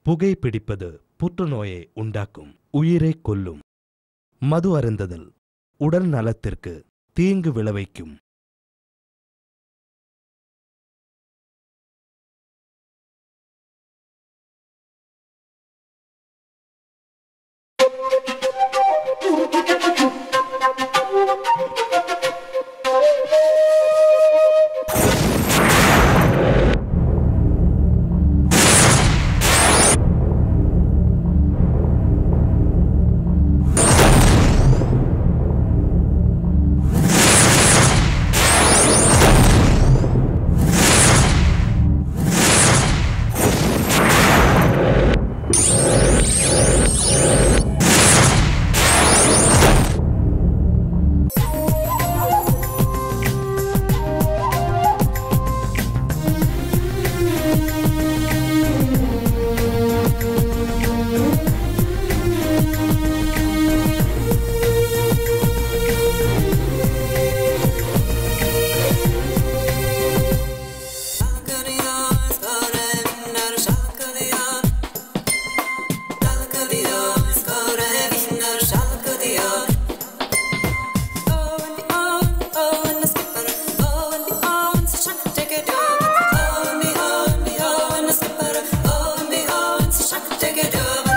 புகைப்பிடிப்பது புற்றுநோயை உண்டாக்கும் உயிரை கொல்லும் மது அருந்துதல் உடல் நலத்திற்கு தீங்கு விளைவிக்கும் Take it over.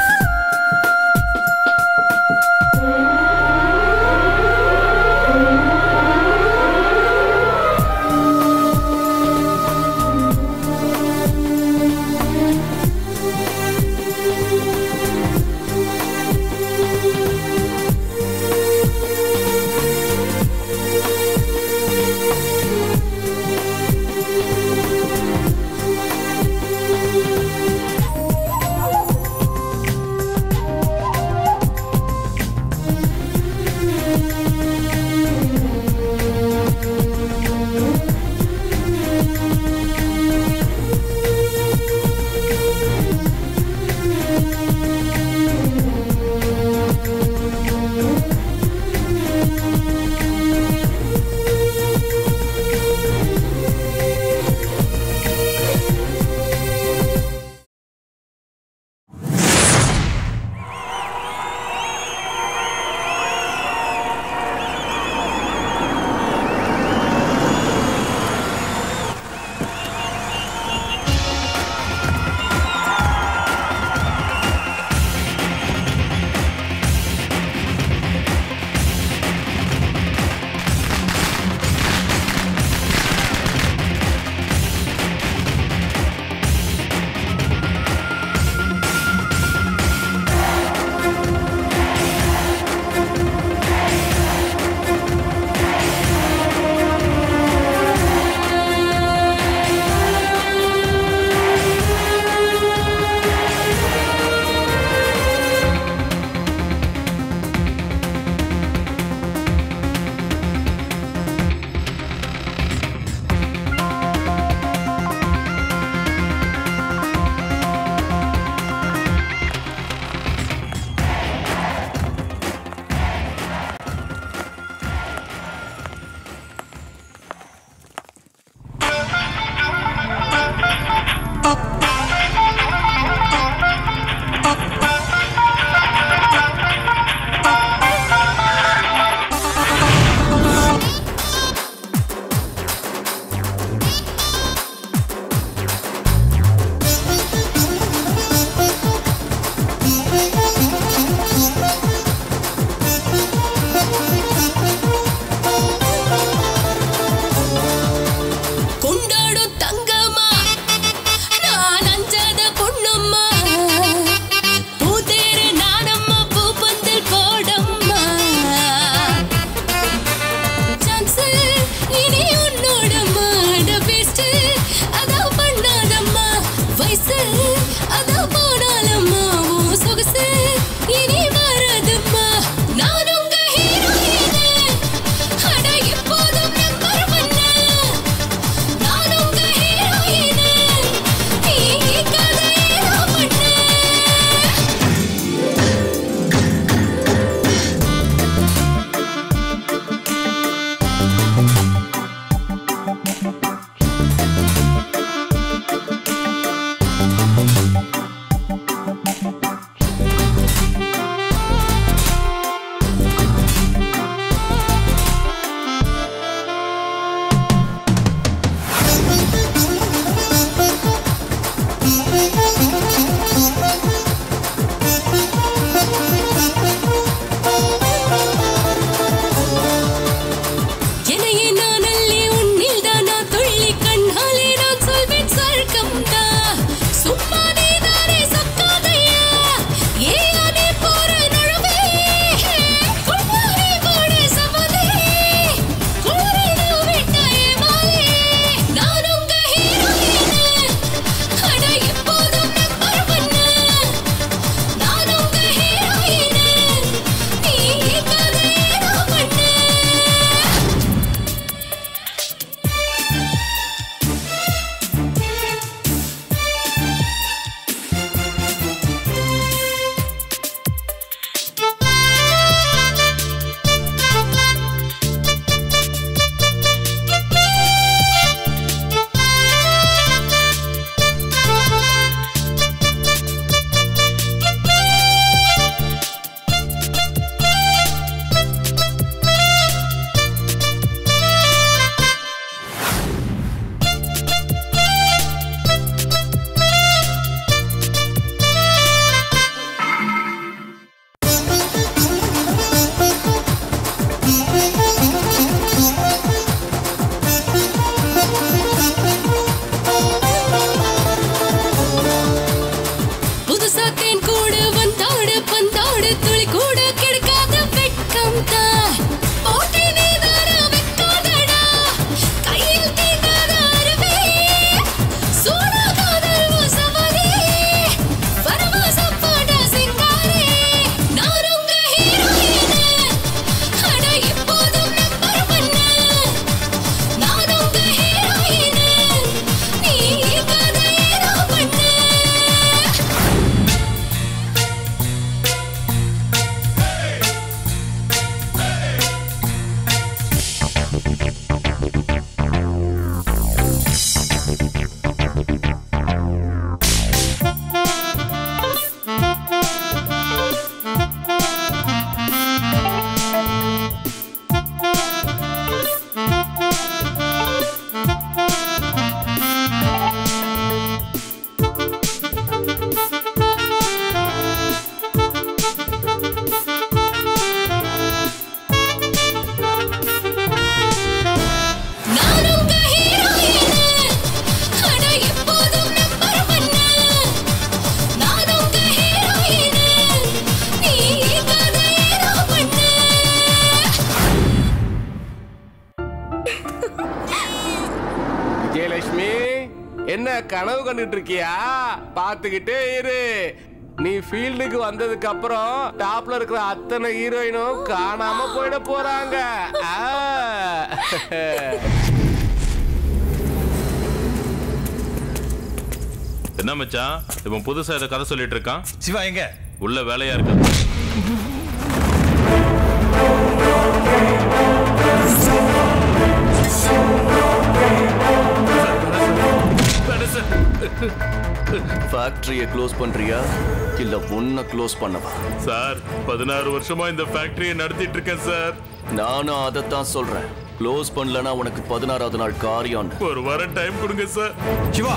கொண்டாடும் தங்கம்மா நான் அஞ்சாத பொண்ணும்மா பூத்தேரு நாடம்மா பூப்பந்தல் போடம்மா சான்ஸ் இனி உன்னோடம்மா டபிஸ்ட் அதான் பண்ணாதம்மா வயசு அதான் போனாலம்மா உன் சொகுசு இனி வராதம்மா நான் உங்க ஹீரோயின் அட எப்போதும் நம்பர் பண்ண நான் உங்க ஹீரோயின் நீ கதையோ பண்ண Thank துளி கூட கிடைக்காத வெட்கம் தான் போட்டி நீதான வெட்காதடா கையில் தீண்டாத அருவே சூடாகாத சவாரி வரவாசம் போட சிங்காரி நான் உங்க ஹீரோயின் அட இப்போதும் நம்பர் ஒன்னு நான் உங்க ஹீரோயின் நீ கதை ஏதோ பண்ணு நான் உங்க ஹீரோயின் அட எப்போதும் நம்பர் ஒன்னு நான் உங்க ஹீரோயின் நீ கதை ஏதோ பண்ணு விஜயலட்சுமி என்ன கனவு கண்டுட்டு இருக்கியா பாத்துக்கிட்டே இரு நீ ஃபீல்டுக்கு வந்ததுக்கு அப்புறம் டாப்ல இருக்கிற அத்தனை ஹீரோயினும் காணாம போயிட போறாங்க ஆ. என்ன மச்சான் இவன் புதுசா ஏதோ கதை சொல்லிட்டு இருக்கான் சிவா எங்க உள்ள வேலையா இருக்கு ஃபேக்டரியை க்ளோஸ் பண்றியா இல்ல உன்னை க்ளோஸ் பண்ணவா சார் பதினாறு வருஷமா இந்த ஃபேக்டரியை நடத்திட்டு இருக்கேன் சார் நானும் அதைத்தான் சொல்றேன் க்ளோஸ் பண்ணலனா உனக்கு பதினாறாவது நாள் காரியம் ஒரு வாரம் டைம் கொடுங்க சார் சிவா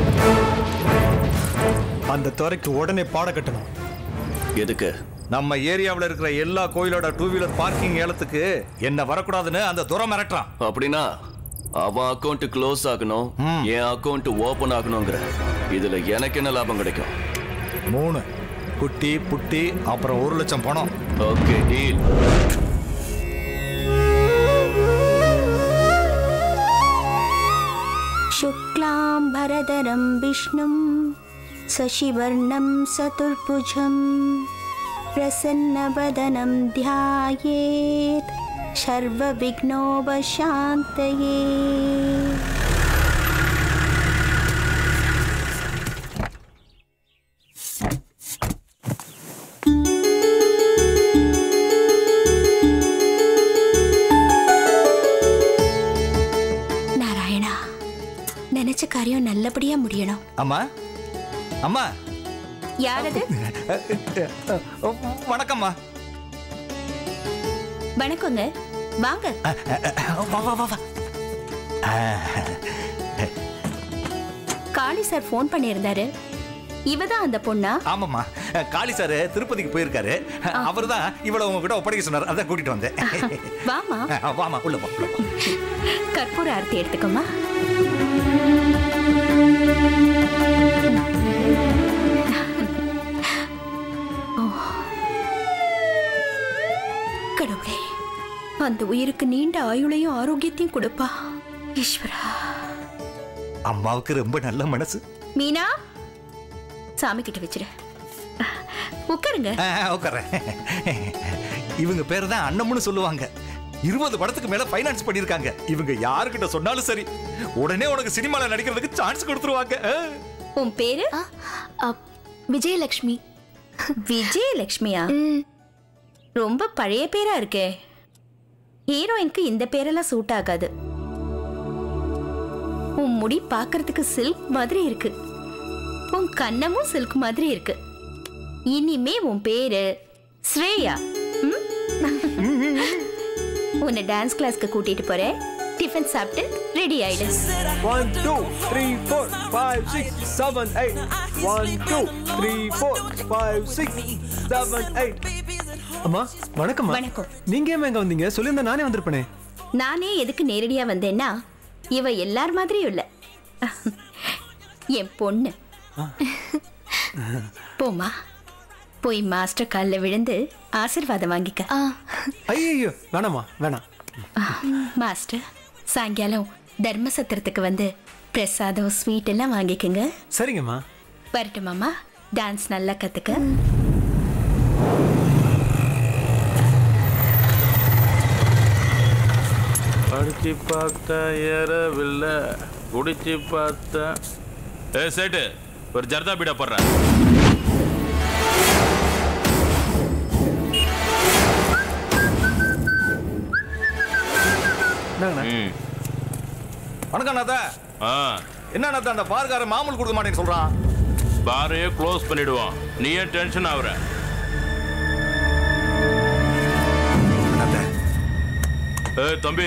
அந்த துறைக்கு உடனே பாட கட்டணும் எதுக்கு நம்ம ஏரியாவுல இருக்கிற எல்லா கோயிலோட டூ வீலர் பார்க்கிங் ஏலத்துக்கு என்ன வரக்கூடாதுன்னு அந்த துறை மிரட்டுறான் அப்படின்னா அவன் அக்கௌண்ட் க்ளோஸ் ஆகணும் என் அக்கௌண்ட் ஓபன் ஆகணுங்கிற இதுல எனக்கு என்ன லாபம் கிடைக்கும் மூணு குட்டி புட்டி அப்புறம் ஒரு லட்சம் பணம் ஓகே டீல் शुक्लां भरदरं विष्णुं शशिवर्णं चतुर्भुजं प्रसन्नवदनं ध्यायेत् सर्वविघ्नोपशान्तये நாராயணா நினைச்ச காரியம் நல்லபடியா முடியணும் அம்மா அம்மா யாரது வணக்கம்மா வணக்கங்க வாங்க வா வா வா வா காளி சார் ஃபோன் பண்ணியிருந்தாரு இவதான் அந்த பொண்ணா ஆமாம்மா காளி சார் திருப்பதிக்கு போயிருக்காரு அவர் தான் இவ்வளவு உங்ககிட்ட ஒப்படைக்க சொன்னார் அதான் கூட்டிட்டு வந்தேன் வாமா வாமா உள்ள போ உள்ள போ. கற்பூர ஆரத்தி எடுத்துக்கோமா ஓ. கடவுளே அந்த உயிருக்கு நீண்ட ஆயுளையும் ஆரோக்கியத்தையும் கொடுப்பா ஈஸ்வரா அம்மாவுக்கு ரொம்ப நல்ல மனசு மீனா சாமி கிட்ட வச்சிரு உட்காருங்க ஆ, உட்கார்றேன் இவங்க பேர் தான் அண்ணம்னு சொல்லுவாங்க இருபது படத்துக்கு மேல ஃபைனான்ஸ் பண்ணிருக்காங்க இவங்க யாருக்கிட்ட சொன்னாலும் சரி உடனே உனக்கு சினிமால நடிக்கிறதுக்கு சான்ஸ் கொடுத்துருவாங்க ஆ. உன் பேரு விஜயலக்ஷ்மி விஜயலட்சுமியா ரொம்ப பழைய பேரா இருக்கே ஹீரோயினுக்கு இந்த பேரெல்லாம் சூட் ஆகாது உன் முடி பார்க்கிறதுக்கு சில்க் மாதிரி இருக்கு உன் கன்னமும் சில்க் மாதிரி இருக்கு இனிமே உன் பேரு ஸ்ரேயா ம்? உன்னை டான்ஸ் கிளாஸ்க்கு கூட்டிட்டு போறேன் டிஃபன் சாப்பிட்டு ரெடி ஆயிடு One, two, three, four, five, six, seven, eight. One, two, three, four, five, six, seven, eight. அம்மா வணக்கம்மா வணக்கம். நீங்க ஏன் எங்க வந்தீங்க சொல்லியிருந்தா நானே வந்திருப்பேனே நானே எதுக்கு நேரடியா வந்தேன்னா இவ எல்லார் மாதிரியும் இல்ல என் பொண்ணு போமா போய் மாஸ்டர் காலில் விழுந்து ஆசீர்வாதம் வாங்கிக்க ஐயோ வேணாம்மா வேணாம் மாஸ்டர் சாயங்காலம் தர்ம சத்திரத்துக்கு வந்து பிரசாதம் ஸ்வீட் எல்லாம் வாங்கிக்கோங்க சரிங்கம்மா வரட்டுமாமா டான்ஸ் நல்லா கத்துக்க அடிச்சு பார்த்தா ஏறவில்லை குடிச்சு பார்த்தா ஏ சேட்டு ஒரு ஜர்தா பீடா போடுறேன் என்னங்கண்ணா ம் வணக்கம் நாத்தா ஆ என்ன நாத்தா அந்த பார்கார மாமூல் கொடுக்க மாட்டேன்னு சொல்றான் பாரையே க்ளோஸ் பண்ணிடுவான் நீ ஏன் டென்ஷன் ஆகுற நாத்தா ஏய் தம்பி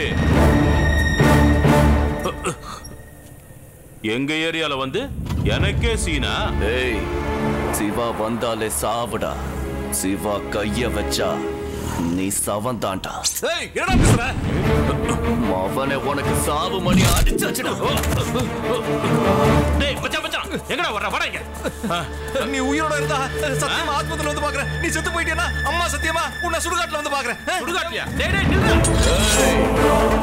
எங்க ஏரியால வந்து எனக்கே சீனா ஏய் சிவா வந்தாலே சாவுடா சிவா கைய வச்சா நீ சவந்தாண்டா ஏய் என்னடா பேசுற அவனை உனக்கு சாவு மணி அடிச்சாச்சுடா டேய் மச்சான் மச்சான் எங்கடா வர்ற வர இங்க ஆ, நீ உயிரோட இருந்தா சத்தியமா ஆஸ்பத்திரியில வந்து பாக்குறேன் நீ செத்து போயிட்டேனா அம்மா சத்தியமா உன்னை சுடுகாட்டுல வந்து பாக்குறேன் சுடுகாட்டியா டேய் டேய் நில்லுடா.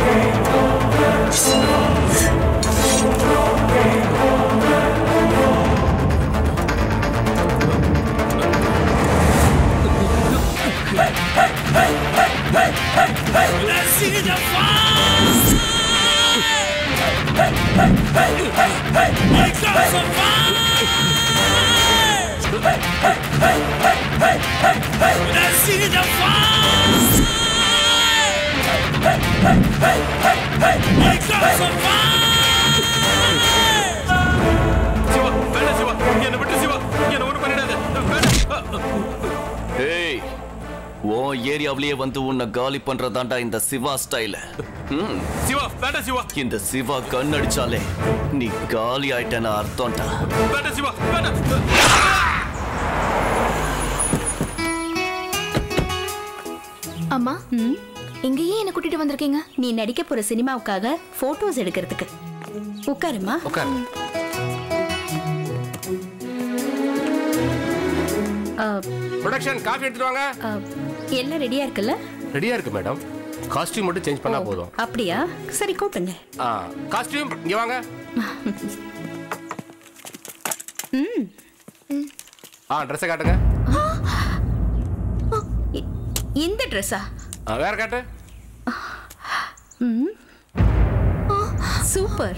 சிவா வேண்டாம் சிவா என்னை விட்டு சிவா என்னை ஒண்ணும் பண்ணிடாத வேண்டாம் ஏய் உன் ஏரியாவிலேயே வந்து உன்னை காலி பண்றதாண்டா இந்த சிவா ஸ்டைல் சிவா வேண்டாம் சிவா இந்த சிவா கண் அடிச்சாலே நீ காலி ஆயிட்டேன்னு அர்த்தம்டா வேண்டாம் சிவா வேண்டாம் அம்மா இங்கேயே என்ன கூட்டிட்டு வந்திருக்கீங்க நீ நடிக்க போற சினிமாவுக்காக போட்டோஸ் எடுக்கிறதுக்கு உட்காருமா உட்காரு ஆ, ப்ரொடக்ஷன் காஃபி எடுத்துட்டு வாங்க ஆ, எல்லாம் ரெடியா இருக்குல்ல ரெடியா இருக்கு மேடம் காஸ்டியூம் மட்டும் சேஞ்ச் பண்ணா போதும் அப்படியா சரி கூப்பிடுங்க ஆ காஸ்டியூம் இங்க வாங்க ஆ ட்ரெஸ்ஸை காட்டுங்க இ- இந்த ட்ரெஸ்ஸா ஆ, வேற காட்டு சூப்பர்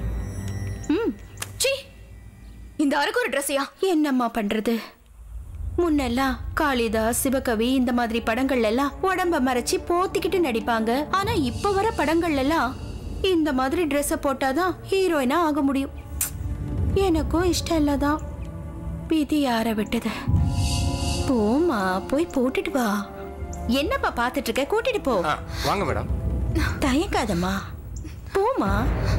சி இந்த அரைக்கு ஒரு ட்ரெஸ்ஸையா என்னம்மா பண்றது முன்னெல்லாம் காளிதாஸ் சிவகவி இந்த மாதிரி படங்கள்ல எல்லாம் உடம்ப மறைச்சு போத்திக்கிட்டு நடிப்பாங்க ஆனா இப்ப வர படங்கள்ல எல்லாம் இந்த மாதிரி ட்ரெஸ்ஸ போட்டாதான் ஹீரோயினா ஆக முடியும் எனக்கும் இஷ்டம் இல்லதான் விதி யார விட்டது போமா போய் போட்டுட்டு வா என்னப்பா பாத்துட்டு இருக்க கூட்டிட்டு போ ஆ வாங்க மேடம் தயங்காதம்மா போமா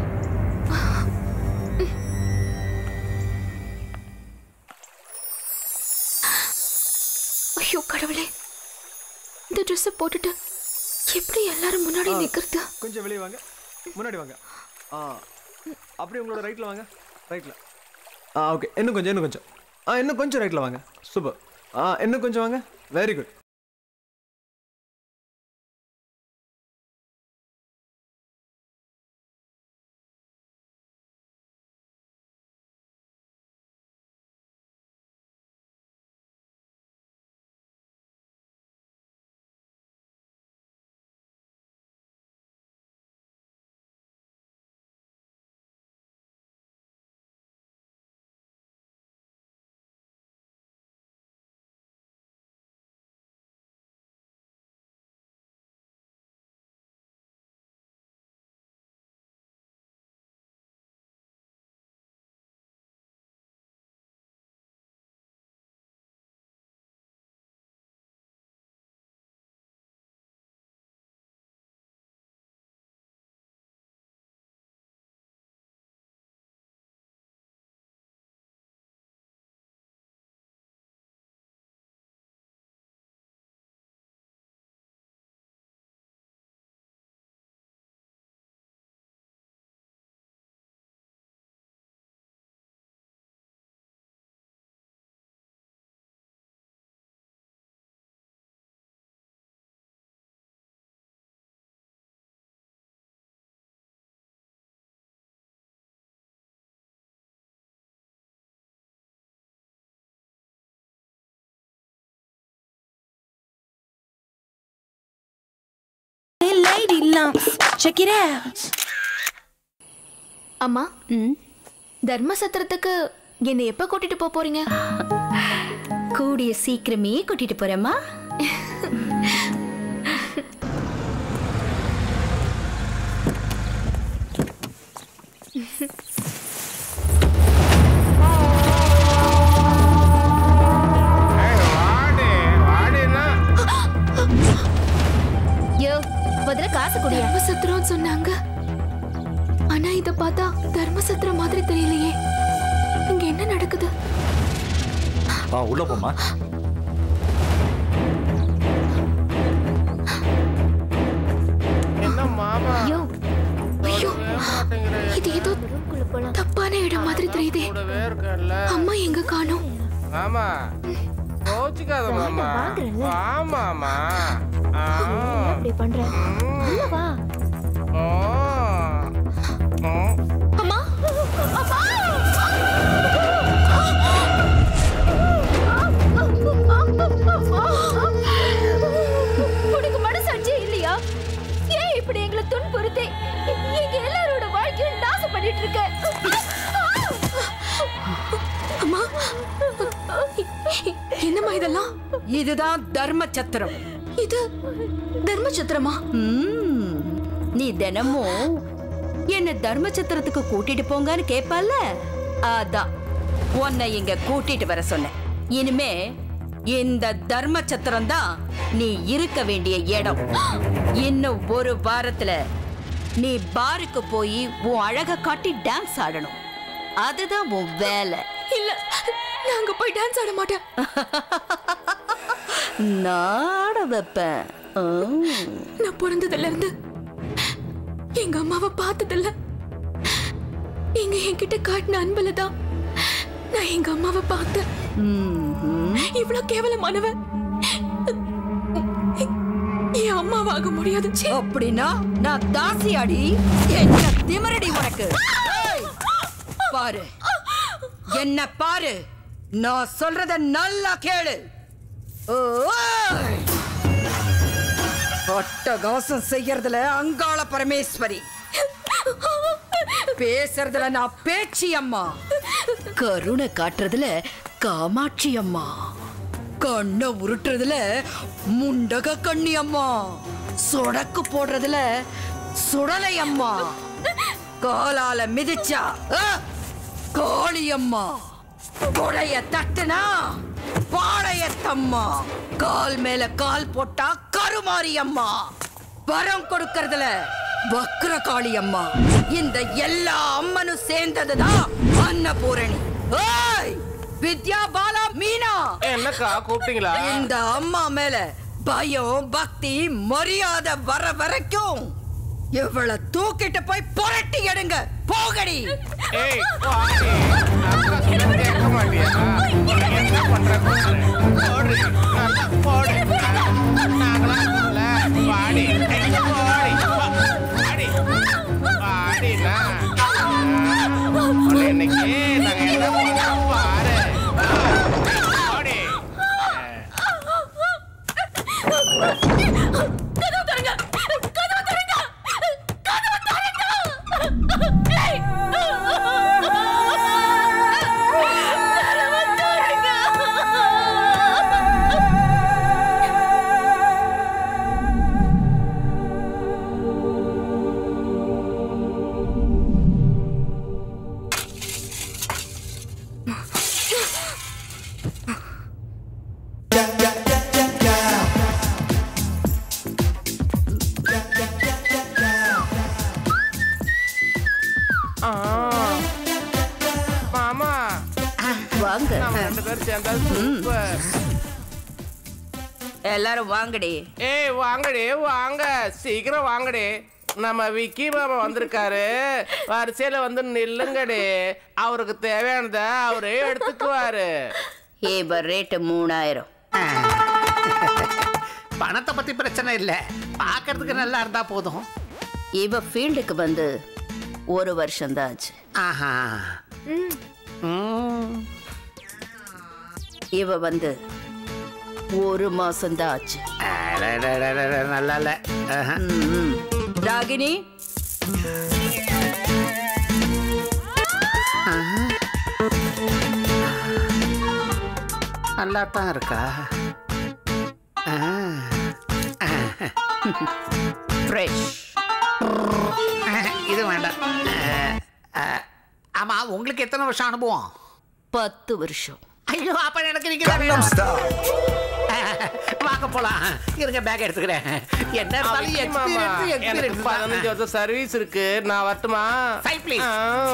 ஐயோ கடவுளே இந்த ட்ரெஸ்ஸை போட்டுட்டு எப்படி எல்லாரும் முன்னாடி நிக்கிறது கொஞ்சம் வெளியே வாங்க முன்னாடி வாங்க ஆ அப்படியே உங்களோட ரைட்டில் வாங்க ரைட்டில் ஆ ஓகே இன்னும் கொஞ்சம் இன்னும் கொஞ்சம் ஆ இன்னும் கொஞ்சம் ரைட்டில் வாங்க சூப்பர் ஆ இன்னும் கொஞ்சம் வாங்க very good lady lumps. Check it out. அம்மா தர்ம சத்திரத்துக்கு என்னை எப்ப கூட்டிட்டு போக போறீங்க கூடிய சீக்கிரமே கூட்டிட்டு போறேம்மா வாடி வாடினா யோ முதல்ல காசு குடியா தர்ம சத்திரம் சொன்னாங்க ஆனா இத பார்த்தா தர்ம சத்திரம் மாதிரி தெரியலையே இங்க என்ன நடக்குது ஆ உள்ள போமா என்ன மாமா யோ ஐயோ இது ஏதோ தப்பான இடம் மாதிரி தெரியுதே கூடவே இருக்கல அம்மா எங்க காணோம் மாமா கோச்சிக்காத மாமா வா மாமா ஆ. இப்படி பண்ற உள்ள வா ஓ. ஓ. அம்மா அம்மா உனக்கு மனசாட்சியே இல்லையா ஏன் இப்படி எங்களை துன்புறுத்தி எங்க எல்லாரோட வாழ்க்கையும் நாசம் பண்ணிட்டு இருக்க அம்மா என்னம்மா இதெல்லாம் இதுதான் தர்ம சத்திரம் இது தர்ம சத்திரமா ம், நீ தினமும் என்ன தர்ம சத்திரத்துக்கு கூட்டிட்டு போங்கன்னு கேட்பல்ல அதான் உன்னை இங்க கூட்டிட்டு வர சொன்னேன் இனிமே இந்த தர்ம சத்திரம் தான் நீ இருக்க வேண்டிய இடம் இன்னும் ஒரு வாரத்துல நீ பாருக்கு போய் உன் அழக காட்டி டான்ஸ் ஆடணும் அதுதான் உன் வேலை இல்ல நாங்க போய் டான்ஸ் ஆட மாட்டேன் நாட வைப்பேன் ம். நான் பிறந்ததுல இருந்து எங்க அம்மாவை பார்த்ததில்ல நீங்க என்கிட்ட காட்டின அன்புல தான் நான் எங்க அம்மாவை பார்த்தேன் ம்ஹும். இவ்வளவு கேவலமானவன் என் அம்மாவாக முடியாது ச்சீ. அப்படின்னா நான் தாசியாடி என்ன திமிரடி உனக்கு ஏய், பாரு என்ன பாரு நான் சொல்றத நல்லா கேளு ஓய்! அட்டகாசம் செய்யறதுல அங்காள பரமேஸ்வரி பேசுறதுல நான் பேச்சி அம்மா கருணை காட்டுறதுல காமாட்சி அம்மா கண்ணை உருட்டுறதுல முண்டக கண்ணி அம்மா சொடக்கு போடுறதுல சுடலை அம்மா காலால மிதிச்சா ஆ, காளி அம்மா கொடைய தட்டுனா பாளையத்தம்மா கால் மேல கால் போட்டா கருமாரி அம்மா வரம் கொடுக்கறதுல வக்ரகாளி அம்மா இந்த எல்லா அம்மனும் சேர்ந்ததுதான் அன்னபூரணி ஏய் வித்யா பாலா மீனா என்னக்கா கூப்பிட்டீங்களா இந்த அம்மா மேல பயம் பக்தி மரியாதை வர வரைக்கும் இவள தூக்கிட்டு போய் புரட்டி எடுங்க போகடி ஏய் வாடி. அக்கா சொன்னா கேட்க மாட்டியா? என்ன பண்ற பாரு. போடு. நல்லா போடு. நாங்களாம் இருக்கோம்ல. வாடி. எங்க போடி. வா. வாடி. வாடினா. உன்னை இன்னைக்கு நாங்க என்ன பண்றோம் பாரு. போடி. கதவு தரங்க கதவு தரங்க கதவு தரங்க ஏய்! கதவு தரங்க ஆ. மாமா வாங்க நம்ம ரெண்டு பேரும் சேர்ந்தா சூப்பர் எல்லாரும் வாங்கடி ஏய் வாங்கடி வாங்க சீக்கிரம் வாங்கடி நம்ம விக்கி மாமா வந்திருக்காரு வரிசையில வந்து நில்லுங்கடி அவருக்கு தேவையானத அவரே எடுத்துக்குவாரு ஏபர் ரேட்டு மூணாயிரம் பணத்தை பத்தி பிரச்சனை இல்ல பார்க்கிறதுக்கு நல்லா இருந்தா போதும் இவ ஃபீல்டுக்கு வந்து ஒரு வருஷம் தான் ஆச்சு ஆஹா ம். இவ வந்து ஒரு மாசம் தான் ஆச்சு அடடடடட, நல்லா இல்ல ஆஹா. ம், ம். ராகினி நல்லா தான் இருக்கா ஃப்ரெஷ் இது வேண்டாம் அஹ், அஹ், ஆமா உங்களுக்கு எத்தனை வருஷம் அனுபவம் பத்து வருஷம் ஐயோ அப்ப எனக்கு நீங்க தான் வேணும். அஹ், வாங்க போலாம் இருங்க பேக் எடுத்துக்கிறேன் என்ன இருந்தாலும் விக்கி மாமா, experience, எனக்கு experience பதினஞ்சு தான். வருஷம் சர்வீஸ் இருக்கு நான் வரட்டுமா Side, please.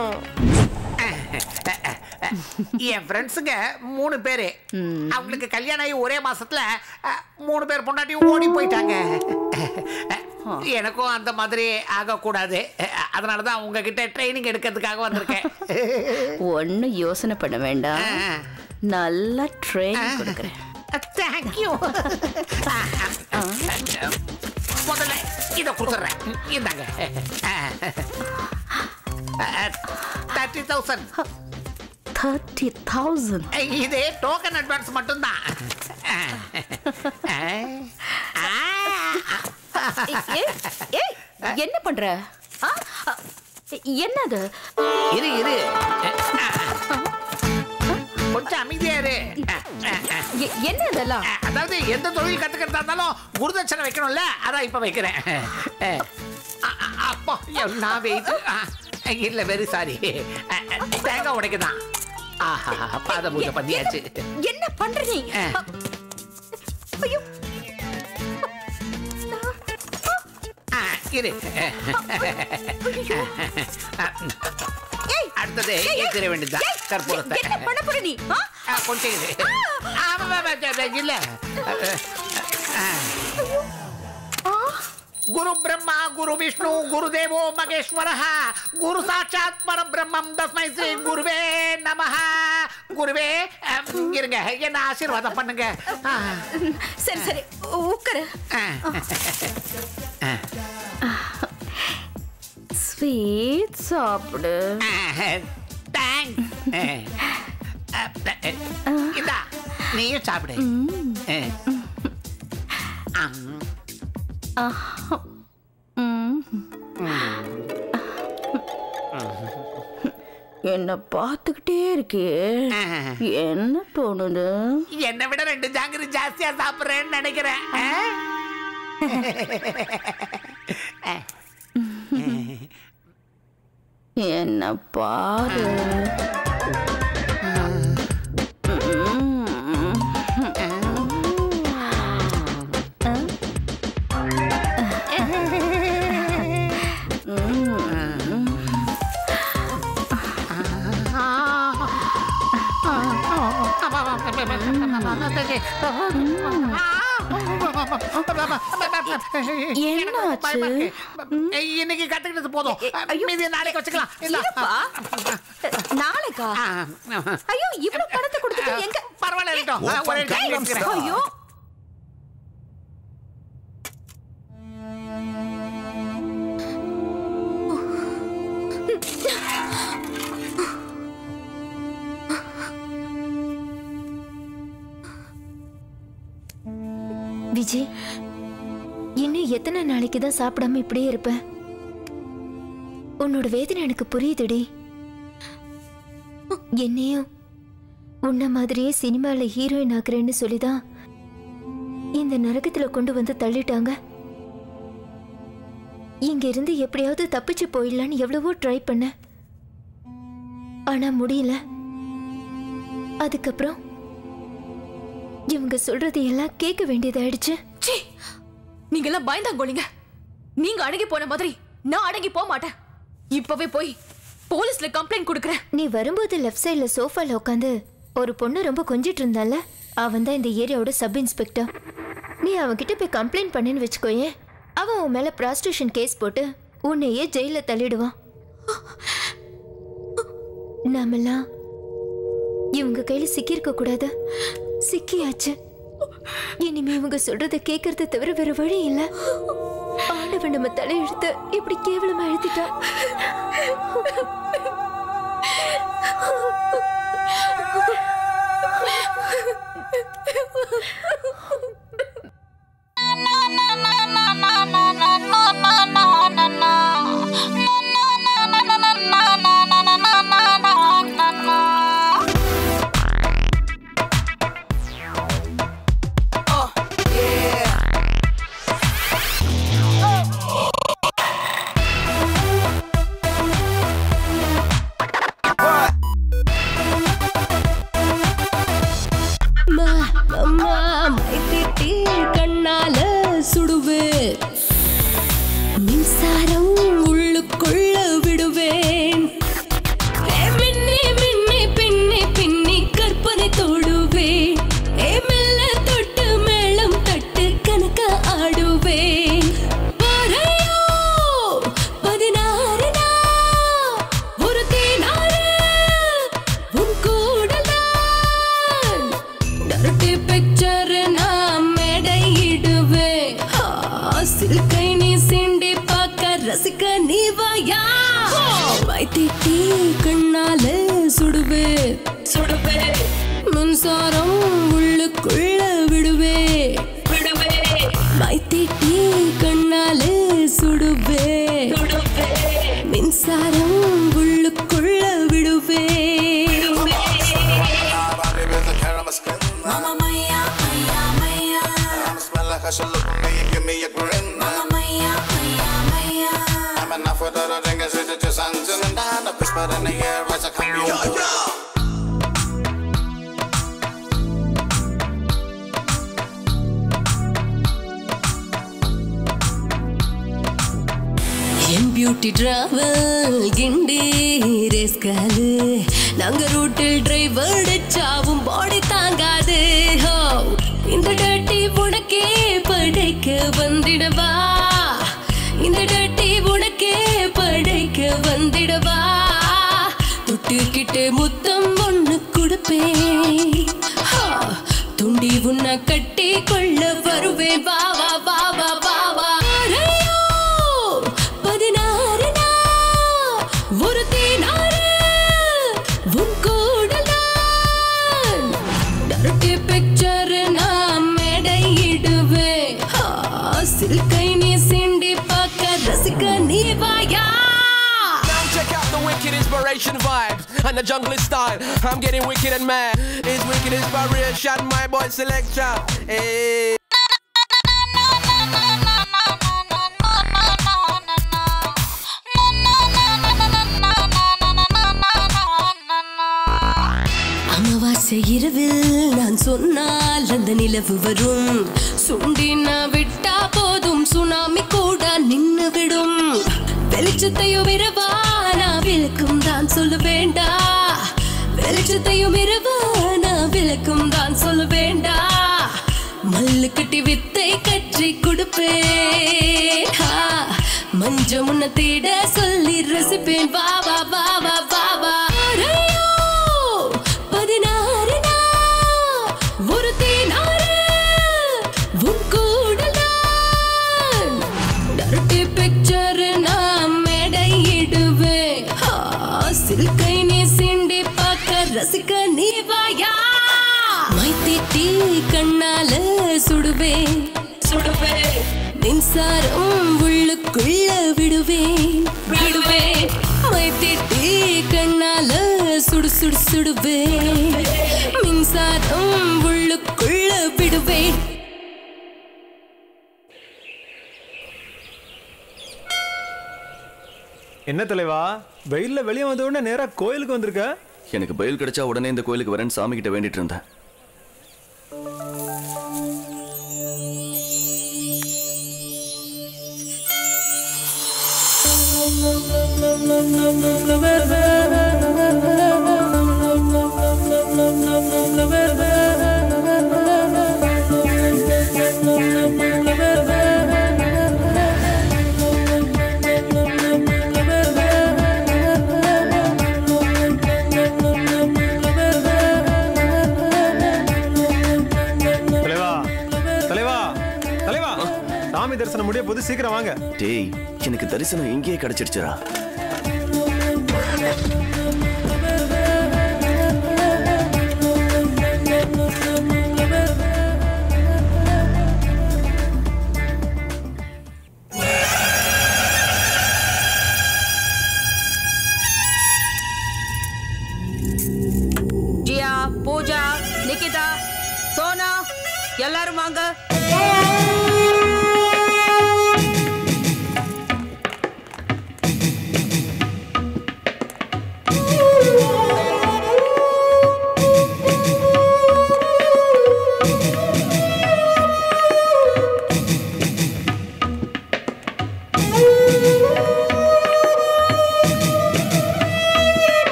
என் ஃப்ரெண்ட்ஸுங்க மூணு பேரு அவங்களுக்கு கல்யாணம் ஆகி ஒரே மாசத்துல அஹ், மூணு பேர் பொண்டாட்டியும் ஓடி போயிட்டாங்க எனக்கும் அந்த மாதிரி ஆகக்கூடாது அஹ், அதனால தான் உங்ககிட்ட ட்ரைனிங் எடுக்கிறதுக்காக வந்திருக்கேன் ஒன்னும் யோசனை பண்ண வேண்டாம் நல்லா ட்ரெயின் கொடுக்குறேன் தேங்க்யூ முதல்ல இதை கொடுத்துட்றேன் இந்தாங்க தேர்ட்டி தௌசண்ட் தேர்ட்டி தௌசண்ட் இது டோக்கன் அட்வான்ஸ் மட்டும்தான் என்ன பண்ற ஆ? ஆ, என்னது இரு இரு கொஞ்சம் அமைதியா இரு எ- என்ன இதெல்லாம் அதாவது எந்த தொழில் கத்துக்கிறதா இருந்தாலும் குருதட்சணை வைக்கணும்ல அதான் இப்ப வைக்கிறேன் அஹ், அ- அ- அப்பா நான் வெயிட் இல்ல வெரி சாரி தேங்காய் உடைக்குதான் ஆஹா பாத பூஜை பண்ணியாச்சு என்ன பண்ற நீ அஹ். ஐயோ ஆ, இரு அடுத்தது ஏத்திர வேண்டியதுதான் கற்பூரத்தை என்ன பண்ண போற நீ ஆ? ஆ, கொஞ்சம் இரு ஆமா, ஆமா, ஆமா, இல்ல குரு பிரம்மா குரு விஷ்ணு குரு தேவோ மகேஸ்வர குரு சாட்சாத் பரபிரம்மம் தஸ்மை ஸ்ரீ குருவே நமஹ குருவே அம், இருங்க என்ன ஆசீர்வாதம் பண்ணுங்க ஆ. சரி சரி உட்காரு ஸ்வீட் சாப்பிடு தேங்க்ஸ் இந்தா நீயும் சாப்பிடு அம். என்ன பார்த்துக்கிட்டே இருக்கே என்ன தோணுது என்னை விட ரெண்டு ஜாங்கிரி ஜாஸ்தியா சாப்பிடுறேன்னு நினைக்கிறேன் ஆ? என்ன பாரு பயமா இருக்கு. இன்னைக்கு கத்துக்கிட்டது போதும் மீதி நாளைக்கு வச்சுக்கலாம் இந்தா. இருப்பா. நாளைக்கா ஐயோ இவ்வளவு பணத்தை கொடுத்துட்டு எங்க பரவாயில்ல இருக்கட்டும். ஆ, ஒரு டைம் வச்சுக்கிறேன். ஐயோ விஜய் இன்னும் எத்தனை நாளைக்கு தான் சாப்பிடாம இப்படியே இருப்ப உன்னோட வேதனை எனக்கு புரியுதுடி என்னையும் உன்ன மாதிரியே சினிமால ஹீரோயின் ஆக்குறேன்னு சொல்லிதான் இந்த நரகத்துல கொண்டு வந்து தள்ளிட்டாங்க இங்க இருந்து எப்படியாவது தப்பிச்சு போயிடலான்னு எவ்வளவோ ட்ரை பண்ண ஆனா முடியல அதுக்கப்புறம் இவங்க சொல்றது எல்லாம் கேட்க வேண்டியதாயிடுச்சு சீ நீங்க எல்லாம் பயந்தாங்கோலிங்க நீங்க அடங்கி போன மாதிரி நான் அடங்கி போக மாட்டேன் இப்பவே போய் போலீஸ்ல கம்ப்ளைண்ட் கொடுக்கறேன் நீ வரும்போது லெஃப்ட் சைடுல சோஃபால உட்காந்து ஒரு பொண்ணு ரொம்ப கொஞ்சிட்டு இருந்தால அவன் தான் இந்த ஏரியாவோட சப் இன்ஸ்பெக்டர் நீ அவன்கிட்ட போய் கம்ப்ளைண்ட் பண்ணேன்னு வச்சுக்கோயேன் அவன் உன் மேல ப்ராஸ்டியூஷன் கேஸ் போட்டு உன்னையே ஜெயில தள்ளிடுவான் நாமெல்லாம் இவங்க கையில சிக்கியிருக்க கூடாது சிக்கியாச்சு இனிமே இவங்க சொல்றத கேட்கறத தவிர வேற வழி இல்ல ஆண்டவன் நம்ம தலையெழுத்து இப்படி கேவலமா எழுதிட்டான் na na na na திட்டி கண்ணால சுடுவே மின்சாரம் உள்ளுக்குள்ள விடுவேன் ஏ மின்னி மின்னி பின்னி பின்னி கற்பனை தொடுவேன் ஏ மெல்ல தொட்டு மேளம் தட்டு கணக்க ஆடுவேன் பாறையோ பதினாறு நாள் ஒரு தேனாறு உன் கூடதான் டர்ட்டி பிக்சர் நான் மேடையிடுவேன் சில்கை நீ சிண்டி பார்க்க ரசிக்க நீ வாயா வைத்திட்டி கண்ணால சுடுவே சுடுவே மின்சாரம் உள்ளுக்குள்ள விடுவே விடுவே வைத்திட்டி கண்ணால சுடுவே சுடுவே மின்சாரம் உள்ளுக்குள்ள விடுவே Mamma mia, mia, mia. I'm smell like I should look at me and give me a grin. Mamma mia, mia, mia. I'm enough for the thing is it just hands in and down, a whisper in the air as I come yo, yo. என் beauty travel Guindy race காலு நாங்க ரூட்டில் driver சாவும் பாடி தாங்காது ஹோ இந்த டட்டி உனக்கே படைக்க வந்திடவா இந்த டட்டி உனக்கே படைக்க வந்திடவா தொட்டுக்கிட்டு முத்தம் ஒண்ணு கொடுப்பேன் ஹா, துண்டி உன்னை கட்டி கொள்ள வருவேன் வா வா வா வா வா வா அறையோ, பதினாறு நாள், ஒரு தேனாறு, உன் கூடலாம். dirty picture நான் மேடையிடுவேன். ஆ, சில்கை நீ சிண்டி பார்க்க ரசிக்க நீ வாயா Now check out the wicked inspiration vibes and the jungle style. I'm getting wicked and mad. It's wicked inspiration, my boy selector. Hey. அமாவாசை இரவில் நான் சொன்னால் அந்த நிலவு வரும் சுண்டி நான் விட்டா போதும் சுனாமி கூட நின்னு விடும் வெளிச்சத்தையும் இரவா நான் விளக்கும் தான் சொல்ல வேண்டா வெளிச்சத்தையும் இரவா நான் விளக்கும் தான் சொல்ல வேண்டா மல்லு கட்டி வித்தை கற்றி கொடுப்பேன் ஹா, மஞ்ச முன்ன தேட சொல்லி ரசிப்பேன் வா வா வா வா வா வா அறையோ, பதினாறு நாள், ஒரு தேனாறு, உன் கூடலாம். dirty picture நான் மேடையிடுவேன். ஆ, சில்கை நீ சிண்டி பார்க்க ரசிக்க நீ வாயா மைத்திட்டி கண்ணால சுடுவேன் சுடுவேன் மின்சாரம் உள்ளுக்குள்ள விடுவேன் விடுவேன் மைத்திட்டி கண்ணால சுடு சுடு சுடுவேன் மின்சாரம் உள்ளுக்குள்ள விடுவேன் என்ன தலைவா வெயில்ல வெளியே வந்த உடனே நேரா கோயிலுக்கு வந்திருக்க எனக்கு பயில் கிடைச்சா உடனே இந்த கோயிலுக்கு வரேன்னு சாமி கிட்ட வேண்டிட்டு இருந்தேன் தலைவா தலைவா தலைவா சாமி தரிசனம் முடிய போது சீக்கிரம் வாங்க டேய் எனக்கு தரிசனம் இங்கேயே கிடைச்சிடுச்சுடா ஜியா பூஜா நிகிதா சோனா எல்லாரும் வாங்க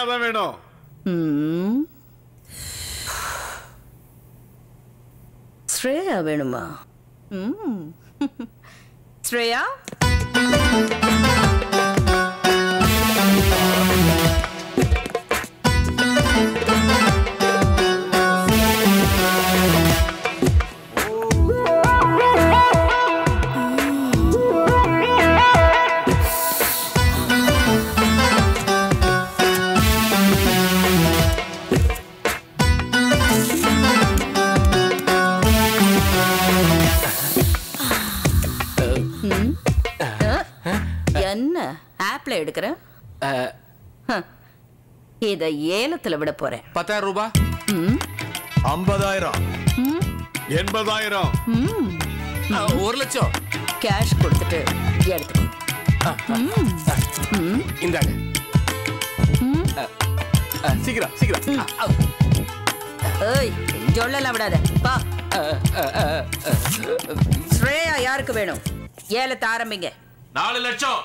தான் வேணும் ம். ஸ்ரேயா வேணுமா ம். ஸ்ரேயா ம். அ, என்ன ஆப்ல எடுக்கிற ஹ. இத ஏலத்துல விட போறேன் பத்தாயிரம் ரூபாய் ம். ஐம்பதாயிரம் ம். எண்பதாயிரம் ம். ஒரு லட்சம் கேஷ் கொடுத்துட்டு எடுத்துக்கோ ம். ம். இந்தாங்க ம். அ, அ, சீக்கிரம் சீக்கிரம் அ, அ, ஏய் சொல்லலாம் விடாத பா அ, அ, அ, அ. ஸ்ரேயா யாருக்கு வேணும் ஏலத்தை ஆரம்பிங்க நாலு லட்சம்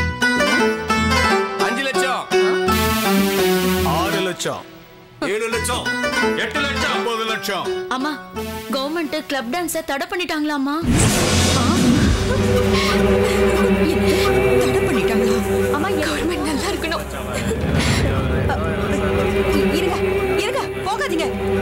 அஞ்சு லட்சம் ஆறு லட்சம் ஏழு லட்சம் எட்டு லட்சம் ஒன்பது லட்சம் அம்மா கவர்மெண்ட் கிளப் டான்ஸ தடை பண்ணிட்டாங்களாமா தடை பண்ணிட்டாங்களா அம்மா கவர்மெண்ட் நல்லா இருக்கணும் இருங்க இருங்க போகாதீங்க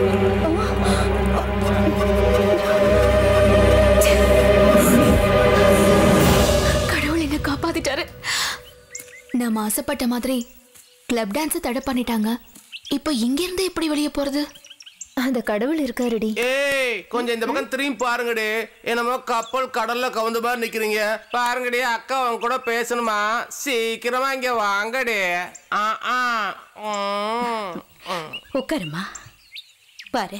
கடவுள் என்ன காப்பாத்திட்டாரு நாம ஆசைப்பட்ட மாதிரி கிளப் டான்ஸ தடை பண்ணிட்டாங்க இப்போ இங்க இருந்து எப்படி வெளியே போறது அந்த கடவுள் இருக்காருடி ஏய் கொஞ்சம் இந்த பக்கம் திரும்பி பாருங்கடி என்னமோ கப்பல் கடல்ல கவுந்த மாதிரி நிக்கிறீங்க பாருங்கடி அக்கா அவங்க கூட பேசணுமா சீக்கிரமா இங்க வாங்கடி ஆ ஆ ம், ம். உட்காருமா பாரு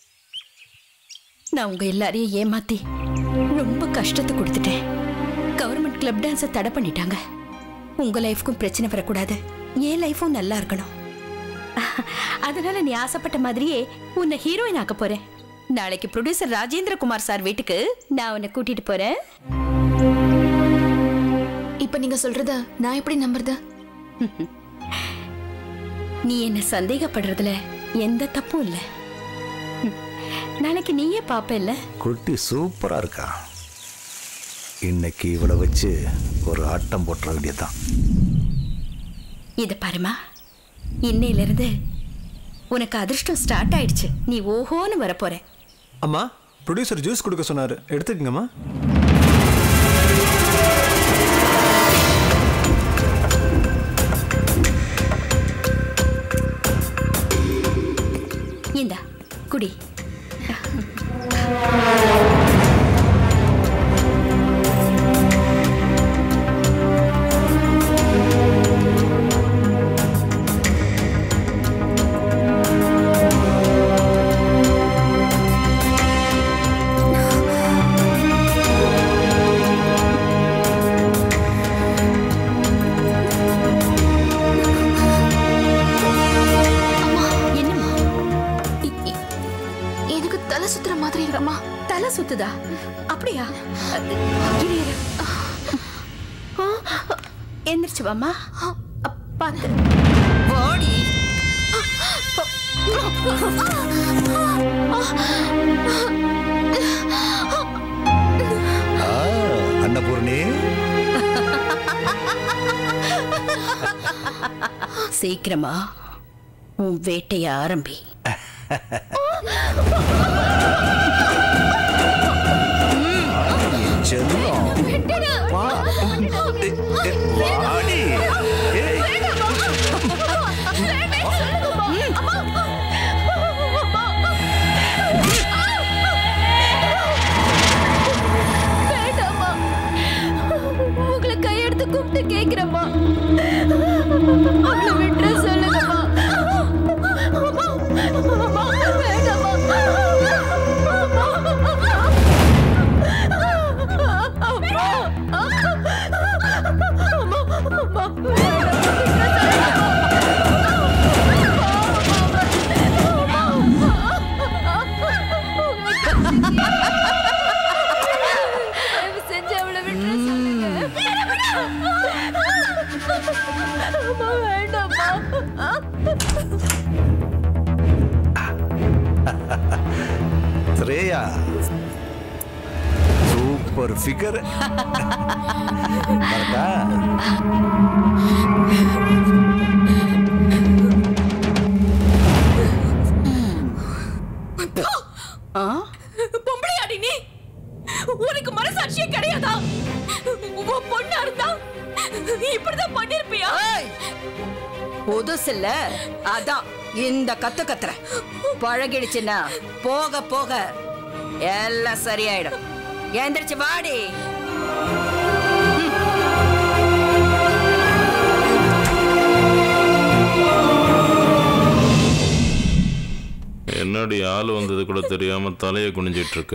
நான் உங்க எல்லாரையும் ஏமாத்தி ரொம்ப கஷ்டத்தை கொடுத்துட்டேன் கவர்மெண்ட் கிளப் டான்ஸை தடை பண்ணிட்டாங்க உங்க லைஃப்க்கும் பிரச்சனை வரக்கூடாது என் லைஃபும் நல்லா இருக்கணும் அதனால நீ ஆசைப்பட்ட மாதிரியே உன்னை ஹீரோயின் ஆக்க போறேன் நாளைக்கு ப்ரொடியூசர் ராஜேந்திர குமார் சார் வீட்டுக்கு நான் உன்னை கூட்டிட்டு போறேன் இப்ப நீங்க சொல்றத நான் எப்படி நம்புறது நீ என்ன சந்தேகப்படுறதுல எந்த தப்பும் இல்லை ம். நாளைக்கு நீயே பாப்பல்ல குட்டி சூப்பரா இருக்கா இன்னைக்கு இவளை வச்சு ஒரு ஆட்டம் போட்டுற வேண்டியதுதான் இத பாருமா இன்னையிலிருந்து உனக்கு அதிர்ஷ்டம் ஸ்டார்ட் ஆயிடுச்சு நீ ஓஹோன்னு வரப்போற அம்மா ப்ரொடியூசர் ஜூஸ் கொடுக்க சொன்னாரு எடுத்துக்கங்கம்மா இந்தா குடி என்னம்மா எனக்கு தலை சுத்துற மாதிரி இருக்கம்மா தலை சுத்துதா அப்படியா இரு, இரு. எந்திரிச்சு வாமா பார்த்து ஓடி ஆ, அன்னபூர்ணி சீக்கிரமா உன் வேட்டைய ஆரம்பி செல்லம் வா. ஏ, ஏ, வாடி ஏய். வேண்டாம்மா உங்களை கையெடுத்து கூப்பிட்டு கேக்குறேம்மா அவளை விட்டுற சொல்லுங்கம்மா அம்மா, வேண்டாம்மா. தயவு செஞ்சு அவளை விட்டுற சொல்லுங்க ஸ்ரேயா சூப்பர் ஃபிகர் பொம்பளையாடி நீ உனக்கு மனசாட்சியே கிடையாதா உன் பொண்ணா இருந்தா இப்படிதான் பண்ணிருப்பியா புதுசு இல்ல அதான் இந்த கத்து கத்துற பழகிடுச்சுன்னா போக போக எல்லாம் சரியாயிடும் எந்திரிச்சு வாடி என்னடி ஆள் வந்தது கூட தெரியாம தலையை குனிஞ்சிட்டு இருக்க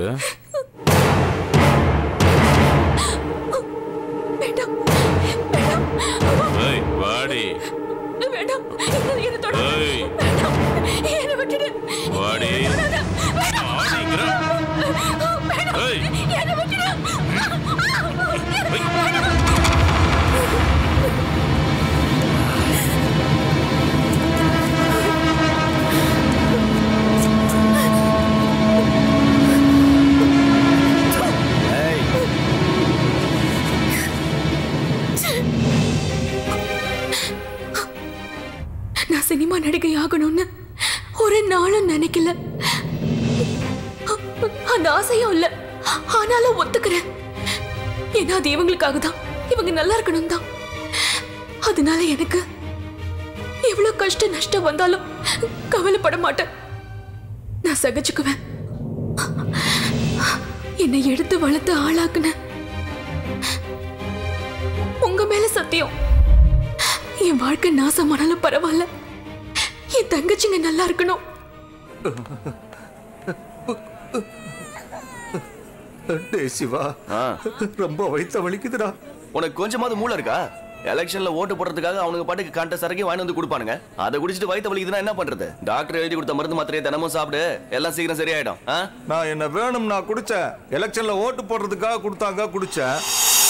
ஏய், வாடி வேண்டாம் என்ன தொட ஏய், வேண்டாம் என்ன விட்டுடு வாடி வாடிங்கிற. ஏய், என்ன விட்டுடு நான் சினிமா நடிகை ஆகணும்னு ஒரு நாளும் நினைக்கல அந்த ஆசையும் இல்ல ஆனாலும் ஒத்துக்கிறேன் ஏன்னா அது இவங்களுக்காக தான் இவங்க நல்லா இருக்கணும் தான் அதனால எனக்கு எவ்வளவு கஷ்ட நஷ்டம் வந்தாலும் கவலைப்பட மாட்டேன் நான் சகிச்சுக்குவேன் என்னை எடுத்து வளர்த்து ஆளாக்குன உங்க மேல சத்தியம் என் வாழ்க்கை நாசமானாலும் பரவாயில்ல என் தங்கச்சிங்க நல்லா இருக்கணும் டேய் சிவா ரொம்ப வயித்த வலிக்குதுடா உனக்கு கொஞ்சமாவது மூளை இருக்கா எலெக்ஷன்ல ஓட்டு போடுறதுக்காக அவனுக்கு பாட்டுக்கு கண்ட சரக்கி வாங்கி வந்து கொடுப்பானுங்க அதை குடிச்சிட்டு வயித்த வலிக்குதுன்னா என்ன பண்றது டாக்டர் எழுதி கொடுத்த மருந்து மாத்திரையை தினமும் சாப்பிடு எல்லாம் சீக்கிரம் சரியாயிடும் ஆ? நான் என்ன வேணும் நான் குடிச்சேன் எலெக்ஷன்ல ஓட்டு போடுறதுக்காக கொடுத்தாங்க குடிச்சேன்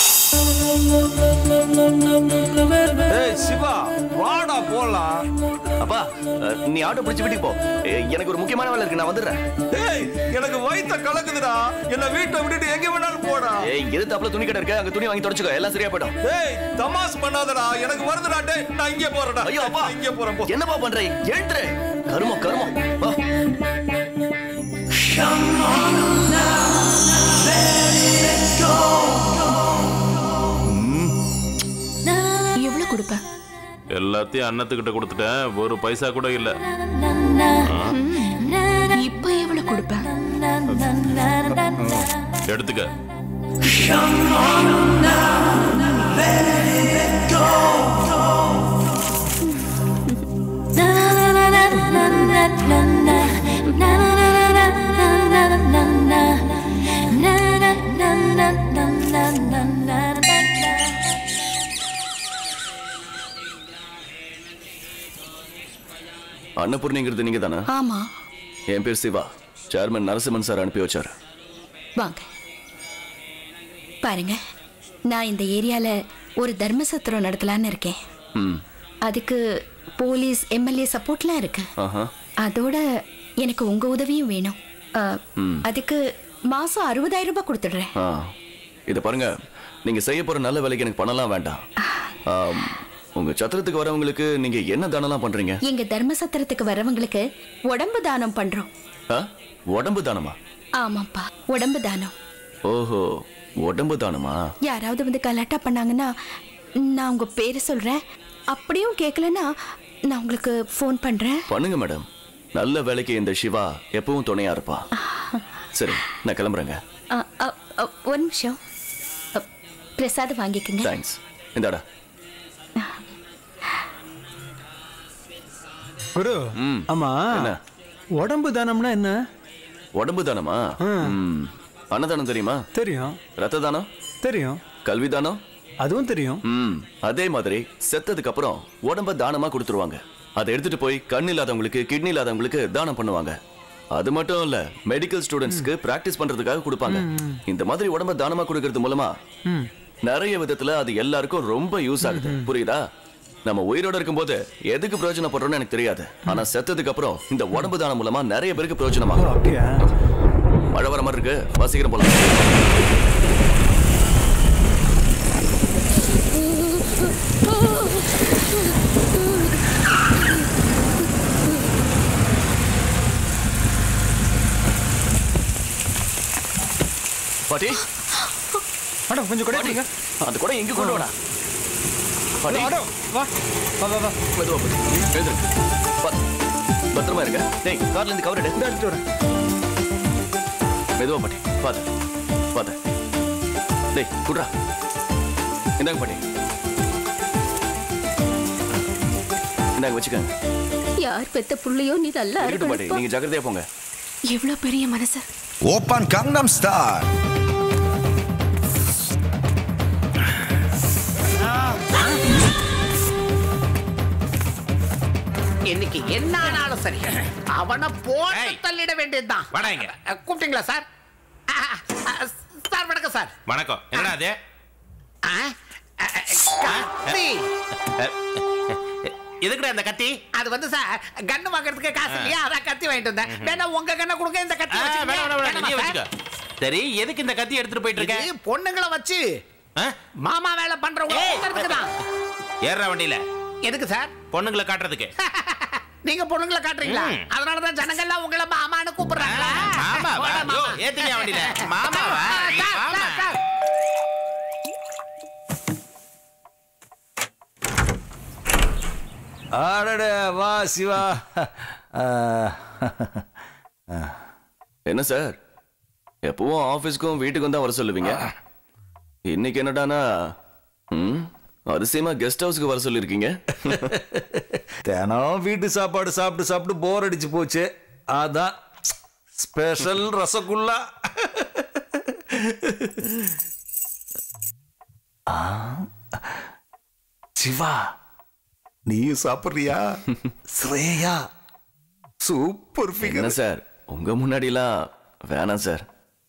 ஏய் சிவா வாடா போலாம் அப்பா அஹ், நீ ஆட்டோ பிடிச்சு வீட்டுக்கு போ எ- எனக்கு ஒரு முக்கியமான வேலை இருக்கு நான் வந்துடுறேன் ஏய் எனக்கு வயித்த கலக்குதுடா என்ன வீட்டை விட்டுட்டு எங்க வேணாலும் போடா ஏய் எது தப்புல துணி கடை இருக்கு அங்க துணி வாங்கி தொடச்சுக்கோ எல்லாம் சரியா போயிடும் ஏய் தமாஸ் பண்ணாதடா எனக்கு வருதுடா டேய் நான் இங்கே போறேன்டா ஐயோ அப்பா நான் இங்கே போறேன் போ என்னப்பா பண்ற எழுத்துரு கருமம் கருமம் வா. எவ்வளவு கொடுப்ப எல்லாத்தையும் அன்னத்துக்கிட்ட கொடுத்துட்டேன் ஒரு பைசா கூட இல்ல இப்ப எவ்வளவு கொடுப்ப எடுத்துக்க அன்னபூர்ணிங்கிறது நீங்க தானே ஆமா என் பேர் சிவா சேர்மன் நரசிம்மன் சார் அனுப்பி வச்சாரு வாங்க பாருங்க நான் இந்த ஏரியால ஒரு தர்மசத்திரம் நடத்தலான்னு இருக்கேன் ம் அதுக்கு போலீஸ் எம்எல்ஏ சப்போர்ட்லாம் இருக்கு ஆஹா அதோட எனக்கு உங்க உதவியும் வேணும் ஆ, ம் அதுக்கு மாசம் அறுபதாயிரம் ரூபாய் கொடுத்துடுறேன் ஆ இதை பாருங்க நீங்க செய்ய போற நல்ல வேலைக்கு எனக்கு பணம்லாம் வேண்டாம் ஆம், உங்க சத்திரத்துக்கு வரவங்களுக்கு நீங்க என்ன தானம்லாம் பண்றீங்க எங்க தர்மசத்திரத்துக்கு வரவங்களுக்கு உடம்பு தானம் பண்றோம் ஆ? உடம்பு தானமா ஆமாப்பா உடம்பு தானம் ஓஹோ உடம்பு தானமா யாராவது வந்து கலாட்டா பண்ணாங்கன்னா நான் உங்க பேரை சொல்றேன் அப்படியும் கேட்கலன்னா நான் உங்களுக்கு ஃபோன் பண்றேன் பண்ணுங்க மேடம் நல்ல வேலைக்கு இந்த சிவா எப்பவும் துணையா இருப்பா சரி நான் கிளம்புறேங்க அ, அ, அ, ஒரு நிமிஷம் அ, பிரசாதம் வாங்கிக்கங்க தேங்க்ஸ் இந்தாடா குரு ம் ஆமா என்ன உடம்பு தானம்னா என்ன உடம்பு தானமா ம். அன்னதானம் தெரியுமா தெரியும் ரத்த தானம் தெரியும் கல்வி தானம் அதுவும் தெரியும் ம் அதே மாதிரி செத்ததுக்கு அப்புறம் உடம்ப தானமா கொடுத்துருவாங்க அதை எடுத்துட்டு போய் கண் இல்லாதவங்களுக்கு கிட்னி இல்லாதவங்களுக்கு தானம் பண்ணுவாங்க அது மட்டும் இல்ல மெடிக்கல் ஸ்டூடெண்ட்ஸ்க்கு பிராக்டிஸ் பண்றதுக்காக கொடுப்பாங்க இந்த மாதிரி உடம்ப தானமா கொடுக்கறது மூலமா ம் நிறைய விதத்துல அது எல்லாருக்கும் ரொம்ப யூஸ் ஆகுது புரியுதா நம்ம உயிரோட இருக்கும்போது எதுக்கு பிரயோஜனப்படுறோம்னு எனக்கு தெரியாது ஆனா செத்ததுக்கு அப்புறம் இந்த உடம்பு தானம் மூலமா நிறைய பேருக்கு பிரயோஜனமாகும் மழை வர மாதிரி இருக்கு வசீக்கிரம் போலாம் பாட்டி மேடம் கொஞ்சம் கூட பாட்டி, அந்த கூட எங்க கொண்டு வாடா பாட்டி மேடம் வா வா வா வா மெதுவா பாட்டி எழுந்துரு பத்- பத்திரமா இருங்க டேய் கார்ல இருந்து கவர் எடு எடுத்துட்டு வரேன் மெதுவா பாட்டி பாத்து பாத்து டேய் குட்ரா இந்தாங்க பாட்டி இந்தாங்க வச்சுக்கோங்க யார் பெத்த புள்ளையோ நீ நல்லா இருக்கட்டும் பாட்டி இருக்கணும் நீங்க ஜாக்கிரதையா போங்க எவ்வளவு பெரிய மனசு 오빤 강남스타일 இன்னைக்கு என்ன ஆனாலும் சரி அவனை போட்டு தள்ளிட வேண்டியதுதான் வடாங்க கூப்பிட்டீங்களா சார் ஆ, ஆ, சார் வணக்கம் சார் வணக்கம் என்னடா அது ஆ, ஆ, கத்தி எதுக்குடா இந்த கத்தி அது வந்து சார் கன்னு வாங்குறதுக்கு காசு இல்லையா அதான் கத்தி வாங்கிட்டு வந்தேன் வேணா உங்க கண்ணை கொடுங்க இந்த கத்தி ஆ, வச்சுக்கங்க. வேணாம், வேணாம், வேணாம், வேணாமா நீயே சார்? வச்சுக்க. சரி எதுக்கு இந்த கத்தி எடுத்துட்டு போயிட்டு இருக்க இது பொண்ணுங்களை வச்சு மாமா வேலை பண்றவங்க ஒருத்தருக்கு தான் ஏறுற வண்டியில எதுக்கு சார் பொண்ணுங்களை காட்டுறதுக்கு நீங்க பொண்ணுங்களை காட்டுறீங்களா ம். அதனாலதான் ஜனங்கள்லாம் உங்களை மாமான்னு கூப்பிடுறாங்களா மாமாவா? போடா, யோ, மாமா. ஏத்துங்க வண்டியில. மாமாவா? நீ சார், மாமா. Sir, sir. அடட வா சிவா ஆ, என்ன சார் எப்பவும் ஆபீஸ்க்கும் வீட்டுக்கும் தான் வர சொல்லுவீங்க இன்னைக்கு என்னடானா ம் அதிசயமா கெஸ்ட் ஹவுஸ்க்கு வர சொல்லிருக்கீங்க தினம் வீட்டு சாப்பாடு சாப்பிட்டு சாப்பிட்டு போர் அடிச்சு போச்சு அதான் ஸ்பெஷல் ரசகுல்லா ஆ, சிவா நீயும் சாப்பிடுறியா ஸ்ரேயா சூப்பர் என்ன ஃபிகர் சார் உங்க முன்னாடிலாம் வேணாம் சார்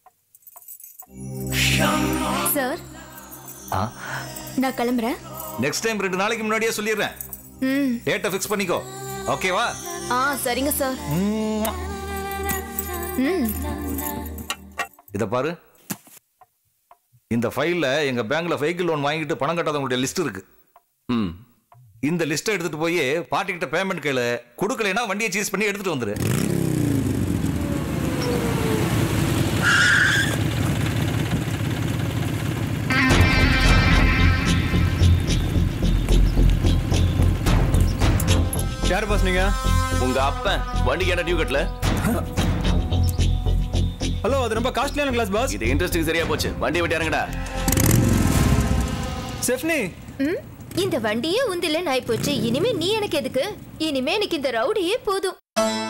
சார் நான் கிளம்புறேன் நெக்ஸ்ட் டைம் ரெண்டு நாளைக்கு முன்னாடியே சொல்லிடுறேன் ம் டேட்டை ஃபிக்ஸ் பண்ணிக்கோ ஓகேவா ஆ சரிங்க சார் ம் இத பாரு இந்த ஃபைல்ல எங்க பேங்க்ல வெஹிக்கிள் லோன் வாங்கிட்டு பணம் கட்டாதவங்களுடைய லிஸ்ட் இருக்கு ம் இந்த லிஸ்ட்டை எடுத்துட்டு போய் பாட்டி கிட்ட பேமெண்ட் கேளு கொடுக்கலைன்னா வண்டியை சீஸ் பண்ணி எடுத்துட்டு வந்துரு யார் பாஸ் நீங்க உங்க அப்பன் வண்டிக்கு என்ன டியூ கட்டல ஹலோ அது ரொம்ப காஸ்ட்லியான கிளாஸ் பாஸ் இது இன்ட்ரெஸ்டிங் சரியா போச்சு வண்டி விட்டு இறங்கடா செஃப்னி ம் இந்த வண்டியே உந்திலன்னு ஆயிப்போச்சு இனிமே நீ எனக்கு எதுக்கு இனிமே எனக்கு இந்த ரவுடியே போதும்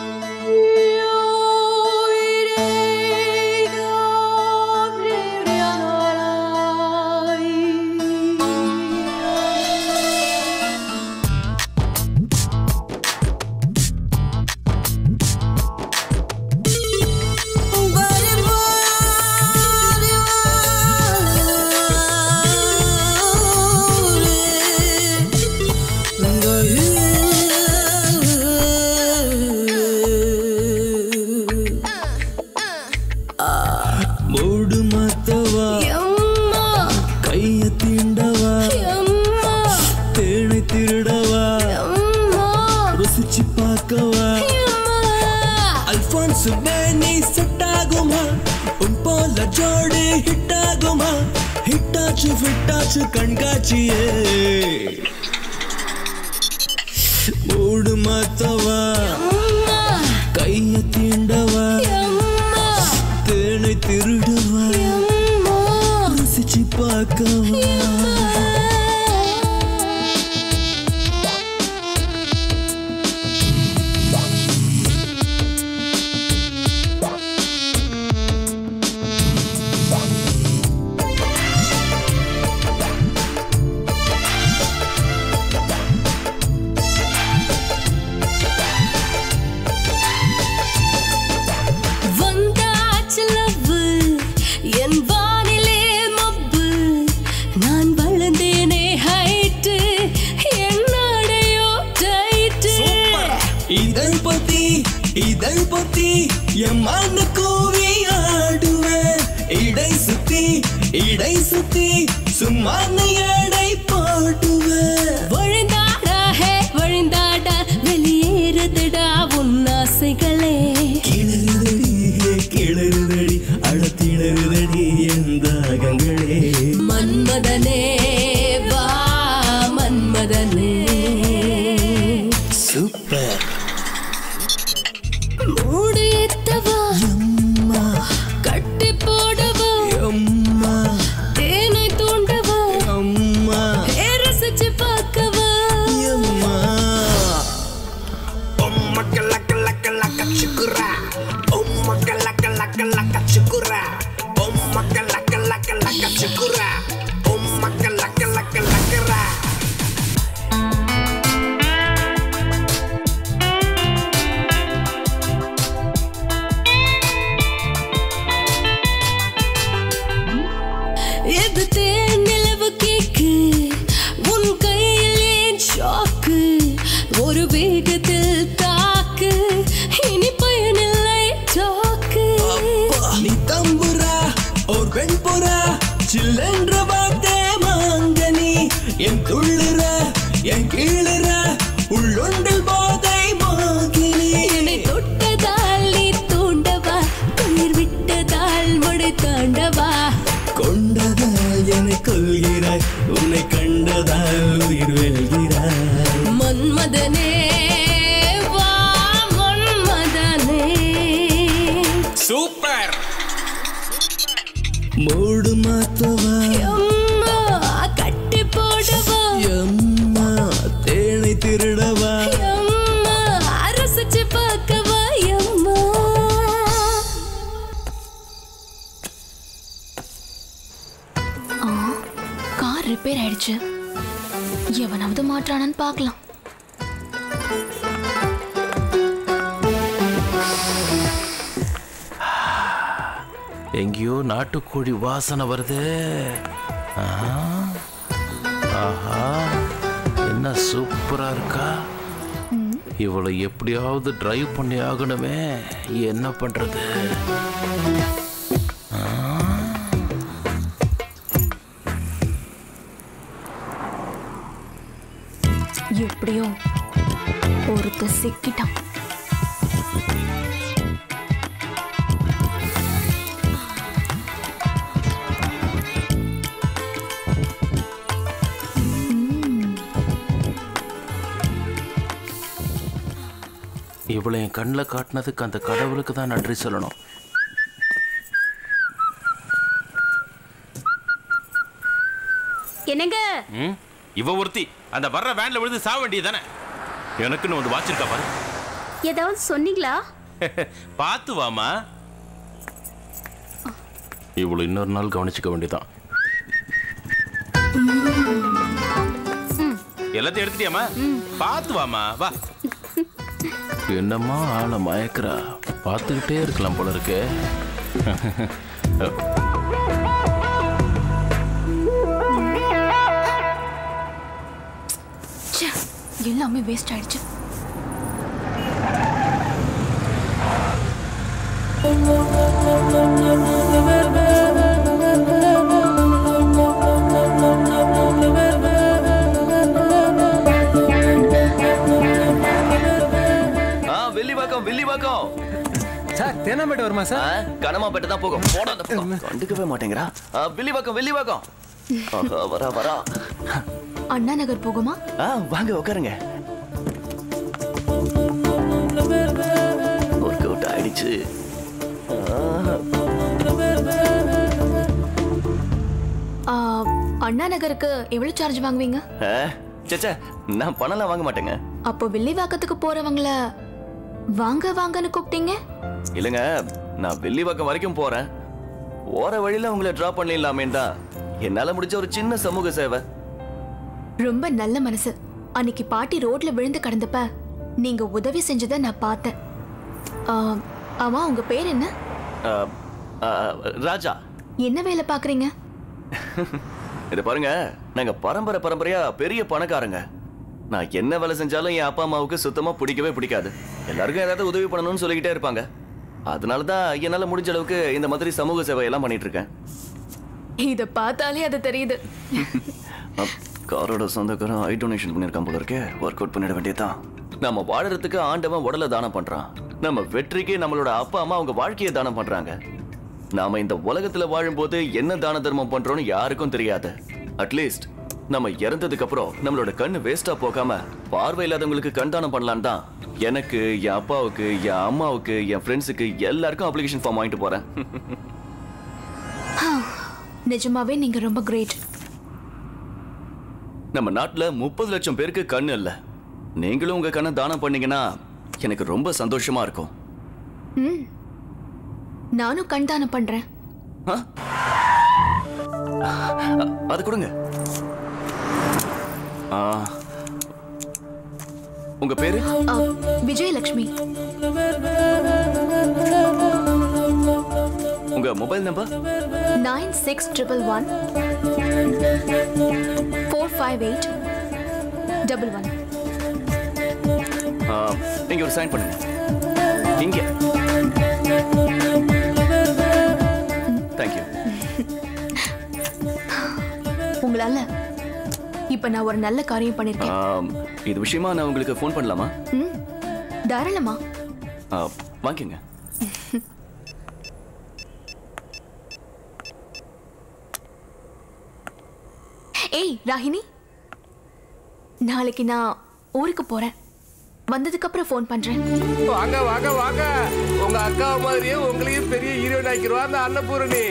மூடு மாத்தவா கைய தீண்டவா தேனை திருடவா ருசிச்சு பார்க்கவா அல்பான்ஸ் நீ செட் ஆகுமா உன் போல ஜோடி ஹிட் ஆகுமா ஹிட்டாச்சு ஃபிட்டாச்சு கண்காட்சியே மூடு மாத்தவா கைய தீண்டவா தேனை திருடவா ருசிச்சு பார்க்கவா Thank இதழ் பொத்தி இதழ் பொத்தி எம்மான கூவி ஆடுவேன் இடை சுத்தி இடை சுத்தி சும்மா எடை போடுவேன் வழிந்தாடா ஹே வழிந்தாடா வெளியேறுதுடா உன் ஆசைகளே கிளறுதடி ஹே கிளறுதடி அழத்திளறுதடி எந்த அகங்களே மன்மதனே வா மன்மதனே சூப்பர் மூடு எத்தவா கட்டி போடவா அம்மா தேனை தூண்டவா அம்மா ரசிச்சு பார்க்கவா அம்மா எது தேன் நிலவு கேக்கு உன் கையில் ஏன் ஷாக்கு ஒரு வேகத்தில் தாக்கு இனி பயனில்லை டாக்கு நீ தம்புரா ஓர் வெண்புறா சில்லென்ற வார்த்தை மாங்கனி என் துள்ளுற என் கீழுற உள்ளொண்டில் போதை மாகினி என்னை தொட்டதால் நீ தூண்டவா துயிர் விட்டதால் முடை தாண்டவா கொண்டதால் என்னை கொள்கிறாய் உன்னை கண்டதால் உயிர் வெல்கிறாய் மன்மதனே வா மன்மதனே சூப்பர் மூடு மாத்தவா அம்மா கட்டி போடவா அம்மா தேனை திருடவா அம்மா ரசிச்சு பார்க்கவா அம்மா ஆ, கார் ரிப்பேர் ஆயிடுச்சு எவனாவது மாற்றானான்னு பார்க்கலாம் எங்கேயோ நாட்டுக்கோழி வாசனை வருது ஆ, ஆஹா என்ன சூப்பரா இருக்கா இவளை எப்படியாவது டிரைவ் பண்ணி ஆகணுமே என்ன பண்றது ஆ, எப்படியோ ஒருத்த சிக்கிட்டான் இவளை என் கண்ணில் காட்டினதுக்கு அந்த கடவுளுக்கு தான் நன்றி சொல்லணும் என்னங்க ம் இவ ஒருத்தி அந்த வர்ற வேன்ல விழுந்து சாக வேண்டியதானே எனக்குன்னு வந்து வாச்சிருக்கா பாரு ஏதாவது சொன்னீங்களா பார்த்து வாமா இவ்வளவு இன்னொரு நாள் கவனிச்சுக்க வேண்டியதான் எல்லாத்தையும் எடுத்துட்டியாமா பார்த்து வாமா வா என்னம்மா ஆளை மயக்கிறா பார்த்துக்கிட்டே இருக்கலாம் போல இருக்கு ச்சே, எல்லாமே வேஸ்ட் ஆயிடுச்சு ஆ வெள்ளிவாக்கம் வெள்ளிவாக்கம் சார் தேனாம்பேட்டை வருமா சார் கனமாப்பேட்டை தான் போகும் போட அந்த பக்கம். கண்டுக்கவே மாட்டேங்கிறா ஆ, வெள்ளிவாக்கம் வெள்ளிவாக்கம் ஆஹா, வரா வரா அண்ணா நகர் போகுமா ஆ வாங்க உட்காருங்க ஒர்க் அவுட் ஆயிடுச்சு ஆ, ஆ, அண்ணா நகருக்கு எவ்வளவு சார்ஜ் வாங்குவீங்க ஆ, ச்சே நான் பணம்லாம் வாங்க மாட்டேங்க அப்போ வில்லிவாக்கத்துக்கு போறவங்கள வாங்க வாங்கன்னு கூப்பிட்டீங்க இல்லைங்க நான் வெள்ளிவாக்கம் வரைக்கும் போறேன் போற வழியில உங்களை டிராப் பண்ணிடலாமேன்னு தான் என்னால முடிஞ்ச ஒரு சின்ன சமூக சேவை ரொம்ப நல்ல மனசு அன்னைக்கு பாட்டி ரோட்ல விழுந்து கிடந்தப்ப நீங்க உதவி செஞ்சதை நான் பார்த்தேன் ஆ, ஆமா உங்க பேர் என்ன ஆ, ஆ, ராஜா என்ன வேலை பாக்குறீங்க இதை பாருங்க நாங்க பரம்பரை பரம்பரையா பெரிய பணக்காரங்க நான் என்ன வேலை செஞ்சாலும் என் அப்பா அம்மாவுக்கு சுத்தமா பிடிக்கவே பிடிக்காது எல்லாருக்கும் ஏதாவது உதவி பண்ணணும்னு சொல்லிக்கிட்டே இருப்பாங்க அதனால தான் என்னால முடிஞ்ச அளவுக்கு இந்த மாதிரி சமூக சேவை எல்லாம் பண்ணிட்டு இருக்கேன் இத பார்த்தாலே அது தெரியுது அப், காரோட சொந்தக்காரன் ஐ டொனேஷன் பண்ணியிருக்கான் போல இருக்கே ஒர்க் அவுட் பண்ணிட வேண்டியதுதான் நம்ம வாழறதுக்கு ஆண்டவன் உடலை தானம் பண்றான் நம்ம வெற்றிக்கு நம்மளோட அப்பா அம்மா அவங்க வாழ்க்கையை தானம் பண்றாங்க நாம இந்த உலகத்துல வாழும்போது என்ன தான தர்மம் பண்றோம்னு யாருக்கும் தெரியாது அட்லீஸ்ட் நம்ம இறந்ததுக்கு அப்புறம் நம்மளோட கண்ணு வேஸ்டா போகாம பார்வை இல்லாதவங்களுக்கு கண் தானம் பண்ணலான்னு தான் எனக்கு என் அப்பாவுக்கு என் அம்மாவுக்கு என் ஃப்ரெண்ட்ஸுக்கு எல்லாருக்கும் அப்ளிகேஷன் ஃபார்ம் வாங்கிட்டு போறேன் நிஜமாவே நீங்க ரொம்ப கிரேட் நம்ம நாட்டுல முப்பது லட்சம் பேருக்கு கண்ணு இல்ல நீங்களும் உங்க கண்ணை தானம் பண்ணீங்கன்னா எனக்கு ரொம்ப சந்தோஷமா இருக்கும் ம் நானும் கண் தானம் பண்றேன் அ- அது கொடுங்க ஆ, உங்க பேரு அ, விஜயலட்சுமி உங்க mobile number nine six triple one four five eight double one நீங்க ஒரு சைன் பண்ணுங்க இங்க தேங்க்யூ உங்களால இப்ப நான் ஒரு நல்ல காரியம் பண்ணிருக்கேன் இது விஷயமா நான் உங்களுக்கு ஃபோன் பண்ணலாமா ம் தாராளமா ஆ, வாங்கிக்கங்க ஏய் ராகினி நாளைக்கு நான் ஊருக்கு போறேன் வந்ததுக்கு அப்புறம் ஃபோன் பண்றேன் வாங்க வாங்க வாங்க உங்க அக்கா மாதிரியே உங்களையும் பெரிய ஹீரோயின் ஆக்கிடுவா அந்த அன்னபூரணி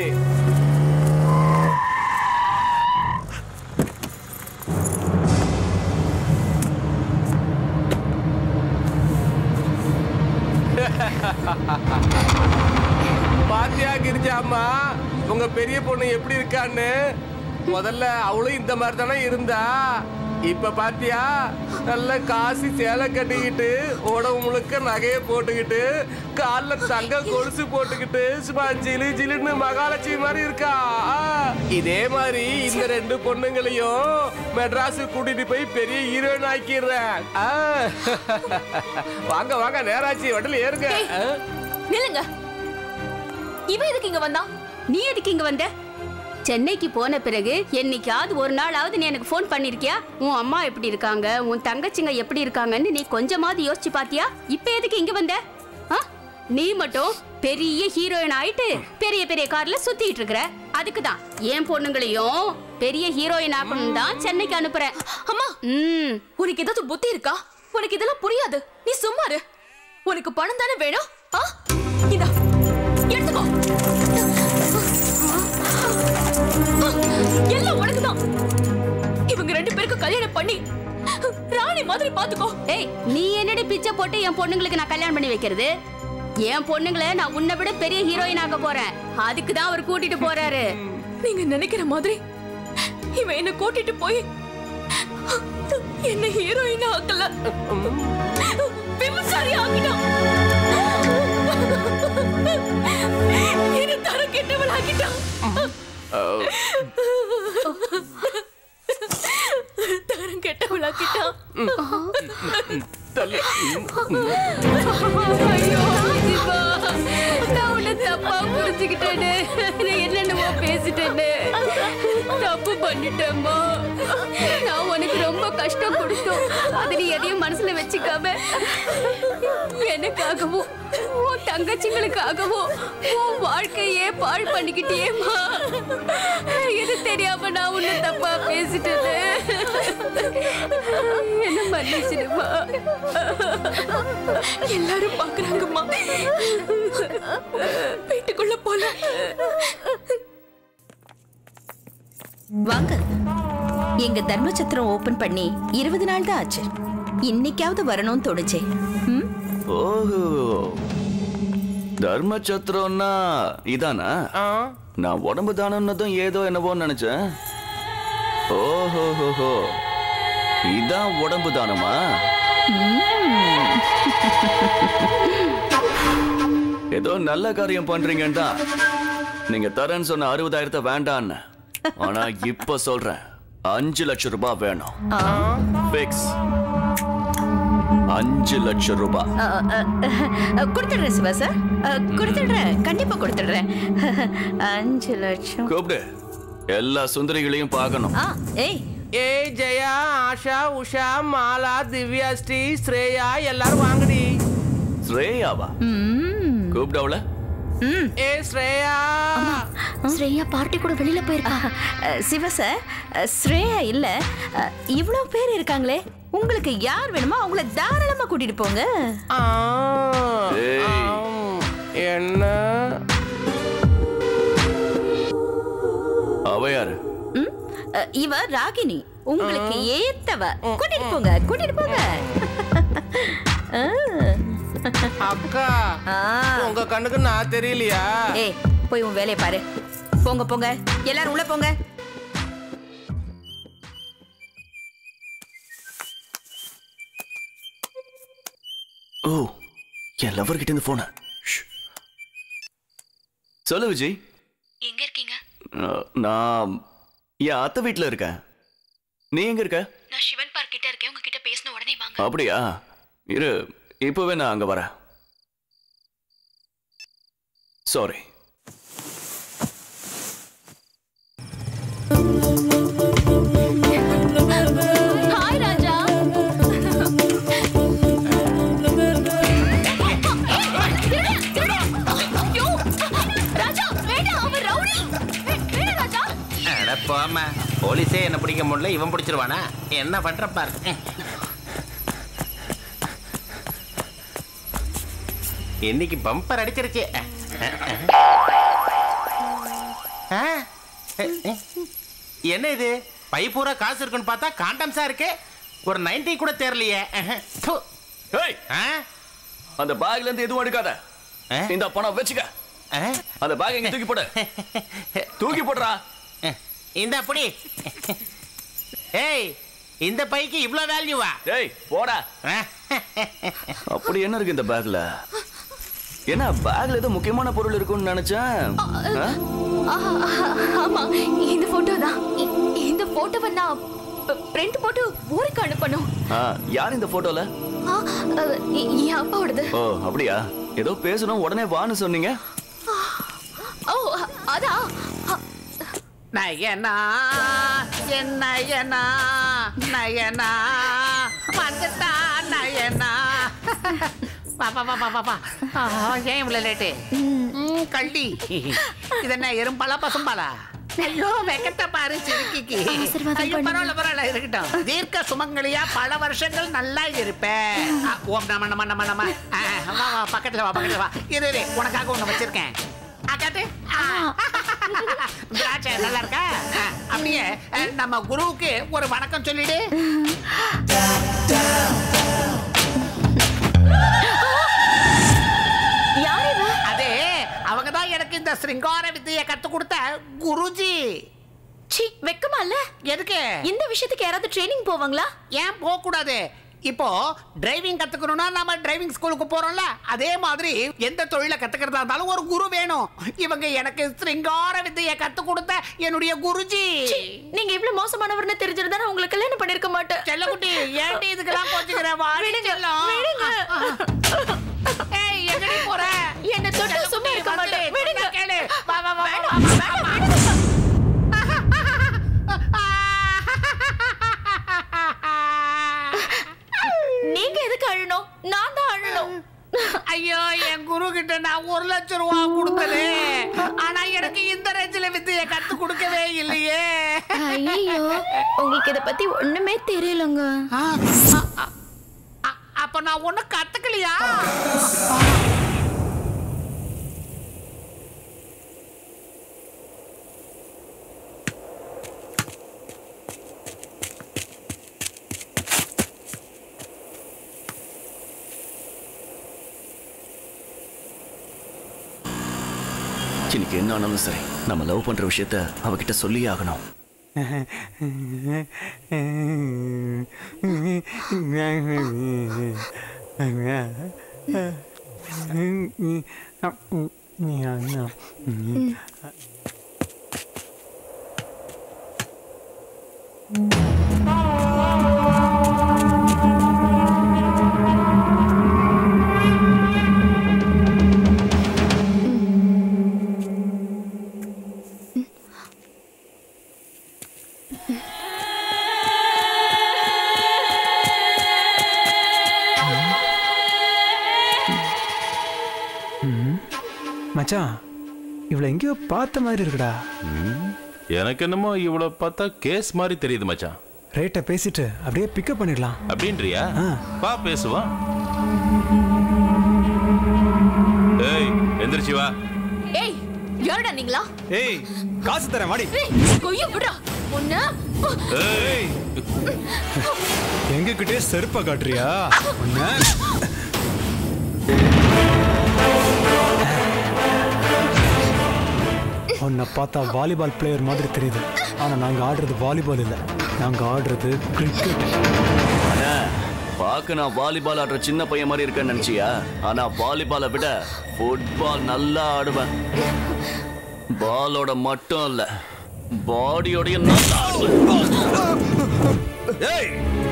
பாத்தியா கிரிஜா அம்மா உங்க பெரிய பொண்ணு எப்படி இருக்கான்னு முதல்ல அவளும் இந்த மாதிரி தானே இருந்தா இப்ப பாத்தியா நல்ல காசி சேலை கட்டிக்கிட்டு உடம்பு முழுக்க நகையை போட்டுக்கிட்டு கால்ல தங்க கொலுசு போட்டுக்கிட்டு சும்மா ஜிலு ஜிலுன்னு மகாலட்சுமி மாதிரி இருக்கா ஆ, இதே மாதிரி இந்த ரெண்டு பொண்ணுங்களையும் மெட்ராஸு கூட்டிட்டு போய் பெரிய ஹீரோயின் ஆக்கிடுறேன் ஆ. வாங்க வாங்க நேராச்சு வண்டில ஏறுங்க ஆ. நில்லுங்க இவன் எதுக்கு இங்க வந்தான் நீ எதுக்கு இங்க வந்த சென்னைக்கு போன பிறகு என்னைக்காவது ஒரு நாளாவது நீ எனக்கு ஃபோன் பண்ணிருக்கியா உன் அம்மா எப்படி இருக்காங்க உன் தங்கச்சிங்க எப்படி இருக்காங்கன்னு நீ கொஞ்சமாவது யோசிச்சு பாத்தியா இப்ப எதுக்கு இங்க வந்த ஆ? நீ மட்டும் பெரிய ஹீரோயின் ஆயிட்டு பெரிய பெரிய கார்ல சுத்திட்டு இருக்கிற அதுக்கு தான் என் பொண்ணுங்களையும் பெரிய ஹீரோயின் ஆக்கணும் தான் சென்னைக்கு அனுப்புறேன் அம்மா ம் உனக்கு ஏதாவது புத்தி இருக்கா உனக்கு இதெல்லாம் புரியாது நீ சும்மா இரு உனக்கு பணம் தானே வேணும் ஆ இதா எடுத்துக்கோ எல்லாம் உனக்கு தான் இவங்க ரெண்டு பேருக்கு கல்யாணம் பண்ணி ராணி மாதிரி பாத்துக்கோ ஏய் நீ என்னடி பிச்சை போட்டு என் பொண்ணுங்களுக்கு நான் கல்யாணம் பண்ணி வைக்கிறது என் பொண்ணுங்களை நான் உன்னை விட பெரிய ஹீரோயின் ஆக்க போறேன் அதுக்கு தான் அவர் கூட்டிட்டு போறாரு நீங்க நினைக்கிற மாதிரி இவன் என்ன கூட்டிட்டு போய் என்ன ஹீரோயின் ஆக்கல விமர்சாரி ஆக்கிட்டான் என்ன தர கெட்டவள் ஆக்கிட்டான் தரம் கெட்டவள் ஆக்கிட்டான் தள்ளு. ஐயோ, சிவா, நான் உன்னை தப்பா புரிஞ்சுக்கிட்டேனே. நான் என்னென்னமோ பேசிட்டேனே. தப்பு பண்ணிட்டேம்மா. நான் உனக்கு ரொம்ப கஷ்டம் கொடுத்தோம் அதை நீ எதையும் மனசுல வச்சுக்காம எனக்காகவும் உன் தங்கச்சிங்களுக்காகவும் உன் வாழ்க்கையே பாழ் பண்ணிக்கிட்டியேம்மா இது தெரியாம நான் உன்னை தப்பா பேசிட்டேனே என்ன மன்னிச்சிடுமா எல்லாரும் பாக்குறாங்கம்மா வீட்டுக்குள்ள போல வாங்க எங்க தர்மச்சத்திரம் ஓபன் பண்ணி இருபது நாள் தான் ஆச்சு இன்னைக்காவது வரணும்னு தோணுச்சே ம்? ஓஹோ தர்ம சத்திரம்னா இதானா நான் உடம்பு தானம்னதும் ஏதோ என்னவோன்னு நினைச்சேன் ஓஹோ இதான் உடம்பு தானமா ஏதோ நல்ல காரியம் பண்றீங்கன்னு தான் நீங்க தரேன்னு சொன்ன அறுபதாயிரத்தை வேண்டான்னு ஆனா இப்ப சொல்றேன் அஞ்சு லட்சம் ரூபாய் வேணும் ஆ. ஃபிக்ஸ் அஞ்சு லட்சம் ரூபாய் அ, அ, அ, கொடுத்துடுறேன் சிவா சார் அ, கொடுத்துடுறேன் கண்டிப்பா கொடுத்துடுறேன் அஞ்சு லட்சம் கூப்பிடு எல்லா சுந்தரிகளையும் பார்க்கணும் ஆ ஏய் ஏய் ஜெயா ஆஷா உஷா மாலா திவ்யா ஸ்ரீ ஸ்ரேயா எல்லாரும் வாங்கடி ஸ்ரேயாவா கூப்பிடு அவள ஏ ஸ்ரேயா ஸ்ரேயா பார்ட்டி கூட வெளியில போயிருக்கா சிவ சார் அ, ஸ்ரேயா இல்ல அ, இவ்வளோ பேர் இருக்காங்களே உங்களுக்கு யார் வேணுமோ அவங்கள தாராளமா கூட்டிட்டு போங்க என்ன அவ யாரு ம், அ, இவ ராகினி உங்களுக்கு ஏத்தவ கூட்டிட்டு போங்க கூட்டிட்டு போங்க ஆ. அக்கா உங்க கண்ணுக்கு நான் தெரியலையா ஏய் போய் உன் வேலையை பாரு போங்க போங்க எல்லாரும் உள்ள போங்க ஓ என் லவர் கிட்ட இருந்து போன சொல்லு விஜய் எங்க இருக்கீங்க அஹ், நான் என் அத்தை வீட்ல இருக்கேன் நீ எங்க இருக்க நான் சிவன் பார்க் கிட்ட இருக்கேன் உங்ககிட்ட பேசின உடனே வாங்க அப்படியா இரு இப்பவே நான் அங்க வரேன் சாரி ஹாய் ராஜா ராஜா வேண்டாம் அவன் ரவுடி வேண்டாம் ராஜா அட போம்மா போலீஸே என்ன பிடிக்க முடியல இவன் பிடிச்சிருவானா என்ன பண்ற பாரு இன்னைக்கு பம்பர் அடிச்சிருச்சு ஆ? என்ன இது பை பூரா காசு இருக்குன்னு பார்த்தா காண்டம்ஸா இருக்கு ஒரு நைன்டி கூட தெரியலையே ப்பு. ஆ? அந்த பேக்ல இருந்து எதுவும் எடுக்காத இந்த பணம் வச்சுக்க அந்த பேக் எங்க தூக்கி போடு தூக்கி போடுறா இந்த அப்படி ஏய் இந்த பைக்கு இவ்ளோ வேல்யூவா ஏய் போடா அப்படி என்ன இருக்கு இந்த பேக்ல என்ன பேக்ல ஏதோ முக்கியமான பொருள் இருக்கும்னு நினைச்சேன் ஆ? ஆஹா, ஆஹா, ஆமா இந்த போட்டோ தான் இ- இந்த போட்டோவை நான் பிரிண்ட் போட்டு ஊருக்கு அனுப்பணும் ஆ, யார் இந்த போட்டோல ஆ, அஹ், எ- என் அப்பாவோடது ஓ அப்படியா ஏதோ பேசணும் உடனே வான்னு சொன்னீங்க ஓ அ- அதான் அ- நயனா என் நயனா நயனா வந்துட்டா நயனா வா வா வா வா வா வா ஆ, ஏன் இவ்வளவு லேட்டு ம், கள்ளி இது என்ன எறும்பாலா பசும்பாலா ஐயோ வெக்கத்தை பாரு சிறுக்கிக்கு ஆசீர்வாதம் ஐயோ பண்ணுங்க. பரவாயில்ல பரவாயில்ல இருக்கட்டும் தீர்க்க சுமங்கலியா பல வருஷங்கள் நல்லா இருப்பேன் ஆ, ஓம் நம நம நம நம ஆ, வா வா பக்கத்துல வா பக்கத்துல வா இரு இரு உனக்காக ஒண்ணு வச்சிருக்கேன் ஆ, காட்டு ஆ. திராட்சை நல்லா இருக்கா ஆ, அப்படியே அஹ், நம்ம குருவுக்கு ஒரு வணக்கம் சொல்லிடு யார் இவ அதே அவங்க தான் எனக்கு இந்த சிருங்கார வித்தையை கத்து கொடுத்த குருஜி சி வெக்கமா இல்ல எதுக்கு இந்த விஷயத்துக்கு யாராவது ட்ரைனிங் போவாங்களா ஏன் போக கூடாது இப்போ டிரைவிங் கத்துக்கணும்னா நாம டிரைவிங் ஸ்கூலுக்கு போறோம்ல அதே மாதிரி எந்த தொழிலை கத்துக்கிறதா இருந்தாலும் ஒரு குரு வேணும் இவங்க எனக்கு சிருங்கார வித்தையை கத்து கொடுத்த என்னுடைய குருஜி நீங்க இவ்வளவு மோசமானவர்னு தெரிஞ்சிருந்தா நான் உங்களுக்கு கல்யாணம் பண்ணிருக்க மாட்டேன் செல்லக்குட்டி ஏன்டி இதுக்கெல்லாம் கோச்சுக்கிற வாடி செல்லம் ஏய் எங்கடி போற என்ன தொட்டு சும்மா இருக்க மாட்டேன் விடுங்க கேளு வா வா வா வா, வா, வா, வா. நீங்க எதுக்கு அழணும் நான் தான் அழணும் ஐயோ என் குரு கிட்ட நான் ஒரு லட்சம் ரூபா கொடுத்தது ஆனா எனக்கு இந்த ரேஞ்சில வித்தைய கத்து கொடுக்கவே இல்லையே ஐயோ உங்களுக்கு இத பத்தி ஒண்ணுமே தெரியலங்க அப்ப நான் ஒண்ணு கத்துக்கலையா இன்னைக்கு என்ன ஆனாலும் சரி நம்ம லவ் பண்ற விஷயத்த அவகிட்ட சொல்லியே ஆகணும் ம். மச்சான் இவளை எங்கேயோ பார்த்த மாதிரி இருக்குடா ம், எனக்கு என்னமோ இவ்வளோ பார்த்தா கேஸ் மாதிரி தெரியுது மச்சான் ரேட்டை பேசிட்டு அப்படியே பிக்கப் பண்ணிடலாம் அப்படின்றியா வா பேசுவோம் ஏய் எந்திரிச்சு வா ஏய் யாருடா நீங்களா ஏய் காசு தரேன் வாடி ஏய் கொய்ய விடுறா உன்ன ஏய் எங்க கிட்டே செருப்ப காட்டுறியா உன்ன உன்னை பார்த்தா வாலிபால் பிளேயர் மாதிரி தெரியுது ஆனா நாங்க ஆடுறது வாலிபால் இல்ல நாங்க ஆடுறது கிரிக்கெட் அண்ணா, பார்க்க நான் வாலிபால் ஆடுற சின்ன பையன் மாதிரி இருக்கேன்னு நினைச்சியா ஆனா வாலிபாலை விட ஃபுட்பால் நல்லா ஆடுவேன் பாலோட மட்டும் இல்ல பாடியோடய நல்லா ஆடுவேன் ஏய்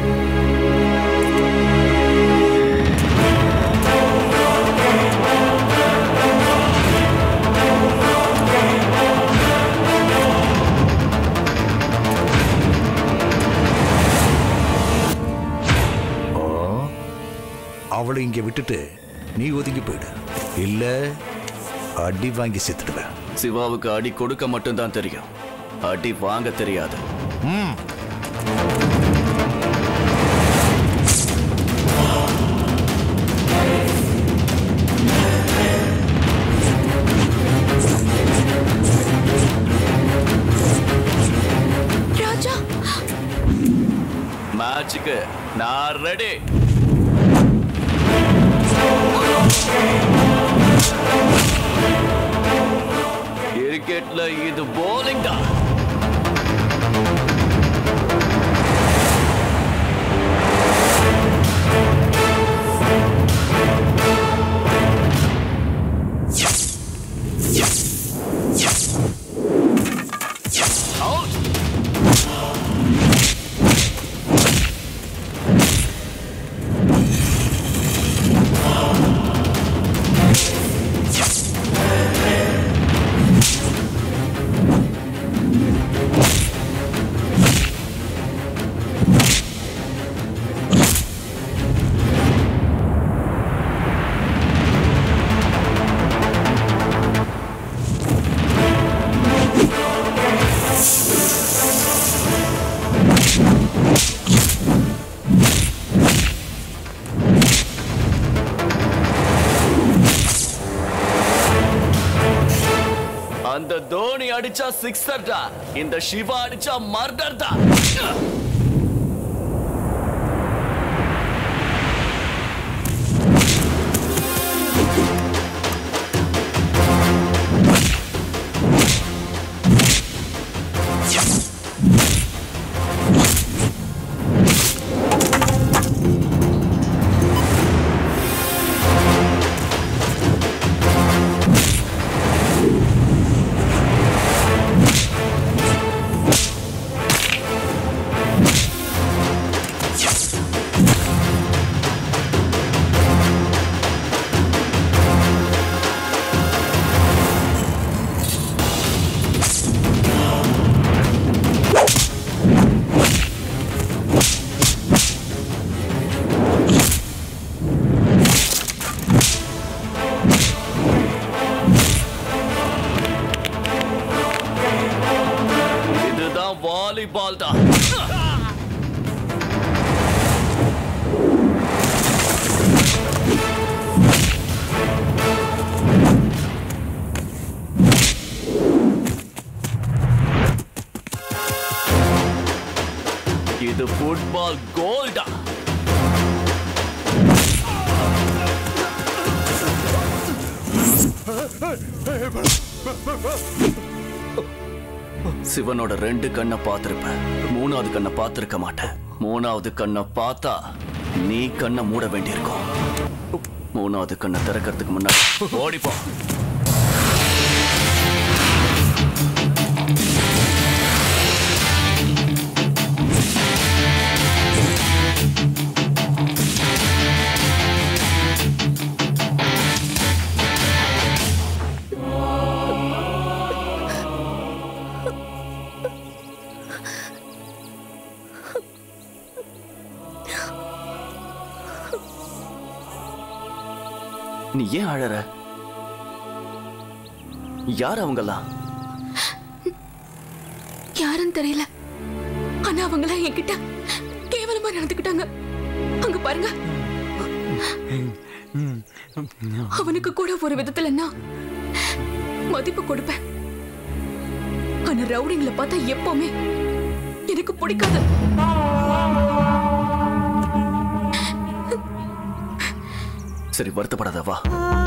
அவளை இங்க விட்டுட்டு நீ ஒதுங்கி போயிடு இல்ல அடி வாங்கி செத்துடுவேன் சிவாவுக்கு அடி கொடுக்க மட்டும்தான் தெரியும் அடி வாங்க தெரியாது ம் ராஜா மேட்சுக்கு நான் ரெடி கிரிக்கெட்ல இது bowling தான் Out. அந்த தோனி அடிச்சா சிக்ஸர் தான் இந்த சிவா அடிச்சா மர்டர் தான் இதுதான் வாலிபால் தான் இது ஃபுட்பால் கோல்டா சிவனோட ரெண்டு கண்ணை பார்த்திருப்பேன் மூணாவது கண்ணை பார்த்திருக்க மாட்டேன் மூணாவது கண்ணை பார்த்தா நீ கண்ணை மூட வேண்டியிருக்கும் மூணாவது கண்ணை திறக்கிறதுக்கு முன்னாடி ஓடிப்போ நீ ஏன் அழற யார் அவங்கெல்லாம் யாருன்னு தெரியல ஆனா அவங்களாம் என்கிட்ட கேவலமா நடந்துக்கிட்டாங்க அங்க பாருங்க அவனுக்கு கூட ஒரு விதத்துல நான் மதிப்பு கொடுப்பேன் ஆனா ரவுடிங்களை பார்த்தா எப்பவுமே எனக்கு பிடிக்காது சரி வருத்தப்படாத வா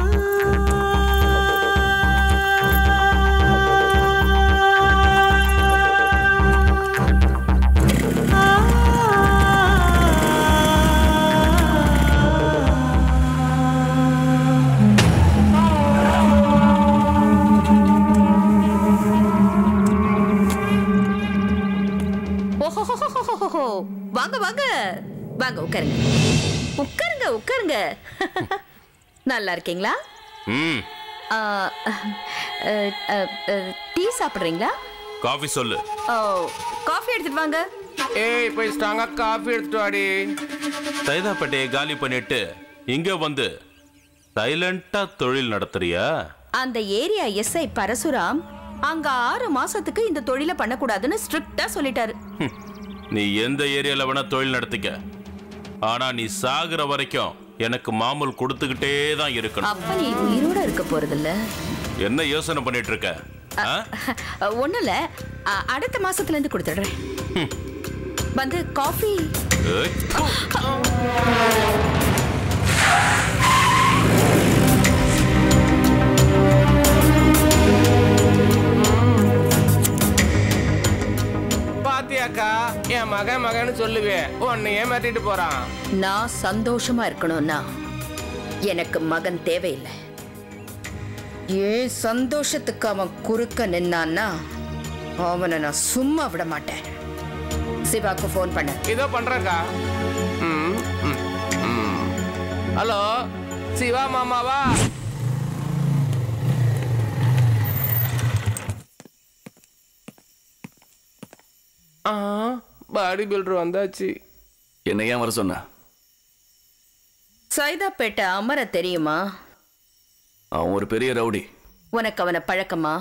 ஓஹோஹோஹோஹோஹோ. வாங்க வாங்க வாங்க உட்காருங்க உட்காருங்க உட்காருங்க நல்லா இருக்கீங்களா ம் ஆ, அ, அ, அ, டீ சாப்பிடுறீங்களா காஃபி சொல்லு ஓ காஃபி எடுத்துட்டு வாங்க ஏய் போய் ஸ்ட்ராங்கா காஃபி எடுத்துட்டு வாடி சைதாப்பேட்டையை காலி பண்ணிட்டு இங்க வந்து சைலண்டா தொழில் நடத்துறியா அந்த ஏரியா எஸ்ஐ பரசுராம் அங்க ஆறு மாசத்துக்கு இந்த தொழிலை பண்ணக்கூடாதுன்னு ஸ்ட்ரிக்டா சொல்லிட்டாரு ஹம். நீ எந்த ஏரியால வேணா தொழில் நடத்திக்க ஆனா நீ சாகுற வரைக்கும் எனக்கு மாமூல் கொடுத்துக்கிட்டே தான் இருக்கணும் அப்ப நீ உயிரோட இருக்க போறதில்ல என்ன யோசனை பண்ணிட்டு இருக்க ஆ? ஒண்ணும் இல்ல அ, அடுத்த மாசத்துல இருந்து கொடுத்துடுறேன் வந்து காஃபி ஏய். பாத்தியாக்கா என் மகன் மகன்னு சொல்லுவேன் உன்னையே மாட்டிட்டு போறான் நான் சந்தோஷமா இருக்கணும்னா எனக்கு மகன் தேவையில்லை ஏன் சந்தோஷத்துக்கு அவன் குறுக்க நின்னான்னா அவனை நான் சும்மா விட மாட்டேன் சிவாக்கு ஃபோன் பண்ண இதோ பண்றேக்கா ம், ம், ம். ஹலோ சிவா மாமாவா ஆ பாடி பில்டர் வந்தாச்சு என்ன ஏன் வர சொன்ன சைதாப்பேட்டை அமர தெரியுமா அவன் ஒரு பெரிய ரவுடி உனக்கு அவனை பழக்கமா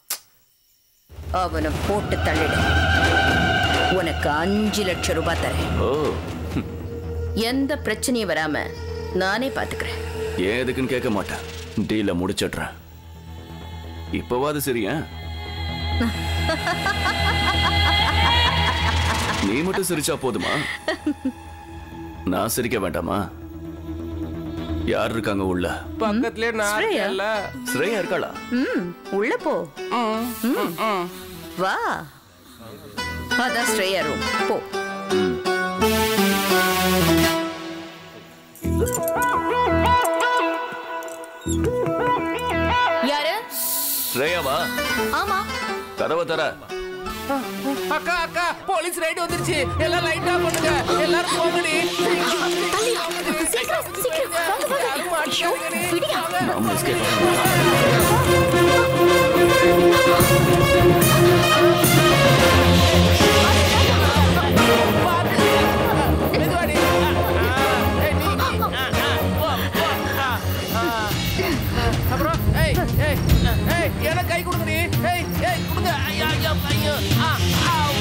அவனை போட்டு தள்ளிடு உனக்கு அஞ்சு லட்சம் ரூபாய் தரேன் ஓ எந்த பிரச்சனையும் வராம நானே பாத்துக்கிறேன் ஏன் எதுக்குன்னு கேட்க மாட்டேன் டீல முடிச்சிடுறேன் இப்பவாது சரியா நீ மட்டும் சிரிச்சா போதுமா நான் சிரிக்க வேண்டாமா யார் இருக்காங்க உள்ள பக்கத்துலயே நான் ஸ்ரேயா? இருக்கேன்ல ஸ்ரேயா இருக்காளா ம் உள்ள போ ம். வா அதான் ஸ்ரேயா ரூம் போ யாரு ஸ்ரேயாவா ஆமா கதவை தர அக்கா அக்கா போலீஸ் ரைடு வந்துருச்சு எல்லாம் லைட்டா பண்ணுங்க எல்லாரும் போங்கடி சீக்கிரம் சீக்கிரம் வாங்க வாங்க ஐயோ, விடியா நாம escape அப்புறம் ஏய் ஏய் ஏய் எனக்கு கை கொடுங்கடி ஏய் ஏய் கொடுங்க ஐயா ஐயா ஐயோ ஆ ஆ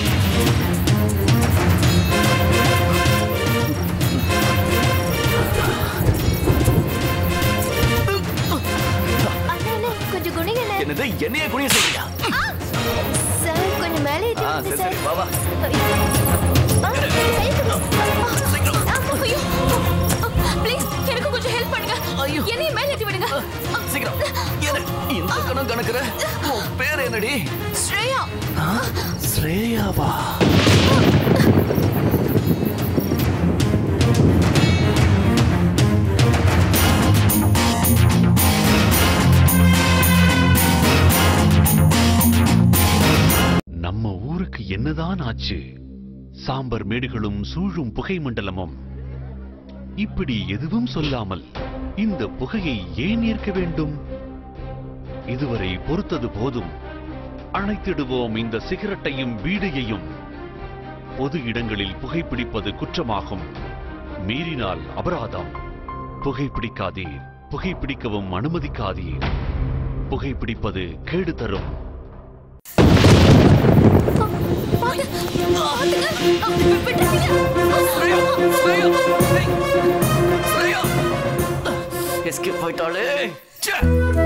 அண்ணா கொஞ்சம் குனிங்கண்ணே என்னது என்னைய குனிய சொல்றியா சார் கொஞ்சம் மேலே ஏத்தி ஆ விடுங்க சரி சார் சரி வா வா ப்ளீஸ் எனக்கு கொஞ்சம் ஹெல்ப் பண்ணுங்க என்னையும் மேல ஏத்தி விடுங்க சீக்கிரம் என்ன இந்த கணம் கணக்குற உன் பேர் என்னடி ஸ்ரேயா ஆ, ஸ்ரேயாவா நம்ம ஊருக்கு என்னதான் ஆச்சு சாம்பர் மேடுகளும் சூழும் புகை மண்டலமும் இப்படி எதுவும் சொல்லாமல் இந்த புகையை ஏன் ஏற்க வேண்டும் இதுவரை பொறுத்தது போதும் அணைத்திடுவோம் இந்த சிகரெட்டையும் பீடியையும் பொது இடங்களில் புகைப்பிடிப்பது குற்றமாகும் மீறினால் அபராதம் புகைப்பிடிக்காதீர் புகைப்பிடிக்கவும் அனுமதிக்காதீர் புகைப்பிடிப்பது கேடு தரும் எஸ்கேப் ஆயிட்டாளே ச்சே.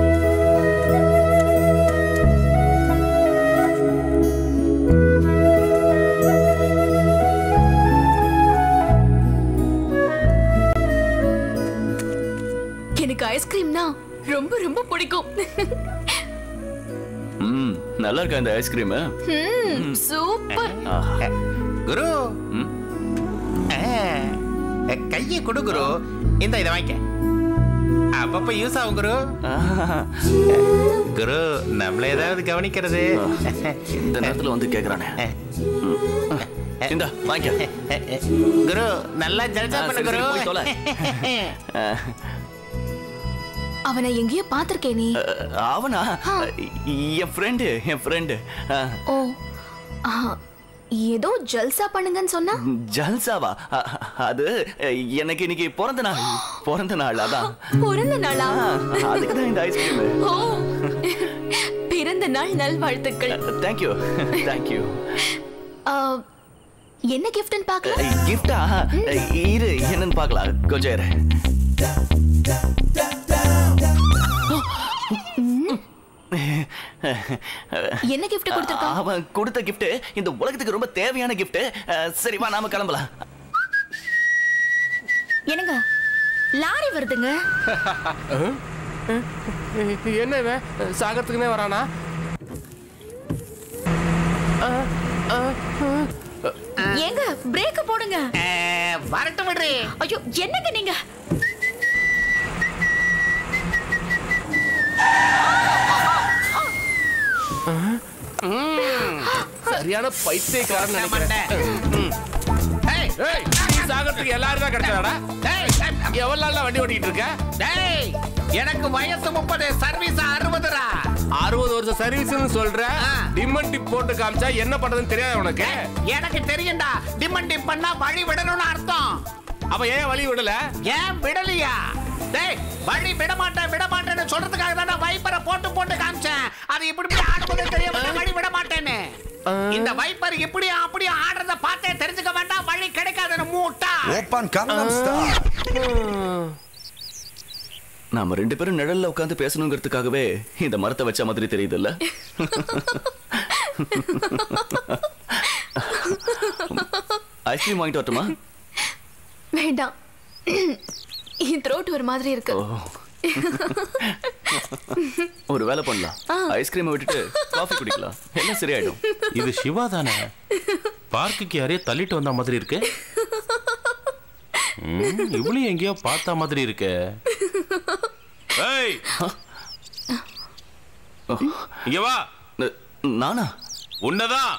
எனக்கு ஐஸ்கிரீம்னா ரொம்ப ரொம்ப பிடிக்கும் ம் நல்லா இருக்கா இந்த ஐஸ்கிரீம் ம், சூப்பர் குரு ஆ, கையை கொடு குரு இந்த இதை வாங்கிக்க அப்பப்ப யூஸ் ஆகும் குரு குரு நம்மள ஏதாவது கவனிக்கிறது இந்த நேரத்துல வந்து கேக்குறானே இந்த வாங்கிக்க குரு நல்லா ஜல்சா ஆ, பண்ணு சரி, குரு சரி, போய் தொலை. அஹ், அவனை எங்கேயோ பாத்திருக்கே நீ அவனா என் ஃப்ரெண்டு என் ஃப்ரெண்டு ஓ ஆ, ஏதோ ஜல்சா பண்ணுங்கன்னு சொன்னா ஜல்சாவா அ- அது எனக்கு இன்னைக்கு பிறந்த நாள் பிறந்த நாள் அதான் பிறந்த நாளா அதுக்கு தான் இந்த ஐஸ்கிரீம் ஓ பிறந்த நாள் நல்வாழ்த்துக்கள் தேங்க்யூ தேங்க்யூ ஆ, என்ன கிஃப்ட்னு பார்க்கலாம் கிஃப்டா இரு என்னன்னு பார்க்கலாம் கொஞ்சம் இரு என்ன கிஃப்ட் கொடுத்திருக்கான் அவன் கொடுத்த gift இந்த உலகத்துக்கு ரொம்ப தேவையான gift சரி வா நாம கிளம்பலாம் என்னங்க லாரி வருதுங்க என்ன இவன் சாகறதுக்குனே வரானா ஏங்க பிரேக் போடுங்க வரட்டும் விடுறே ஐயோ என்னங்க நீங்க சரியான பைத்தியக்காரன் நினைக்கிறேன் ம். ஏய், நீ சாகறதுக்கு எல்லாரும் தான் கிடைச்சாடா எவ்வளவு நாளா வண்டி ஓட்டிட்டு இருக்க டேய் எனக்கு வயசு முப்பது சர்வீஸ் அறுபதுரா அறுபது வருஷம் சர்வீஸ்னு சொல்ற டிம்மன் டிப் போட்டு காமிச்சா என்ன பண்றதுன்னு தெரியாது உனக்கு எனக்கு தெரியும்டா டிமன் டிப் பண்ணா வழி விடணும்னு அர்த்தம் அப்ப ஏன் வழி விடல ஏன் விடலையா டேய் வழி விட மாட்டேன் விட மாட்டேன்னு சொல்றதுக்காக தான் நான் வைப்பரை போட்டு போட்டு காமிச்சேன் அது இப்படி இப்படி ஆடும்போது தெரிய வந்தா வழி விட மாட்டேன்னு இந்த வைப்பர் இப்படி அப்படி ஆடுறத பார்த்தே தெரிஞ்சுக்க வேண்டாம் வழி கிடைக்காதுன்னு மூட்டா ஓப்பன் கங்னம் ஸ்டார் நாம ரெண்டு பேரும் நிழல்ல உட்கார்ந்து பேசணுங்கிறதுக்காகவே இந்த மரத்தை வச்ச மாதிரி தெரியுதுல்ல ஐஸ்கிரீம் வாங்கிட்டு வரட்டுமா வேண்டாம் என் த்ரோட் ஒரு மாதிரி இருக்கு ஒரு வேலை பண்ணலாம் ஆ. ஐஸ்கிரீமை விட்டுட்டு காஃபி குடிக்கலாம் எல்லாம் சரியாயிடும் இது சிவா தானே பார்க்குக்கு யாரையோ தள்ளிட்டு வந்த மாதிரி இருக்கு ம், இவளையும் எங்கேயோ பார்த்த மாதிரி இருக்கு ஏய் இங்க வா நானா உன்னதான்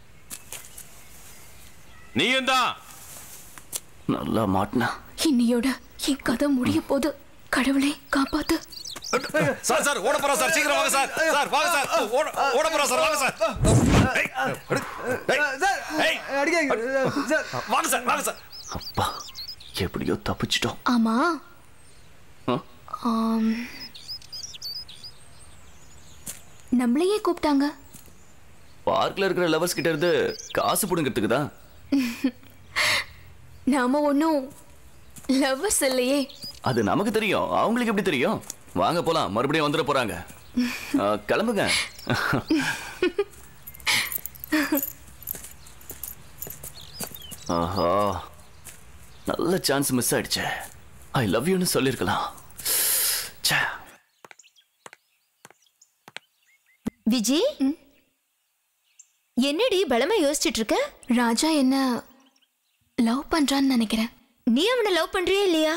நீயும் தான் நல்லா மாட்டினா இன்னியோட என் கதை முடிய போது கடவுளே காப்பாத்து சார் சார் ஓட போறோம் சார் சீக்கிரம் வாங்க சார் சார் வாங்க சார் ஓட ஓட போறோம் சார் வாங்க சார் ஏய், ஏய், ஏய், வாங்க சார் வாங்க சார் அப்பா எப்படியோ தப்பிச்சிட்டோம் ஆமா ஆ? ஆம். நம்மளையே கூப்பிட்டாங்க பார்க்ல இருக்கிற லவர்ஸ் கிட்ட இருந்து காசு புடுங்கிறதுக்கு தான் நாம ஒன்றும் லவ்வர்ஸ் இல்லையே அது நமக்கு தெரியும் அவங்களுக்கு எப்படி தெரியும் வாங்க போலாம் மறுபடியும் வந்துட போறாங்க ஆ, கிளம்புங்க ஆஹா நல்ல சான்ஸ் மிஸ் ஆயிடுச்சு ஐ லவ் யூன்னு சொல்லியிருக்கலாம் ச்சே. விஜி என்னடி பலமா யோசிச்சுட்டு இருக்க ராஜா என்ன லவ் பண்றான்னு நினைக்கிறேன் நீ அவனை லவ் பண்றியா இல்லையா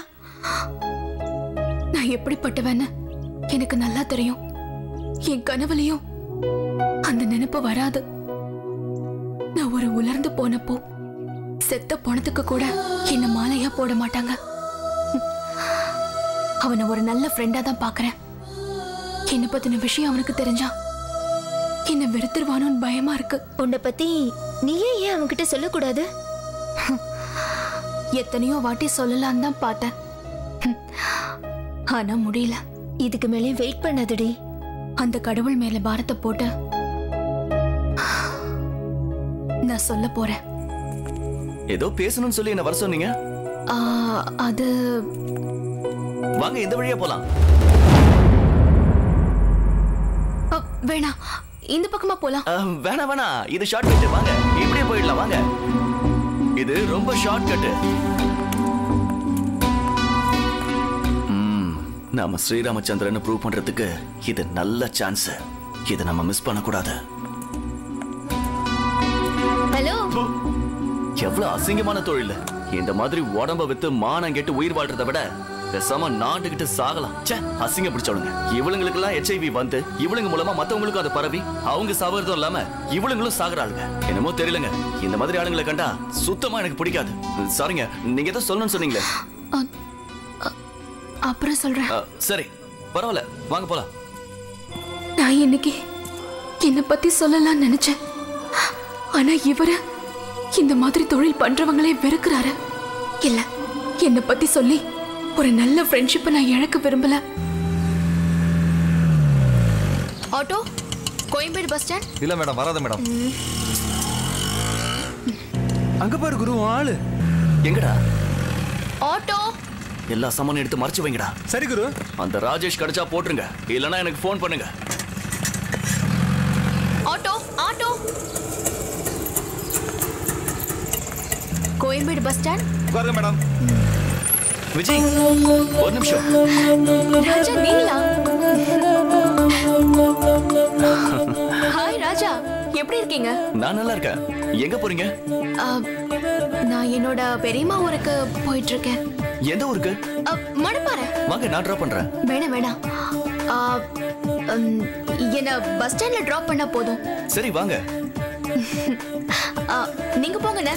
நான் எப்படிப்பட்டவன்னு எனக்கு நல்லா தெரியும் என் கனவுலயும் அந்த நினைப்பு வராது நான் ஒரு உலர்ந்து போனப்போ செத்த பணத்துக்கு கூட என்ன மாலையா போட மாட்டாங்க அவனை ஒரு நல்ல ஃப்ரெண்டா தான் பாக்குறேன் என்ன பத்தின விஷயம் அவனுக்கு தெரிஞ்சா என்ன வெறுத்துருவானோன்னு பயமா இருக்கு உன்னை பத்தி நீயே ஏன் அவன்கிட்ட சொல்லக்கூடாது எத்தனையோ வாட்டி சொல்லலான்னு தான் பார்த்தேன் ஆனா முடியல இதுக்கு மேலே வெயிட் பண்ணாதடி அந்த கடவுள் மேல பாரத்தை போட்டு நான் சொல்ல போறேன் ஏதோ பேசணும்னு சொல்லி என்ன வர சொன்னீங்க ஆ, அது வாங்க இந்த வழியா போலாம் அ, வேணாம் இந்த பக்கமா போலாம் அஹ், வேணாம் வேணாம் இது ஷார்ட் கட் வாங்க இப்படியே போயிடலாம் வாங்க இது ரொம்ப ஷார்ட் கட் நாம ஸ்ரீராமச்சந்திரன் ப்ரூவ் பண்றதுக்கு இது நல்ல சான்ஸ் இதை நம்ம மிஸ் பண்ணக்கூடாது ஹலோ எவ்வளவு அசிங்கமான தொழில் இந்த மாதிரி உடம்ப வித்து மானம் கெட்டு உயிர் வாழ்றதை விட பேசாம நாண்டுகிட்டு சாகலாம் ச்சே அசிங்க பிடிச்சவளுங்க இவளுங்களுக்கெல்லாம் ஹெச்ஐவி வந்து இவளுங்க மூலமா மத்தவங்களுக்கும் அது பரவி அவங்க சாவறதும் இல்லாம இவளுங்களும் சாகுறாளுங்க என்னமோ தெரியலங்க இந்த மாதிரி ஆளுங்களை கண்டா சுத்தமா எனக்கு பிடிக்காது சாரிங்க நீங்க ஏதோ சொல்லணும்னு சொன்னீங்களே அப்புறம் சொல்றேன் அஹ், சரி பரவாயில்ல வாங்க போலாம் நான் இன்னைக்கு என்னை பத்தி சொல்லலாம்னு நினைச்சேன் ஆனா இவரு இந்த மாதிரி தொழில் பண்றவங்களே வெறுக்கிறாரு இல்ல என்னை பத்தி சொல்லி ஒரு நல்ல ஃப்ரெண்ட்ஷிப்பை நான் இழக்க விரும்பல ஆட்டோ கோயம்பேடு பஸ் ஸ்டாண்ட் இல்ல மேடம் வராத மேடம் அங்க பாரு குரு ஆளு எங்கடா ஆட்டோ எல்லா சாமானும் எடுத்து மறைச்சு வைங்கடா சரி குரு அந்த ராஜேஷ் கிடைச்சா போட்டுருங்க இல்லனா எனக்கு ஃபோன் பண்ணுங்க auto auto Koyambedu bus stand உட்காருங்க மேடம் விஜய் ஒரு நிமிஷம் ராஜா நீங்களா ஹாய் ராஜா எப்படி இருக்கீங்க நான் நல்லா இருக்கேன் எங்க போறீங்க ஆ, நான் என்னோட பெரியம்மா ஊருக்கு போயிட்டு இருக்கேன் எந்த ஊருக்கு ஆ, மணப்பாறை வாங்க நான் ட்ராப் பண்றேன் வேணாம் வேணாம் ஆ, ம், என்னை பஸ் ஸ்டாண்ட்ல டிராப் பண்ணா போதும் சரி வாங்க ஆ, நீங்க போங்கண்ணே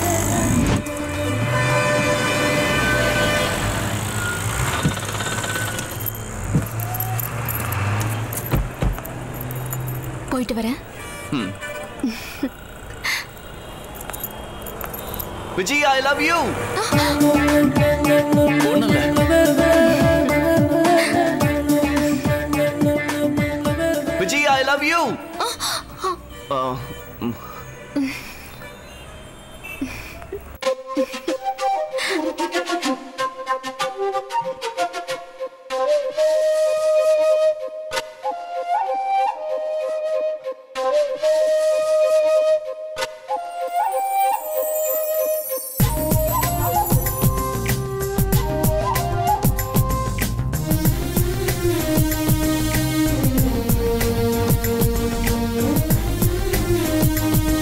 போயிட்டு வரேன் ம். விஜய் ஐ லவ் யூ ஒண்ணுல Vijay I love you Thank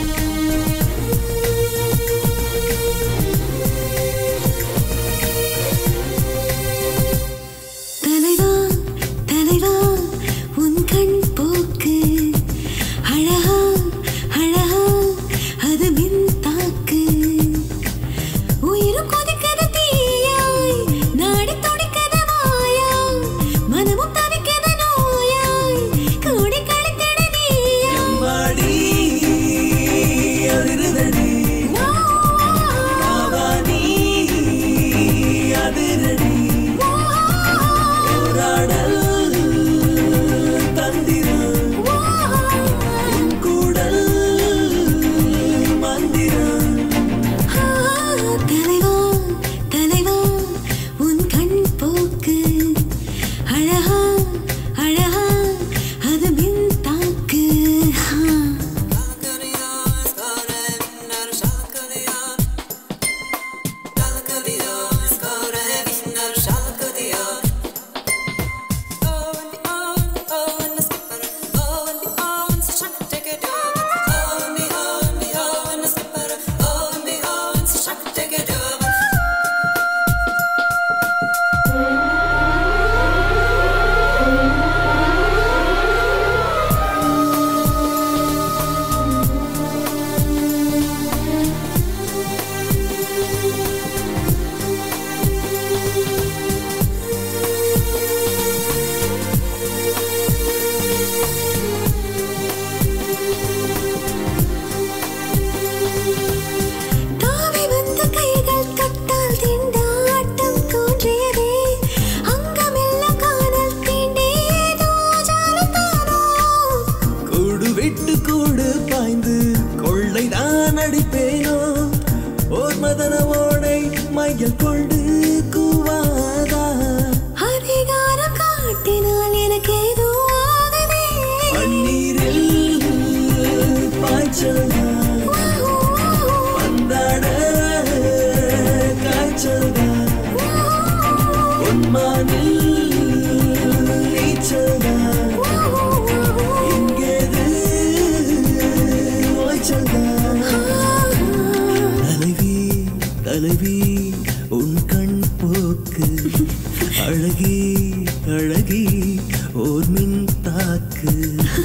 ஓர் மின் தாக்கு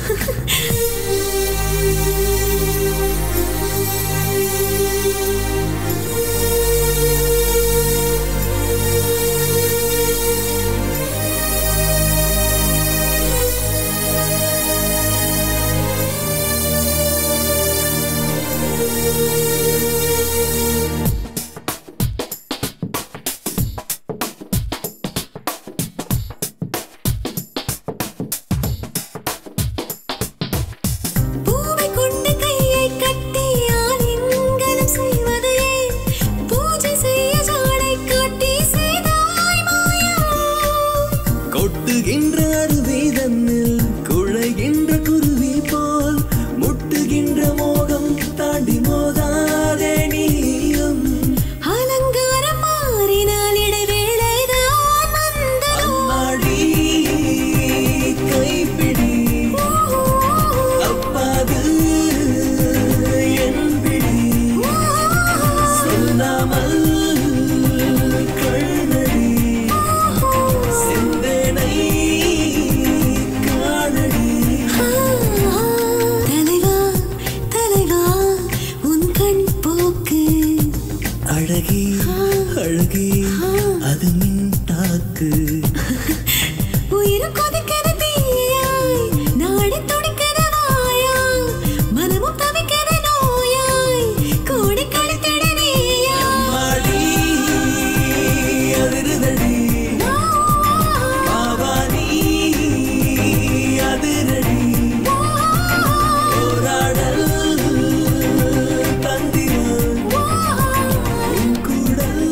பூவை கொண்டு கையை கட்டி ஆலிங்கனம் செய்வது ஏன்? பூஜை செய்ய ஜாடை காட்டி செய்தாய் மாயம். கொட்டுகின்ற அருவி தன்னில் குழைகின்ற குருவி போல் முட்டுகின்ற மோகம் தாண்டி மோதாதே நீயும் அலங்காரம் மாறினால் இடைவேளைதான் வந்ததோ? அம்மாடி கைப்பிடி அப்பாது என் பிடி சொல்லாமல் கண்ணடி செந்தேனை காணடி தலைவா, தலைவா, உன் கண் போக்கு அழகே அழகே அது மின் தாக்கு உயிரும் கொதிக்கிறது தீயாய் நாடி துடிக்கிறது வாயாய் மனமும் தவிக்கிறது நோயாய் கூடி கழித்திட நீயாய் அம்மாடி அதிருதடி பாவானி அதிரடி போராடல் தந்திரம் உன் குடல்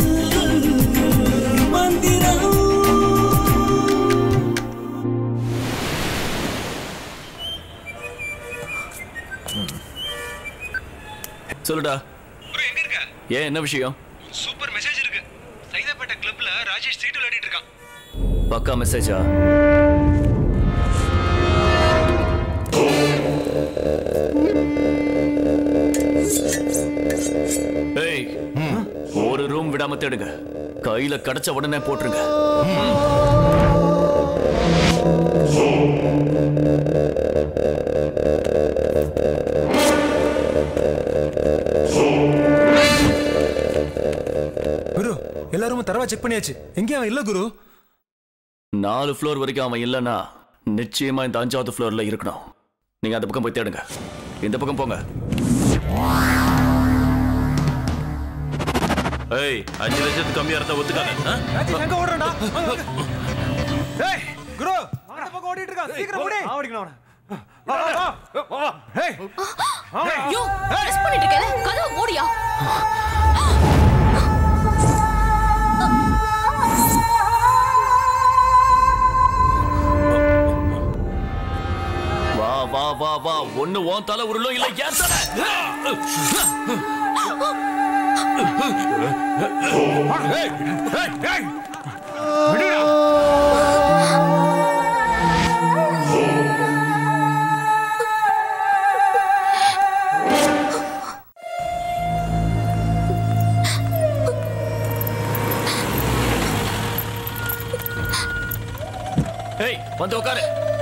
மந்திரம் சொல்லுடா ஏன் என்ன விஷயம் சூப்பர் மெசேஜ் இருக்கு சைதாப்பேட்டை கிளப்ல ராஜேஷ் சீட்டு விளையாடிட்டு இருக்கான் பக்கா மெசேஜா ஏய் ஒரு ரூம் விடாம தேடுங்க கையில கிடைச்ச உடனே போட்டுருங்க குரு எல்லாரும் தரவா செக் பண்ணியாச்சு எங்கேயும் அவன் இல்ல குரு நாலு ஃப்ளோர் வரைக்கும் அவன் இல்லைன்னா நிச்சயமா இந்த அஞ்சாவது ஃப்ளோர்ல இருக்கணும் நீங்க அந்த பக்கம் போய் தேடுங்க இந்த பக்கம் போங்க ஏய் அஞ்சு லட்சத்துக்கு கம்மியா இருந்தா ஒத்துக்காத ஆ? எங்க ஓடுறடா ஏய் குரு அந்த பக்கம் ஓடிட்டு இருக்கான் சீக்கிரம் ஓடி ஆவடிக்கணும் அவன வா வா வா வா ஏய் யோ ட்ரெஸ் பண்ணிட்டு இருக்கல கதவு மூடியா வா வா வா வா ஒண்ணு உன் தலை உருளும் இல்ல ஏன் தலை ஏய் ஏய் ஏய் ஏய் வந்து உட்காரு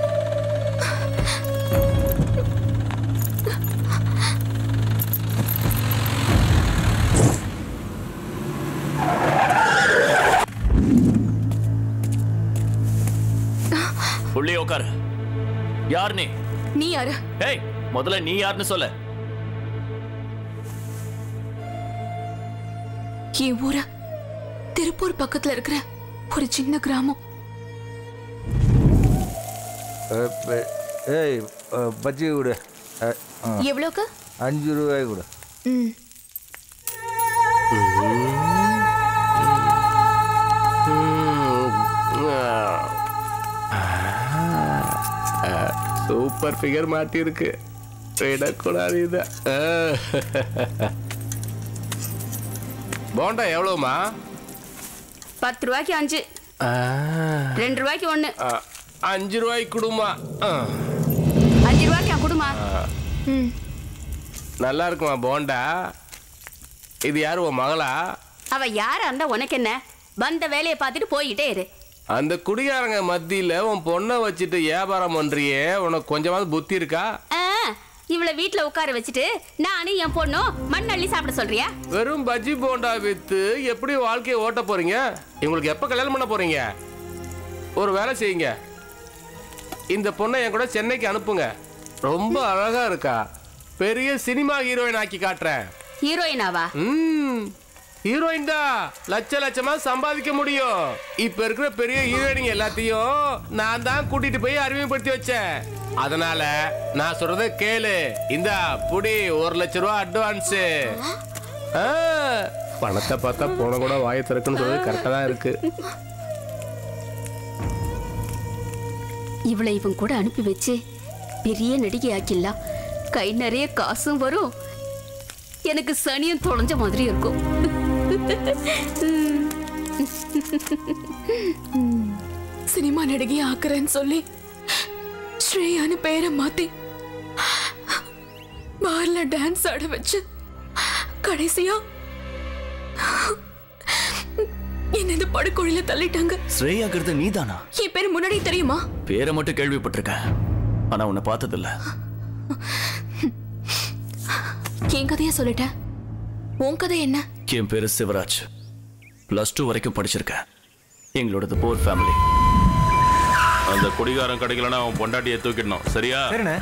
உள்ளே உட்காரு யார் நீ நீ யாரு ஏய் முதல்ல நீ யாருன்னு சொல்ல என் ஊரு திருப்பூர் பக்கத்துல இருக்கிற ஒரு சின்ன கிராமம் ஏய் அஹ், பஜ்ஜி கொடு அஹ், ஆ. எவ்வளோக்கு அஞ்சு ரூபாய் கொடு ம் சூப்பர் ஃபிகர் மாட்டி இருக்கு விடக்கூடாது இத போண்டா எவ்வளவுமா பத்து ரூபாய்க்கு அஞ்சு ரெண்டு ரூபாய்க்கு ஒண்ணு அஞ்சு ரூபாய்க்கு கொடுமா ஆ. அஞ்சு ரூபாய்க்கு என் குடுமா ம் நல்லா இருக்குமா போண்டா இது யாரு உன் மகளா அவ யாரா இருந்தா உனக்கு என்ன வந்த வேலையை பார்த்துட்டு போய்கிட்டே இரு அந்த குடிகாரங்க மத்தியில உன் பொண்ணை வச்சுட்டு வியாபாரம் பண்றியே உனக்கு கொஞ்சமாவது புத்தி இருக்கா ஆ, இவளை வீட்ல உட்கார வச்சுட்டு நானும் என் பொண்ணும் மண் அள்ளி சாப்பிட சொல்றியா வெறும் பஜ்ஜி போண்டா வித்து எப்படி வாழ்க்கையை ஓட்ட போறீங்க இவங்களுக்கு எப்ப கல்யாணம் பண்ண போறீங்க ஒரு வேலை செய்யுங்க இந்த பொண்ணை என் கூட சென்னைக்கு அனுப்புங்க ரொம்ப அழகா இருக்கா பெரிய சினிமா ஹீரோயின் ஆக்கி காட்டுறேன் ஹீரோயினாவா ம் ஹீரோயின் தான் லட்ச லட்சமா சம்பாதிக்க முடியும் இப்ப இருக்கிற பெரிய ஹீரோயினிங்க எல்லாத்தையும் நான் தான் கூட்டிட்டு போய் அறிமுகப்படுத்தி வச்சேன் அதனால நான் சொல்றத கேளு இந்த புடி ஒரு லட்ச ரூபா அட்வான்ஸ் பணத்தை பார்த்தா போன கூட வாயை திறக்குன்னு சொல்றது கரெக்டா தான் இருக்கு இவளை இவன் கூட அனுப்பி வச்சு பெரிய நடிகை ஆக்கிடலாம் கை நிறைய காசும் வரும் எனக்கு சனியும் தொலைஞ்ச மாதிரி இருக்கும் சினிமா நடிகை ஆக்குறேன்னு சொல்லி ஸ்ரேயான்னு பேரை மாத்தி பார்ல டான்ஸ் ஆட வச்சு கடைசியா என்ன இந்த படுகொழில தள்ளிட்டாங்க ஸ்ரேயாங்கிறது நீதானா என் பேர் முன்னாடி தெரியுமா பேரை மட்டும் கேள்விப்பட்டிருக்கேன் ஆனா உன்னை பார்த்ததில்ல என் கதைய சொல்லிட்டேன் உன் கதை என்ன என் பேரு சிவராஜ் பிளஸ் டூ வரைக்கும் படிச்சிருக்கேன் எங்களோடது போர் ஃபேமிலி அந்த குடிகாரன் கிடைக்கலன்னா அவன் பொண்டாட்டியை தூக்கிடணும் சரியா சரிண்ணே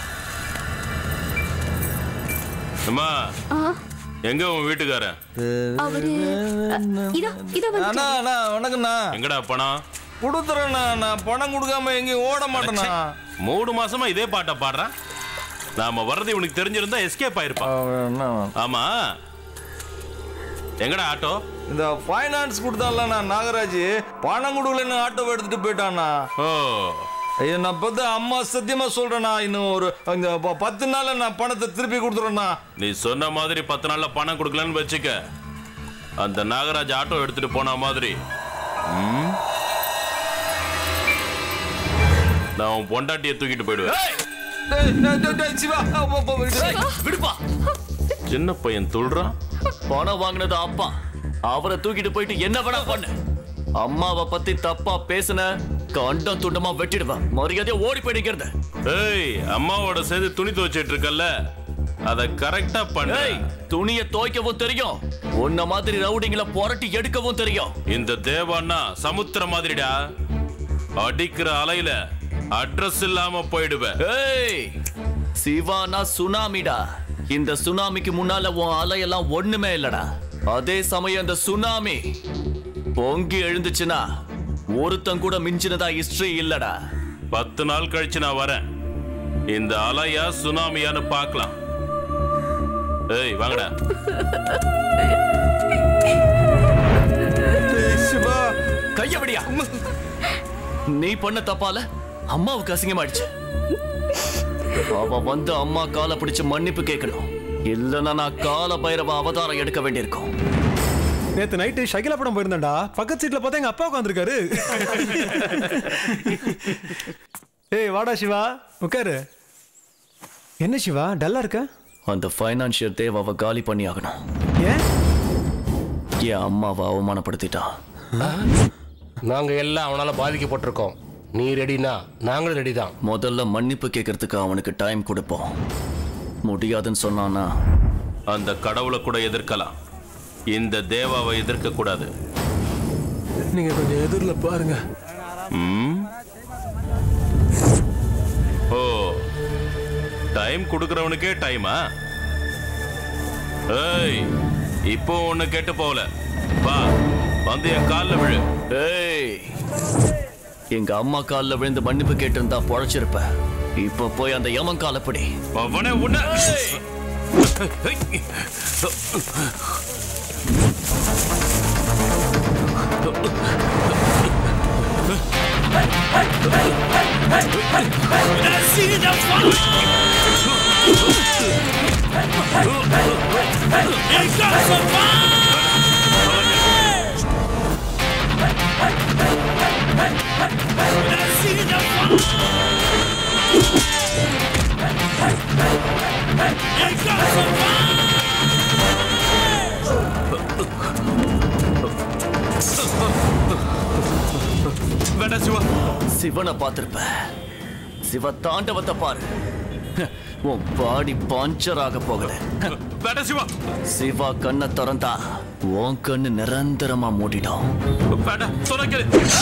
அம்மா ஆ, எங்க உன் வீட்டுக்காரன் அவரு அ, இதோ இதோ வந்து அண்ணா அண்ணா வணக்கம்ண்ணா எங்கடா பணம் கொடுத்துறேண்ணா நான் பணம் கொடுக்காம எங்கேயும் ஓட மாட்டேண்ணா மூணு மாசமா இதே பாட்டை பாடுறான் நாம வர்றது இவனுக்கு தெரிஞ்சிருந்தா எஸ்கேப் ஆயிருப்பான் ஆமா எங்கடா ஆட்டோ இந்த ஃபைனான்ஸ் கொடுத்தான்ல நான் நாகராஜ் பணம் கொடுக்கலன்னு ஆட்டோவை எடுத்துட்டு போயிட்டாண்ணா ஓ ஐயோ நான் பத்து அம்மா சத்தியமா சொல்றேண்ணா இன்னும் ஒரு இந்த ப- பத்து நாள்ல நான் பணத்தை திருப்பி கொடுத்துறேண்ணா நீ சொன்ன மாதிரி பத்து நாள்ல பணம் கொடுக்கலன்னு வச்சுக்க அந்த நாகராஜ் ஆட்டோ எடுத்துட்டு போன மாதிரி ம்? நான் உன் பொண்டாட்டியை தூக்கிட்டு போயிடுவேன் விடுப்பா சின்ன பையன் துள்றான் பணம் வாங்கினது அப்பா அவரை தூக்கிட்டு போயிட்டு என்ன வேணா பண்ணு அம்மாவை பத்தி தப்பா பேசுன கண்டம் துண்டமா வெட்டிடுவேன் மரியாதையா ஓடி போயிடுங்கிறது ஏய் அம்மாவோட சேர்ந்து துணி துவைச்சிட்டு இருக்கல்ல அத கரெக்டா பண்ணு துணியை துவைக்கவும் தெரியும் உன்ன மாதிரி ரவுடிங்களை புரட்டி எடுக்கவும் தெரியும் இந்த தேவான்னா சமுத்திரம் மாதிரிடா அடிக்கிற அலையில அட்ரஸ் இல்லாம போயிடுவேன் ஏய் சிவானா சுனாமிடா இந்த சுனாமிக்கு முன்னால உன் அலையெல்லாம் ஒண்ணுமே இல்லடா அதே சமயம் இந்த சுனாமி பொங்கி எழுந்துச்சுன்னா ஒருத்தன் கூட மிஞ்சினதா ஹிஸ்டரி இல்லடா பத்து நாள் கழிச்சு நான் வரேன் இந்த அலையா சுனாமியான்னு பார்க்கலாம் ஏய் வாங்கடா சிவா கைய விடியா நீ பண்ண தப்பால அம்மாவுக்கு அசிங்கமாயிடுச்சு அவ வந்து அம்மா காலை பிடிச்சு மன்னிப்பு கேட்கணும் இல்லைன்னா நான் கால பைரவ அவதாரம் எடுக்க வேண்டியிருக்கும் நேத்து நைட்டு ஷகிலா படம் போயிருந்தேன்டா பக்கத்து சீட்ல பார்த்தா எங்க அப்பா உட்காந்துருக்காரு ஏய் வாடா சிவா உட்காரு என்ன சிவா டல்லா இருக்க அந்த ஃபைனான்சியர் தேவாவை காலி பண்ணி ஆகணும் ஏன் என் அம்மாவை அவமானப்படுத்திட்டான் நாங்க எல்லாம் அவனால பாதிக்கப்பட்டிருக்கோம் நீ ரெடினா நாங்களும் ரெடி தான் முதல்ல மன்னிப்பு கேட்கறதுக்கு அவனுக்கு டைம் கொடுப்போம் முடியாதுன்னு சொன்னானா அந்த கடவுளை கூட எதிர்க்கலாம் இந்த தேவாவை எதிர்க்க கூடாது நீங்க கொஞ்சம் எதிரில் பாருங்க ம்? ஓ டைம் கொடுக்கறவனுக்கே டைமா ஏய் இப்போ ஒண்ணு கெட்டு போகல வா வந்து என் காலில் விழு ஏய் எங்க அம்மா காலில் விழுந்து மன்னிப்பு கேட்டிருந்தா பொழைச்சிருப்ப இப்போ போய் அந்த யமன் காலப்படி அவனை உன்ன சிவா சிவனை பார்த்திருப்ப சிவ தாண்டவத்தை பாரு உன் பாடி பஞ்சர் ஆக போகுது வேட சிவா சிவா கண்ணை திறந்தா உன் கண்ணு நிரந்தரமா மூடிடும் வேட சொன்ன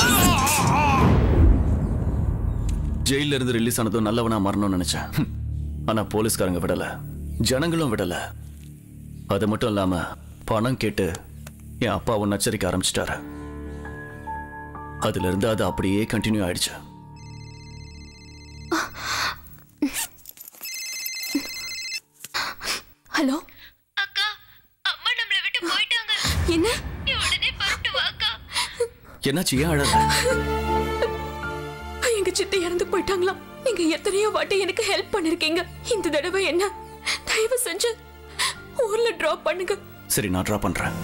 ஜெயில இருந்து ரிலீஸ் ஆனதும் நல்லவனா மாறணும்னு நினைச்சேன் ஹம். ஆனா போலீஸ்காரங்க விடல ஜனங்களும் விடல அது மட்டும் இல்லாம பணம் கேட்டு என் அப்பா உன்னை நச்சரிக்க ஆரம்பிச்சிட்டாரு அதுல இருந்து அது அப்படியே கண்டினியூ ஆயிடுச்சு ஹலோ அக்கா அம்மா நம்மளை விட்டு போயிட்டாங்க என்ன உடனே பரட்டு வாக்கா என்னாச்சு ஏன் அழற எங்க சித்தி இறந்து போயிட்டாங்களாம் நீங்க எத்தனையோ வாட்டி எனக்கு ஹெல்ப் பண்ணிருக்கீங்க இந்த தடவை என்ன தயவு செஞ்சு ஊர்ல டிராப் பண்ணுங்க சரி நான் ட்ரா பண்றேன்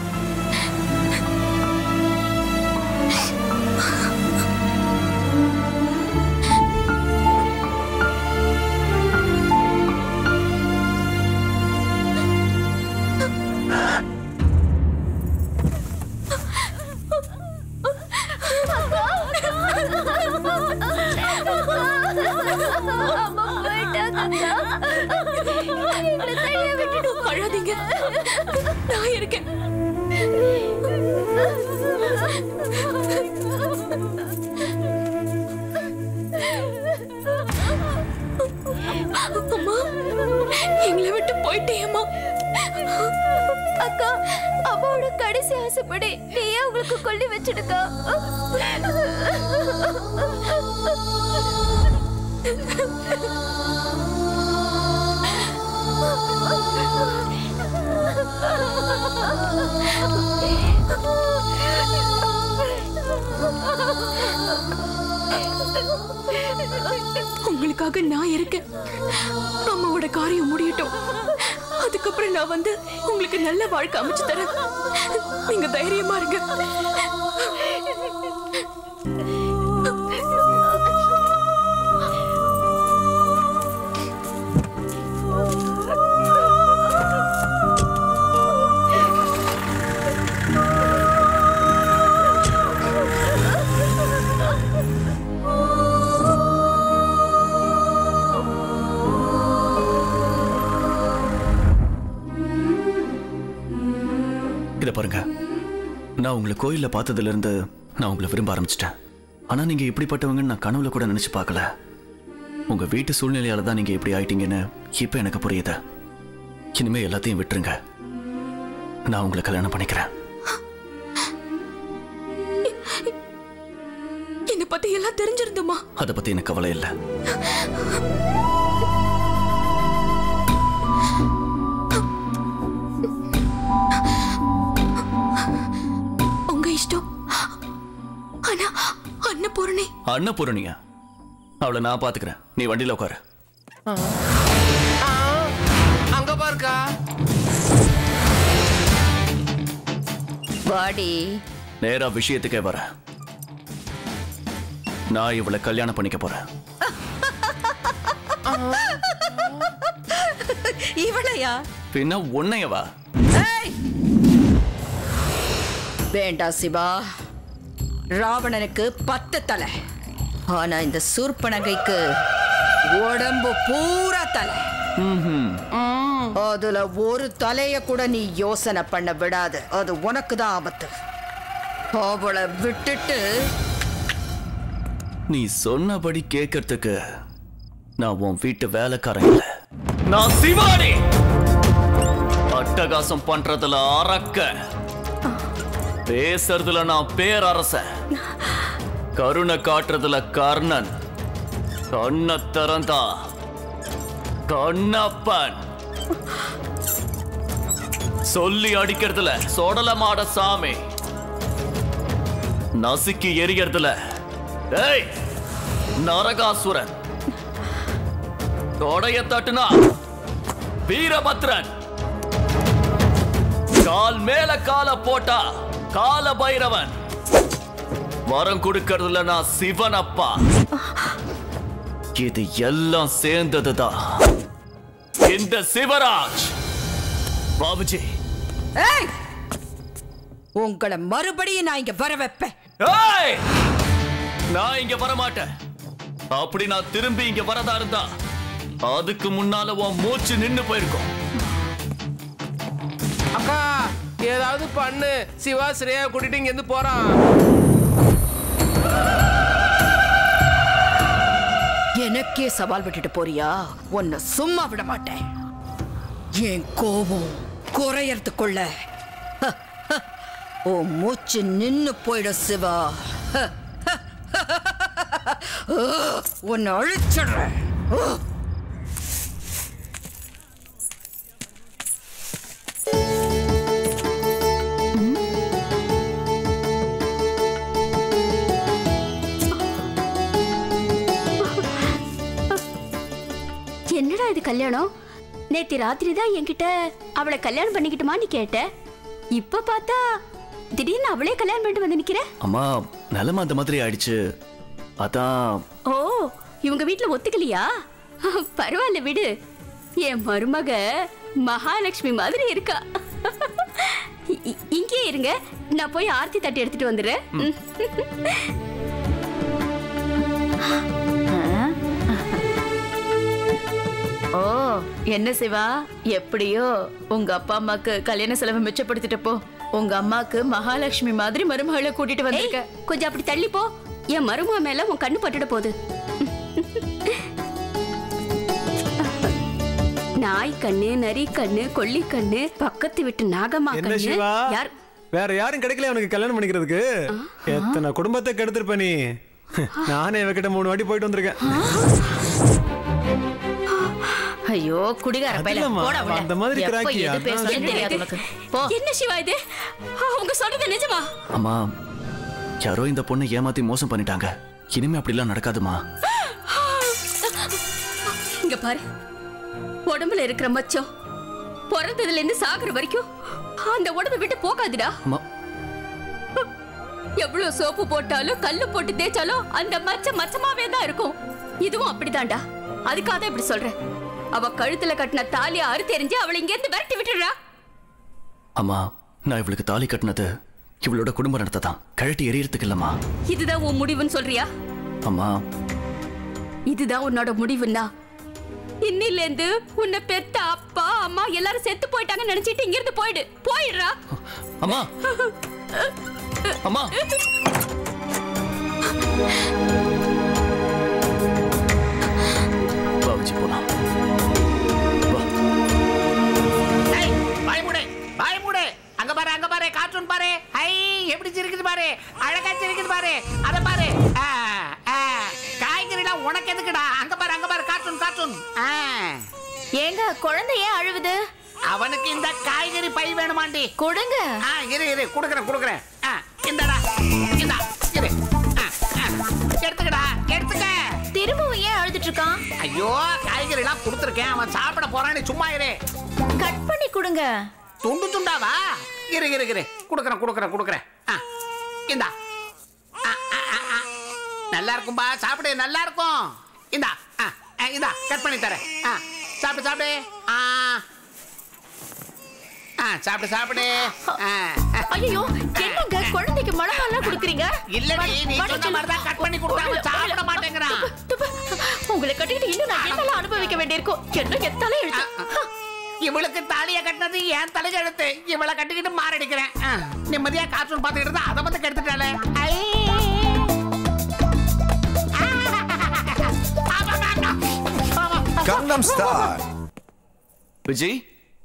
அழாதீங்க நான் இருக்கேன் அம்மா எங்களை விட்டு போயிட்டேம்மா அக்கா அம்மாவோட கடைசி ஆசைப்படி நீயே உங்களுக்கு கொல்லி வச்சிடுக்கா உங்களுக்காக நான் இருக்கேன் அம்மாவோட காரியம் முடியட்டும் அதுக்கப்புறம் நான் வந்து உங்களுக்கு நல்ல வாழ்க்கை அமைச்சு தரேன் நீங்க தைரியமா இருங்க இத பாருங்க நான் உங்களை கோயில்ல பார்த்ததுல இருந்து நான் உங்களை விரும்ப ஆரம்பிச்சிட்டேன் ஆனா நீங்க இப்படிப்பட்டவங்கன்னு நான் கனவுல கூட நினைச்சு பார்க்கல உங்க வீட்டு சூழ்நிலையால தான் நீங்க இப்படி ஆயிட்டீங்கன்னு இப்ப எனக்கு புரியுது இனிமே எல்லாத்தையும் விட்டுருங்க நான் உங்களை கல்யாணம் பண்ணிக்கிறேன் என்னை பத்தி எல்லாம் தெரிஞ்சிருந்துமா அதை பத்தி எனக்கு கவலை இல்லை உங்க இஷ்டம் ஆனா அன்னபூரணி அன்னபூரணியா அவளை நான் பாத்துக்கிறேன் நீ வண்டியில உட்காரு அங்க பாருக்கா வாடி நேரா விஷயத்துக்கே வரேன் நான் இவளை கல்யாணம் பண்ணிக்க போறேன் இவளையா பின்ன உன்னையவா வேண்டாம் சிவா ராவணனுக்கு பத்து தலை ஆனா இந்த சூர்பனகைக்கு உடம்பு பூரா தலை அதுல ஒரு தலைய கூட நீ யோசனை பண்ண விடாத அது உனக்கு தான் ஆபத்து அவளை விட்டுட்டு நீ சொன்னபடி கேட்கறதுக்கு நான் உன் வீட்டு வேலைக்காரன் இல்ல நான் சிவானி அட்டகாசம் பண்றதுல அரக்க பேசுறதுல நான் பேரரசன் கருணை காட்டுறதுல கர்ணன் கண்ண திறந்தா கண்ணப்பன் சொல்லி அடிக்கிறதுல சொடலமாட சாமி நசுக்கி எரியறதுல ஏய் நரகாசுரன் தொடைய தட்டுனா வீரபத்ரன் கால் மேல கால போட்டா கால பைரவன் வரம் கொடுக்கறதுல நான் சிவன் அப்பா இது எல்லாம் சேர்ந்ததுதான் இந்த சிவராஜ் பாபுஜி ஏய் உங்களை மறுபடியும் நான் இங்க வர வைப்பேன் ஏய் நான் இங்க வர மாட்டேன் அப்படி நான் திரும்பி இங்க வரதா இருந்தா அதுக்கு முன்னால உன் மூச்சு நின்னு போயிருக்கும் அக்கா ஏதாவது பண்ணு சிவா ஸ்ரேயா கூட்டிட்டு இங்க இருந்து போறான் எனக்கே சவால் விட்டுட்டு போறியா உன்னை சும்மா விட மாட்டேன் என் கோபம் குறையறதுக்குள்ள ஹ, ஹ, உன் மூச்சு நின்னு போயிடும் சிவா ஹ, ஹ, ஹ, உன்னை அழிச்சிடுறேன் என்னடா இது கல்யாணம் நேத்தி ராத்திரி தான் என்கிட்ட அவளை கல்யாணம் பண்ணிக்கிட்டுமான்னு கேட்ட இப்ப பார்த்தா திடீர்னு அவளே கல்யாணம் பண்ணிட்டு வந்து நிக்கிற அம்மா நிலைமை அந்த மாதிரி ஆயிடுச்சு அதான் ஓ இவங்க வீட்ல ஒத்துக்கலையா பரவாயில்ல விடு என் மருமக மகாலட்சுமி மாதிரி இருக்கா இ- இ- இங்கேயே இருங்க நான் போய் ஆர்த்தி தட்டி எடுத்துட்டு வந்துடுறேன் ம். ஓ என்ன சிவா எப்படியோ உங்க அப்பா அம்மாக்கு கல்யாண செலவு மிச்சப்படுத்திட்டு போ உங்க அம்மாக்கு மகாலட்சுமி மாதிரி மருமகளை கூட்டிட்டு வந்திருக்க ஏய், கொஞ்சம் அப்படி தள்ளி போ என் மருமக மேல உன் கண்ணு பட்டுட போகுது நாய் கண்ணு நரி கண்ணு கொல்லி கண்ணு பக்கத்து வீட்டு நாகம்மா என்ன கண்ணு சிவா யார் வேற யாரும் கிடைக்கல அவனுக்கு கல்யாணம் பண்ணிக்கிறதுக்கு எத்தனை குடும்பத்தை கெடுத்திருப்ப நீ நானே இவகிட்ட மூணு வாட்டி போயிட்டு வந்திருக்கேன் ஐயோ குடிகார பையல அதில்லம்மா, போடா உள்ள. அந்த மாதிரி எப்ப கிராக்கியா? எது பேசுறதுன்னு என்ன தெரியாது இது? உனக்கு போ என்ன சிவா இது அவங்க சொல்றது நிஜமா அம்மா யாரோ இந்த பொண்ணை ஏமாத்தி மோசம் பண்ணிட்டாங்க இனிமே அப்படிலாம் நடக்காதுமா இங்க பாரு உடம்புல இருக்கிற மச்சம் பிறந்ததுல இருந்து சாகுற வரைக்கும் அந்த உடம்பை விட்டு போகாதுடா அம்மா எவ்வளவு சோப்பு போட்டாலும் கல்லு போட்டு தேய்ச்சாலும் அந்த மச்சம் மச்சமாவே தான் இருக்கும் இதுவும் அப்படிதான்டா அதுக்காக தான் இப்படி சொல்றேன் அவ கழுத்துல கட்டின தாலியை அறுத்தெறிஞ்சு அவளை இங்க இருந்து விரட்டி விட்டுடுறா அம்மா நான் இவளுக்கு தாலி கட்டினது இவளோட குடும்ப நடத்த தான் கழட்டி எரியறதுக்கு இல்லம்மா இதுதான் உன் முடிவுன்னு சொல்றியா அம்மா இதுதான் உன்னோட முடிவுன்னா இன்னில இருந்து உன்னை பெத்த அப்பா அம்மா எல்லாரும் செத்து போயிட்டாங்கன்னு நினைச்சிட்டு இங்க இருந்து போயிடு போயிடுறா அம்மா அம்மா பாவிச்சு போலாம் ஏய், வாய் மூடு வாய் மூடு அங்க பாரு அங்க பாரு கார்ட்டூன் பாரு ஐ எப்படி சிரிக்குது பாரு அழகா சிரிக்குது பாரு அத பாரு ஆ, ஆ, காய்கறிலாம் உனக்கு எதுக்குடா அங்க பாரு அங்க பாரு கார்ட்டூன் கார்ட்டூன் ஆ. ஏங்க குழந்தை ஏன் அழுவுது அவனுக்கு இந்த காய்கறி பை வேணுமாண்டி கொடுங்க ஆ இரு இரு குடுக்குறேன் குடுக்குறேன் ஆ இந்தடா இந்தா இரு ஆ, ஆ. எடுத்துக்கடா எடுத்துக்க திரும்பவும் ஏன் அழுதுட்டு இருக்கான் ஐயோ காய்கறி எல்லாம் கொடுத்துருக்கேன் அவன் சாப்பிட போறான் நீ சும்மா இரு கட் பண்ணி கொடுங்க துண்டு துண்டாவா இரு இரு இரு குடுக்குறேன் குடுக்குறேன் குடுக்குறேன் ஆ இந்தா ஆ, ஆ, ஆ, ஆ. நல்லா இருக்கும்பா சாப்பிடு நல்லா இருக்கும் இந்தா ஆ ஆ, இந்தா கட் பண்ணி தரேன் ஆ சாப்பிடு சாப்பிடு ஆ ஆ சாப்பிடு சாப்பிடு ஆ ஐயோ என்னங்க குழந்தைக்கு மிளகாலாம் கொடுக்குறீங்க இல்லடி நீ சொன்ன மாதிரி தான் கட் பண்ணி கொடுத்தா அவன் சாப்பிட மாட்டேங்கிறான் உங்களை கட்டிக்கிட்டு இன்னும் நான் என்னெல்லாம் அனுபவிக்க வேண்டியிருக்கும் என்ன எத்தாலே எழுத்து இவளுக்கு தாலிய கட்டினது என் தலைக்கு எழுத்து இவளை கட்டிக்கிட்டு மாரடிக்கிறேன் ஆ, நிம்மதியா கார்ட்டூன் பார்த்துக்கிட்டு இருந்தா அதை வந்து கெடுத்துட்டாளே ஐ. கங்னம் ஸ்டார் விஜய்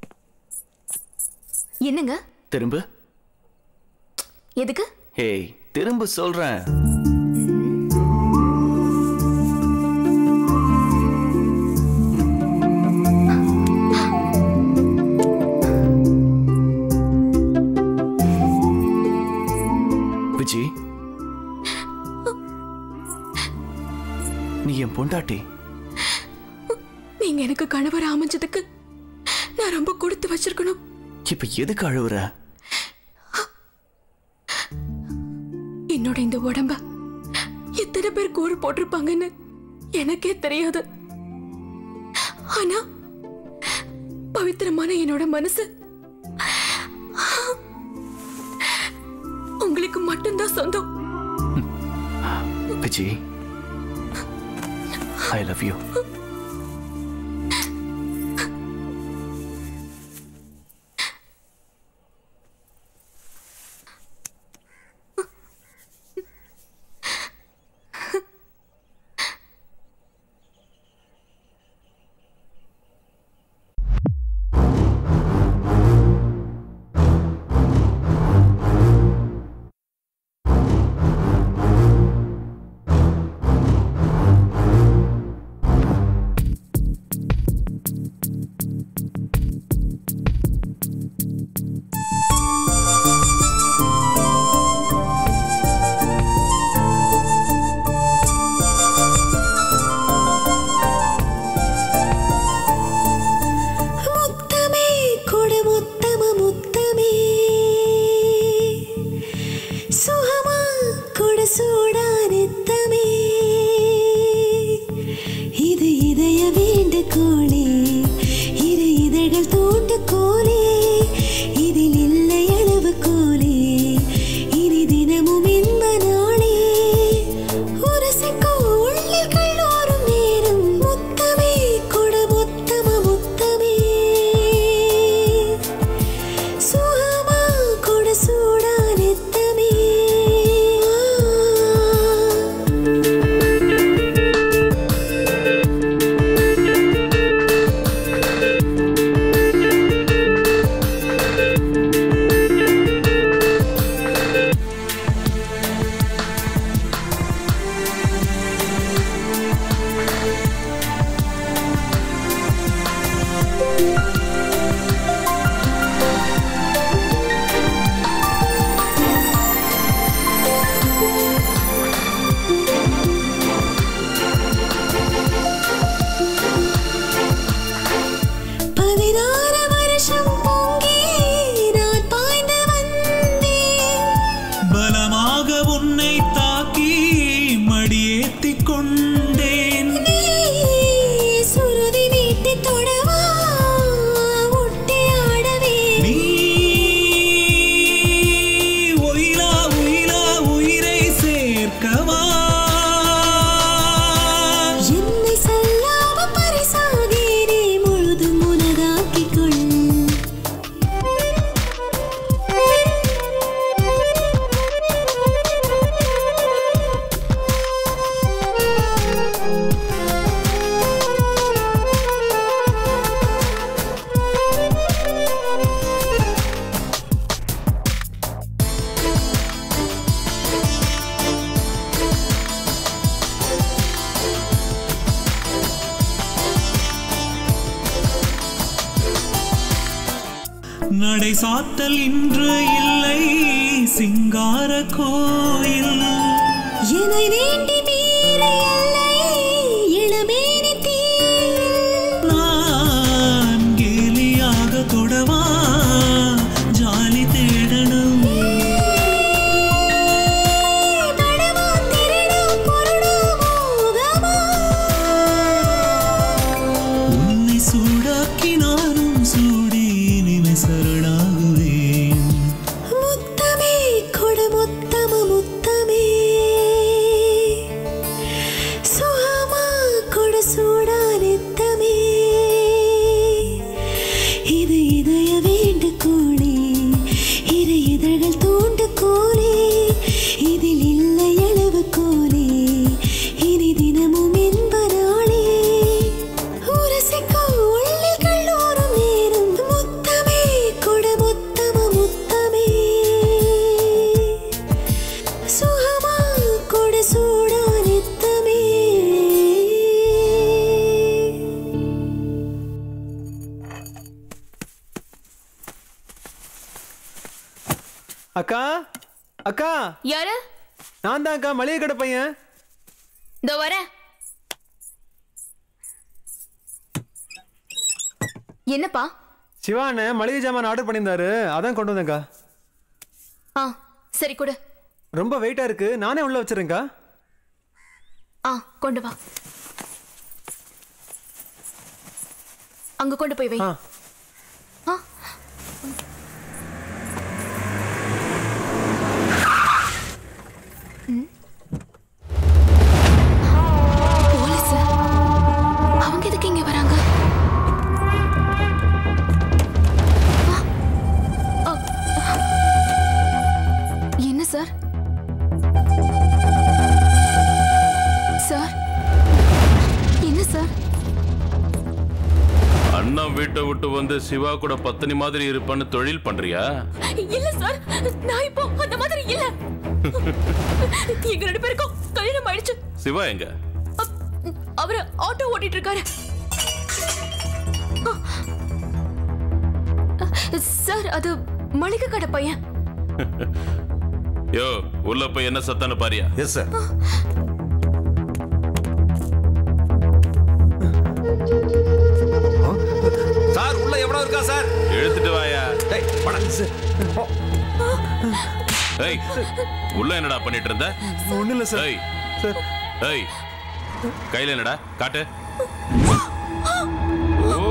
என்னங்க திரும்ப எதுக்கு ஏய் திரும்ப சொல்றேன் விஜய் நீ என் பொண்டாட்டி நீங்க எனக்கு கணவர் அமைஞ்சதுக்கு நான் ரொம்ப கொடுத்து வச்சிருக்கணும் இப்ப எதுக்கு அழுவுற என்னோட இந்த உடம்ப எத்தனை பேர் கூறு போட்டிருப்பாங்கன்னு எனக்கே தெரியாது ஆனா பவித்திரமான என்னோட மனசு உங்களுக்கு மட்டும்தான் சொந்தம் தங்கச்சி ஐ லவ் யூ முத்தமே கொடு முத்தம முத்தமே சுகமா கொடு சூடானத்தமே இது இதய வேண்டு கோளே இரு இதழ்கள் தோண்டு கோலே இதில் இல்லை அளவு கோலே இனி தினமும் இன்ப நாளே உரசிக்கோ உள்ளில் கல்லோரும் நேரம் முத்தமே கொடு முத்தம முத்தமே சுகமா கொடு சூடானத்தமே பதினாறு வருஷம் பொங்கி நான் பாய்ந்து வந்தேன் பலமாக உன்னை தாக்கி மடியேத்திக் கொண்டேன் நீ சுருதி நீட்டி தொடவா ஒட்டி ஆடவே நீ ஒயிலா ஒயிலா உயிரை சேர்க்கவா என்னை சொல்லாம பரிசாகி நீ முழுதும் உனதாக்கிக் கொள் நடை சாத்தல் இன்று இல்லை சிங்கார கோயில் என்னை வேண்டி மீற எல்லை இளமேனி தீயில் நான் கேலியாக தொடவா ஜாலி தேடணும் தடவா திருடா பொருடா மோகமா உன்னை சூடாக்கி நானும் சூடி இனிமே சரணாகுவேன் முத்தமே கொடு முத்தம முத்தமே சுகமா கொடு சூடானத்தமே இது இதய வேண்டு கோளே இரு இதழ்கள் தோண்டு கோலே இதில் இல்லை அளவு கோலே இனி தினமும் என்ப நாளே உரசிக்கோ உள்ளில் கல்லோரும் நேரம் முத்தமே கொடு முத்தம முத்தமே சுகமா கொடு சூடானத்தமே அக்கா அக்கா யாரு நான் தான் அக்கா மளிகை கடை பையன் இதோ வரேன் என்னப்பா சிவான மளிகை ஜாமான் ஆர்டர் பண்ணியிருந்தாரு அதான் கொண்டு வந்தேன்க்கா ஆ சரி கொடு ரொம்ப வெயிட்டா இருக்கு நானே உள்ள வச்சிருக்கேன்க்கா ஆ கொண்டு வா அங்க கொண்டு போய் வை ஆ ம். வீட்டை விட்டு வந்து சிவா கூட பத்தினி மாதிரி இருப்பான்னு தொழில் பண்றியா இல்ல சார் நான் இப்போ அந்த மாதிரி இல்ல எங்க ரெண்டு பேருக்கும் கல்யாணம் ஆயிடுச்சு சிவா எங்க அவரு ஆட்டோ ஓட்டிட்டு இருக்காரு சார் அது மளிகை கடை பையன் யோ உள்ள போய் என்ன சத்தான்னு பாரியா எஸ் சார் சார் உள்ள எவ்வளவு இருக்கா சார் எழுத்துட்டு வாயா டேய் வணக்கம் சார் ஏய் உள்ள என்னடா பண்ணிட்டு இருந்த ஒண்ணும் இல்ல சார் ஏய் சார் ஏய் கையில என்னடா காட்டு ஓ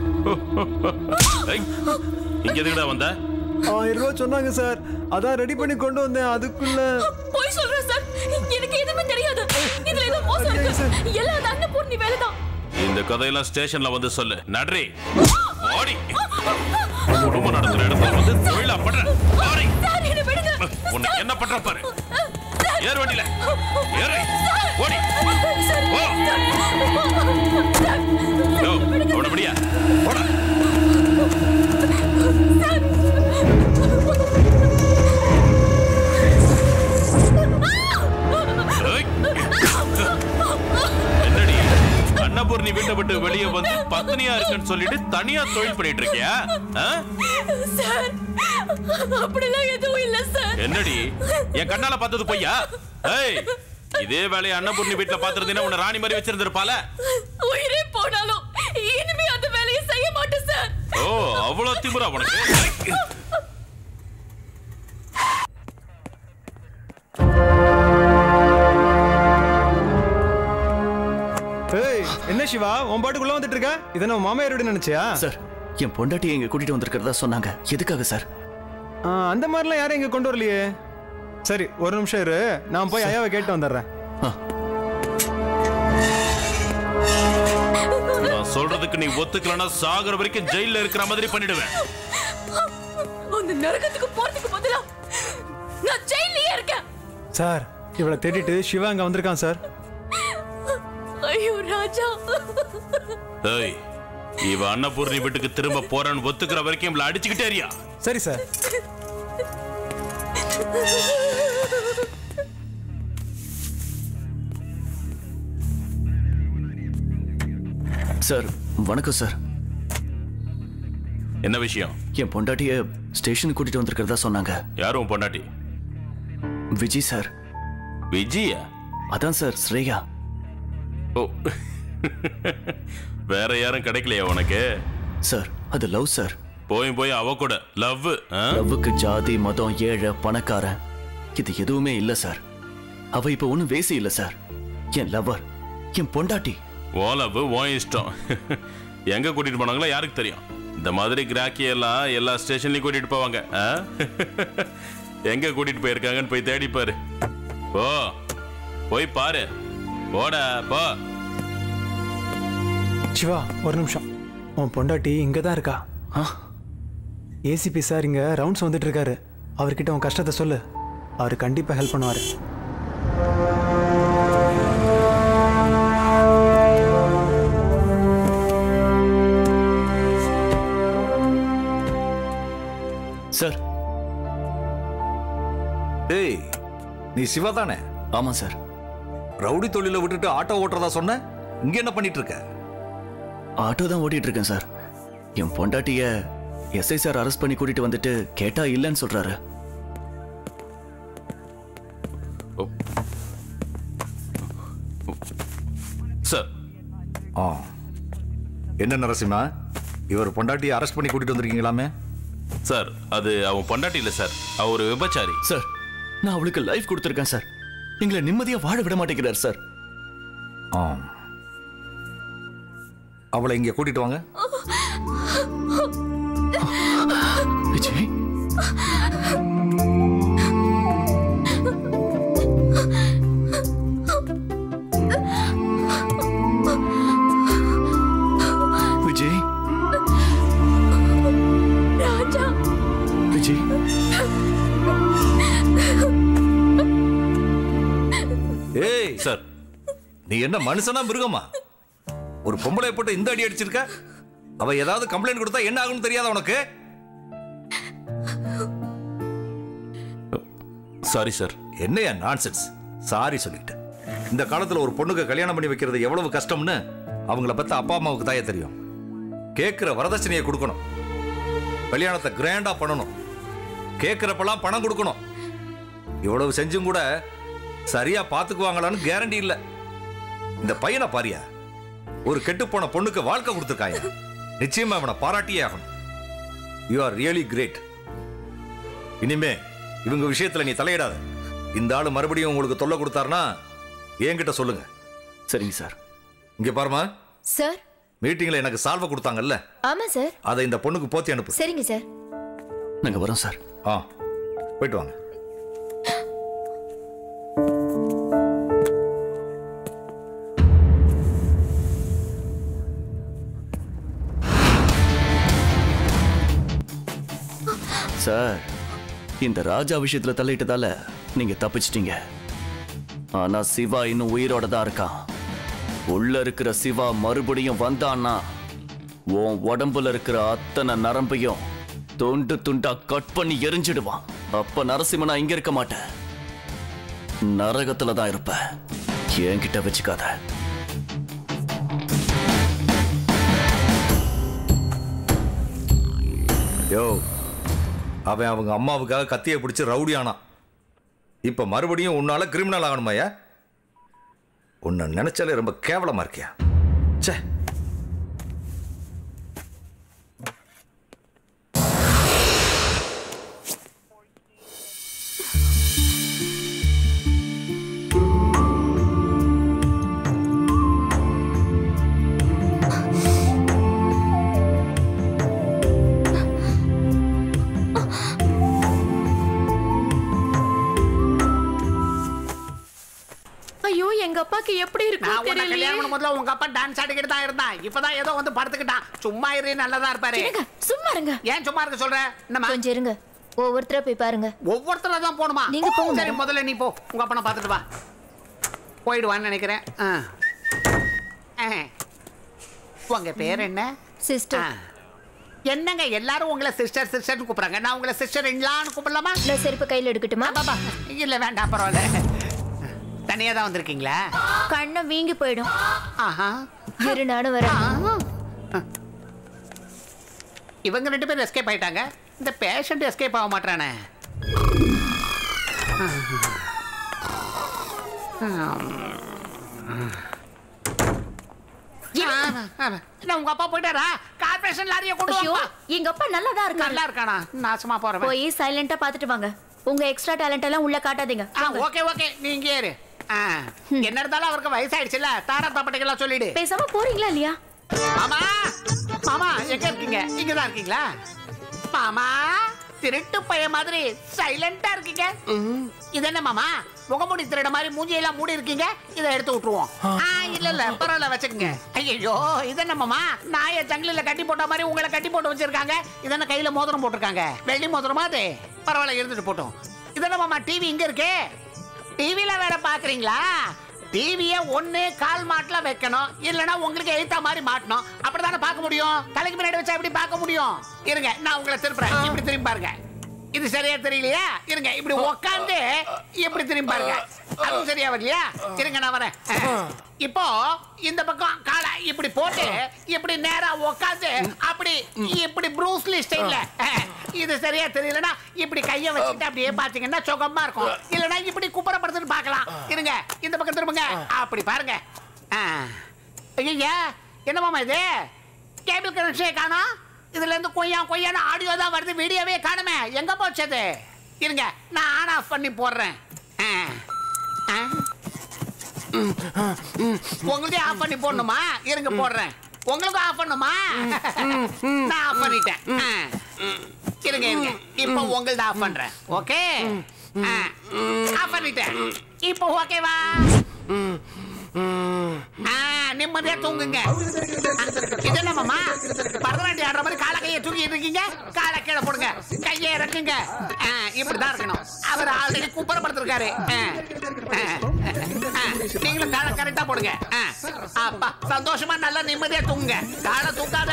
ஏய் இங்க எதுக்குடா வந்த ஆயிரம் ரூபாய் சொன்னாங்க சார் அதான் ரெடி பண்ணி கொண்டு வந்தேன் அதுக்குள்ள போய் சொல்றேன் சார் எனக்கு எதுவுமே தெரியாது இதுல ஏதோ மோசம் இருக்கு எல்லாம் அந்த அன்னபூர்ணி வேலைதான் இந்த கதையெல்லாம் ஸ்டேஷன்ல வந்து சொல்லு நன்றி ஓடி குடும்பம் நடத்துற இடத்துல வந்து தொழிலா பண்ற ஓடி சார் என்ன விடுங்க உனக்கு என்ன பண்ற பாரு ஏறு வண்டியில ஏறு ஓடி ஓ யோ, அவனை விடியா போடா ஏய். என்னடி அன்னபூர்ணி வீட்டை விட்டு வெளியே வந்து பத்னியா இருக்குன்னு சொல்லிட்டு தனியா தொழில் பண்ணிட்டு இருக்கியா ஆ? சார் அப்படிலாம் எதுவும் இல்ல சார் என்னடி என் கண்ணால பார்த்தது பொய்யா ஏய் இதே வேலையை அன்னபூர்ணி வீட்டுல பாத்துருந்தீங்கன்னா உன்னை ராணி மாதிரி வச்சிருந்திருப்பால உயிரே போனாலும் இனிமே அந்த வேலையை செய்ய மாட்டேன் சார் ஓ அவ்வளவு திமிரா உனக்கு ஏய் என்ன சிவா உன் பாட்டுக்குள்ள வந்துட்டு இருக்க இதை நம்ம மாமையார் வீடு நினைச்சியா சார் என் பொண்டாட்டியை இங்க கூட்டிட்டு வந்திருக்கிறதா சொன்னாங்க எதுக்காக சார் ஆ, அந்த மாதிரிலாம் யாரும் இங்க கொண்டு வரலையே சரி ஒரு நிமிஷம் இரு நான் போய் ஐயாவை கேட்டு வந்துடுறேன் நான் சொல்றதுக்கு நீ ஒத்துக்கலன்னா சாகுற வரைக்கும் ஜெயில இருக்கிற மாதிரி பண்ணிடுவேன் அந்த நரகத்துக்கு போறதுக்கு பதிலா நான் ஜெயிலே இருக்கேன் சார் இவளை தேடிட்டு சிவா அங்க வந்திருக்கான் சார் ஐயோ ராஜா ஏய் இவ அன்னபூர்ணி வீட்டுக்கு திரும்ப போறேன்னு ஒத்துக்கிற வரைக்கும் இவளை அடிச்சுக்கிட்டே இருயா சரி சார் சார் வணக்கம் சார் என்ன விஷயம் என் பொண்டாட்டிய ஸ்டேஷன் கூட்டிட்டு வந்திருக்கிறதா சொன்னாங்க யாரும் பொண்டாட்டி விஜய் சார் விஜயா அதான் சார் ஸ்ரேயா ஓ வேற யாரும் கிடைக்கலையா உனக்கு சார் அது லவ் சார் போய் போய் அவ கூட லவ் லவ்வுக்கு ஜாதி மதம் ஏழை பணக்காரன் இது எதுவுமே இல்ல சார் அவ இப்ப ஒண்ணும் வேசி இல்ல சார் என் லவ்வர் என் பொண்டாட்டி ஓ லவ் ஓ இஷ்டம் எங்க கூட்டிட்டு போனாங்களோ யாருக்கு தெரியும் இந்த மாதிரி கிராக்கி எல்லாம் எல்லா ஸ்டேஷன்லயும் கூட்டிட்டு போவாங்க ஆ? எங்க கூட்டிட்டு போயிருக்காங்கன்னு போய் தேடி பாரு போ போய் பாரு போடா போ சிவா ஒரு நிமிஷம் உன் பொண்டாட்டி இங்க தான் இருக்கா ஏசிபி சார் இங்க ரவுண்ட்ஸ் வந்துட்டு இருக்காரு அவர்கிட்ட உன் கஷ்டத்தை சொல்லு அவர் கண்டிப்பா ஹெல்ப் பண்ணுவாரு சார் டேய் நீ சிவா தானே ஆமா சார் ரவுடி தொழிலை விட்டுட்டு ஆட்டோ ஓட்டுறதா சொன்ன இங்க என்ன பண்ணிட்டு இருக்க ஆட்டோ தான் ஓட்டிட்டு இருக்கேன் சார் என் பொண்டாட்டிய எஸ்ஐ சார் அரெஸ்ட் பண்ணி கூட்டிட்டு வந்துட்டு கேட்டா இல்லைன்னு சொல்றாரு சார் ஆ என்ன நரசிம்மா இவர் பொண்டாட்டியை அரெஸ்ட் பண்ணி கூட்டிட்டு வந்திருக்கீங்களாமே சார் அது அவன் பொண்டாட்டி இல்ல சார் அவ ஒரு விபச்சாரி சார் நான் அவளுக்கு லைஃப் கொடுத்துருக்கேன் சார் எங்களை நிம்மதியா வாழ விட மாட்டேங்கிறார் சார் ஆ அவளை இங்க கூட்டிட்டு வாங்க விஜய் விஜய் ராஜா விஜய் ஏய் சார் நீ என்ன மனுஷனா மிருகமா ஒரு பொம்பளை போட்டு இந்த அடி அடிச்சிருக்க அவ ஏதாவது கம்ப்ளைண்ட் கொடுத்தா என்ன ஆகும்னு தெரியாதா உனக்கு சாரி சார் என்னையா நான்சென்ஸ் சாரி சொல்லிட்டேன் இந்த காலத்துல ஒரு பொண்ணுக்கு கல்யாணம் பண்ணி வைக்கிறது எவ்வளவு கஷ்டம்னு அவங்கள பத்தி அப்பா அம்மாவுக்கு தாயே தெரியும் கேட்கிற வரதட்சணையை கொடுக்கணும் கல்யாணத்தை கிராண்டா பண்ணணும் கேட்கிறப்பெல்லாம் பணம் கொடுக்கணும் இவ்வளவு செஞ்சும் கூட சரியா பாத்துக்குவாங்களான்னு கேரண்டி இல்ல இந்த பையனை பாரியா ஒரு கெட்டுப்போன பொண்ணுக்கு வாழ்க்கை கொடுத்துருக்காங்க நிச்சயமா அவனை பாராட்டியே ஆகணும் யூ ஆர் ரியலி கிரேட் இனிமே இவங்க விஷயத்துல நீ தலையிடாத இந்த ஆளு மறுபடியும் உங்களுக்கு தொல்லை கொடுத்தாருன்னா என்கிட்ட சொல்லுங்க சரிங்க சார் இங்க பாருமா சார் மீட்டிங்ல எனக்கு சால்வை கொடுத்தாங்கல்ல ஆமா சார் அதை இந்த பொண்ணுக்கு போத்தி அனுப்பு சரிங்க சார் நாங்க வரோம் சார் ஆ போயிட்டு வாங்க சார் இந்த ராஜா விஷயத்துல தலையிட்டதால நீங்க தப்பிச்சிட்டீங்க ஆனா சிவா இன்னும் உயிரோட தான் இருக்கான் உள்ள இருக்கிற சிவா மறுபடியும் வந்தான்னா உன் உடம்புல இருக்கிற அத்தனை நரம்பையும் துண்டு துண்டா கட் பண்ணி எரிஞ்சிடுவான் அப்ப நரசிம்மனா இங்க இருக்க மாட்டேன் நரகத்துல தான் இருப்ப என்கிட்ட வச்சுக்காத யோ அவன் அவங்க அம்மாவுக்காக கத்தியை பிடிச்சு ரவுடி ஆனான் இப்ப மறுபடியும் உன்னால கிரிமினல் ஆகணுமாயா உன்னை நினைச்சாலே ரொம்ப கேவலமா இருக்கியா ச்சே ஐயோ எங்க அப்பாக்கு எப்படி நான் இருக்கும் உன்னை தெரியலையே கல்யாணம் பண்ணும் முதல்ல உங்க அப்பா டான்ஸ் ஆடிக்கிட்டு தான் இருந்தான் இப்பதான் ஏதோ வந்து படுத்துக்கிட்டான் சும்மா இரு நல்லதா இருப்பாரு சும்மா இருங்க ஏன் சும்மா இருக்க சொல்ற என்னம்மா கொஞ்சம் இருங்க ஒவ்வொருத்தரா போய் பாருங்க ஒவ்வொருத்தர தான் போகணுமா நீங்க போங்க, சரி madam. முதல்ல நீ போ உங்க அப்பனை பார்த்துட்டு வா போயிடுவான்னு நினைக்கிறேன் ஆ. ஆ. உங்க பேர் என்ன சிஸ்டர் என்னங்க எல்லாரும் உங்களை சிஸ்டர் சிஸ்டர்னு கூப்பிடுறாங்க நான் உங்களை சிஸ்டர் இன்லான்னு கூப்பிடலாமா நான் செருப்பு கையில எடுக்கட்டுமா இல்ல வேண்டாம் பரவாயில்ல தனியா தான் வந்திருக்கீங்களா கண்ணை வீங்கி போயிடும் ஆஹா இரு நானும் வரேன் இவங்க ரெண்டு பேரும் எஸ்கேப் ஆயிட்டாங்க இந்த பேஷண்ட் எஸ்கேப் ஆக மாட்டானே என்ன உங்க அப்பா போயிட்டாரா கார்பரேஷன் லாரியை கொண்டு ஐயோ, வா எங்க அப்பா நல்லா தான் இருக்காங்க நல்லா இருக்கானா நாசமா போறவன் போய் சைலண்டா பாத்துட்டு வாங்க உங்க எக்ஸ்ட்ரா டேலண்ட் எல்லாம் உள்ள காட்டாதீங்க ஓகே ஓகே நீ இங்கே இரு ஆ, என்ன இருந்தாலும் அவருக்கு வயசாயிடுச்சுல தாரா தப்பட்டைகள்லாம் சொல்லிடு பேசாம போறீங்களா இல்லையா மாமா மாமா எங்க இருக்கீங்க இங்க தான் இருக்கீங்களா மாமா திருட்டு பைய மாதிரி சைலண்டா இருக்கீங்க இது என்ன மாமா முகமூடி திருட மாதிரி மூஞ்சியெல்லாம் மூடி இருக்கீங்க இதை எடுத்து விட்டுருவோம் ஆ, இல்ல இல்ல பரவாயில்ல வச்சுக்கோங்க ஐயோ இது என்ன மாமா நாய ஜங்கிலில கட்டி போட்ட மாதிரி உங்களை கட்டி போட்டு வச்சிருக்காங்க இது என்ன கையில மோதிரம் போட்டிருக்காங்க வெள்ளி மோதிரமா அது பரவாயில்ல இருந்துட்டு போட்டோம் இது என்ன மாமா டிவி இங்க இருக்கு டிவில வேற பாக்குறீங்களா டிவிய ஒண்ணு கால் மாட்டுல வைக்கணும் இல்லனா உங்களுக்கு எழுத்தா மாதிரி மாட்டணும் அப்படிதானே பார்க்க முடியும் தலைக்கு முன்னாடி வச்சா எப்படி பார்க்க முடியும் இருங்க நான் உங்களை திருப்புறேன் இப்படி திரும்பி பாருங்க இது சரியா தெரியலையா இருங்க இப்படி உக்காந்து இப்படி திரும்பி பாருங்க அதுவும் சரியா வரலையா இருங்க நான் வரேன் இப்போ இந்த பக்கம் காலை இப்படி போட்டு இப்படி நேரா உக்காந்து அப்படி இப்படி ப்ரூஸ்லி ஸ்டைல்ல இது சரியா தெரியலனா இப்படி கைய வச்சுட்டு அப்படியே பாத்தீங்கன்னா சுகமா இருக்கும் இல்லனா இப்படி குப்புறப்படுத்துன்னு பார்க்கலாம் இருங்க இந்த பக்கம் திரும்புங்க அப்படி பாருங்க ஆ. ஐயையா என்ன மாமா இது கேபிள் கனெக்ஷனே காணோம் இதுல இருந்து கொய்யா கொய்யான்னு ஆடியோ தான் வருது வீடியோவே காணுமே எங்க போச்சு அது இருங்க நான் ஆன் ஆஃப் பண்ணி போடுறேன் ஆ. ஆ. உங்களுதே ஆஃப் பண்ணி போடணுமா இருங்க போடுறேன் உங்களுக்கும் ஆஃப் பண்ணுமா நான் ஆஃப் பண்ணிட்டேன் ஆ. இருங்க இருங்க இப்போ உங்களது ஆஃப் பண்றேன் ஓகே ஆஃப் பண்ணிட்டேன் இப்போ ஓகேவா ஆ, நிம்மதியா தூங்குங்க இது என்ன மாமா பரதநாட்டியம் ஆடுற மாதிரி காலை கையை தூக்கிட்டு இருக்கீங்க காலை கீழே போடுங்க கையை இறக்குங்க ஆ, இப்படிதான் இருக்கணும் அவர் ஆல்ரெடி குப்பரப்படுத்திருக்காரு ஆ, ஆ, ஆ, நீங்களும் காலை கரெக்டா போடுங்க ஆ. அப்பா சந்தோஷமா நல்லா நிம்மதியா தூங்குங்க காலை தூக்காத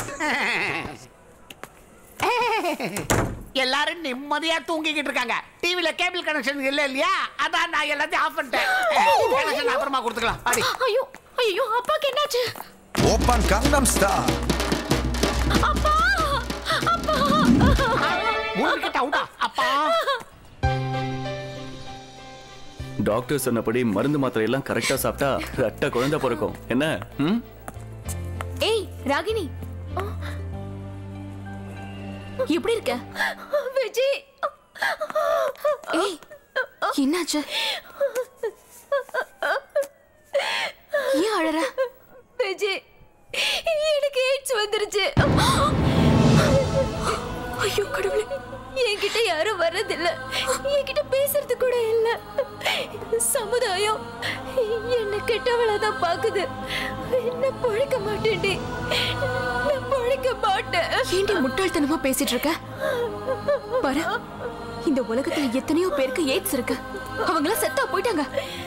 எல்லாரும் நிம்மதியா தூங்கிக்கிட்டு இருக்காங்க டிவில கேபிள் கனெக்ஷன் இல்ல இல்லையா அதான் நான் எல்லாத்தையும் ஆஃப் பண்ணிட்டேன் கனெக்ஷன் அப்புறமா கொடுத்துக்கலாம் அடி ஐயோ ஐயோ அப்பாக்கு என்னாச்சு ஓப்பன் கங்னம் ஸ்டார் அப்பா அப்பா மூணுக்கிட்ட அவுட்டா அப்பா டாக்டர் சொன்னபடி மருந்து மாத்திரை எல்லாம் கரெக்டா சாப்பிட்டா ரெட்ட குழந்தை பிறக்கும் என்ன ம்? ஏய் ராகினி எப்படி இருக்க விஜய் ஏய் என்னாச்சு ஏன் அழற விஜய் எனக்கு எய்ட்ஸ் வந்துருச்சு ஐயோ கடவுளே என்கிட்ட யாரும் வர்றதில்ல என்கிட்ட பேசுறது கூட இல்ல சமுதாயம் என்ன கெட்டவளா தான் பாக்குது நான் பொழைக்க மாட்டேன்டி நான் பொழைக்க மாட்டேன் ஏண்டி முட்டாள்தனமா பேசிட்டு இருக்க பாரு இந்த உலகத்துல எத்தனையோ பேருக்கு எய்ட்ஸ் இருக்கு அவங்களாம் செத்தா போயிட்டாங்க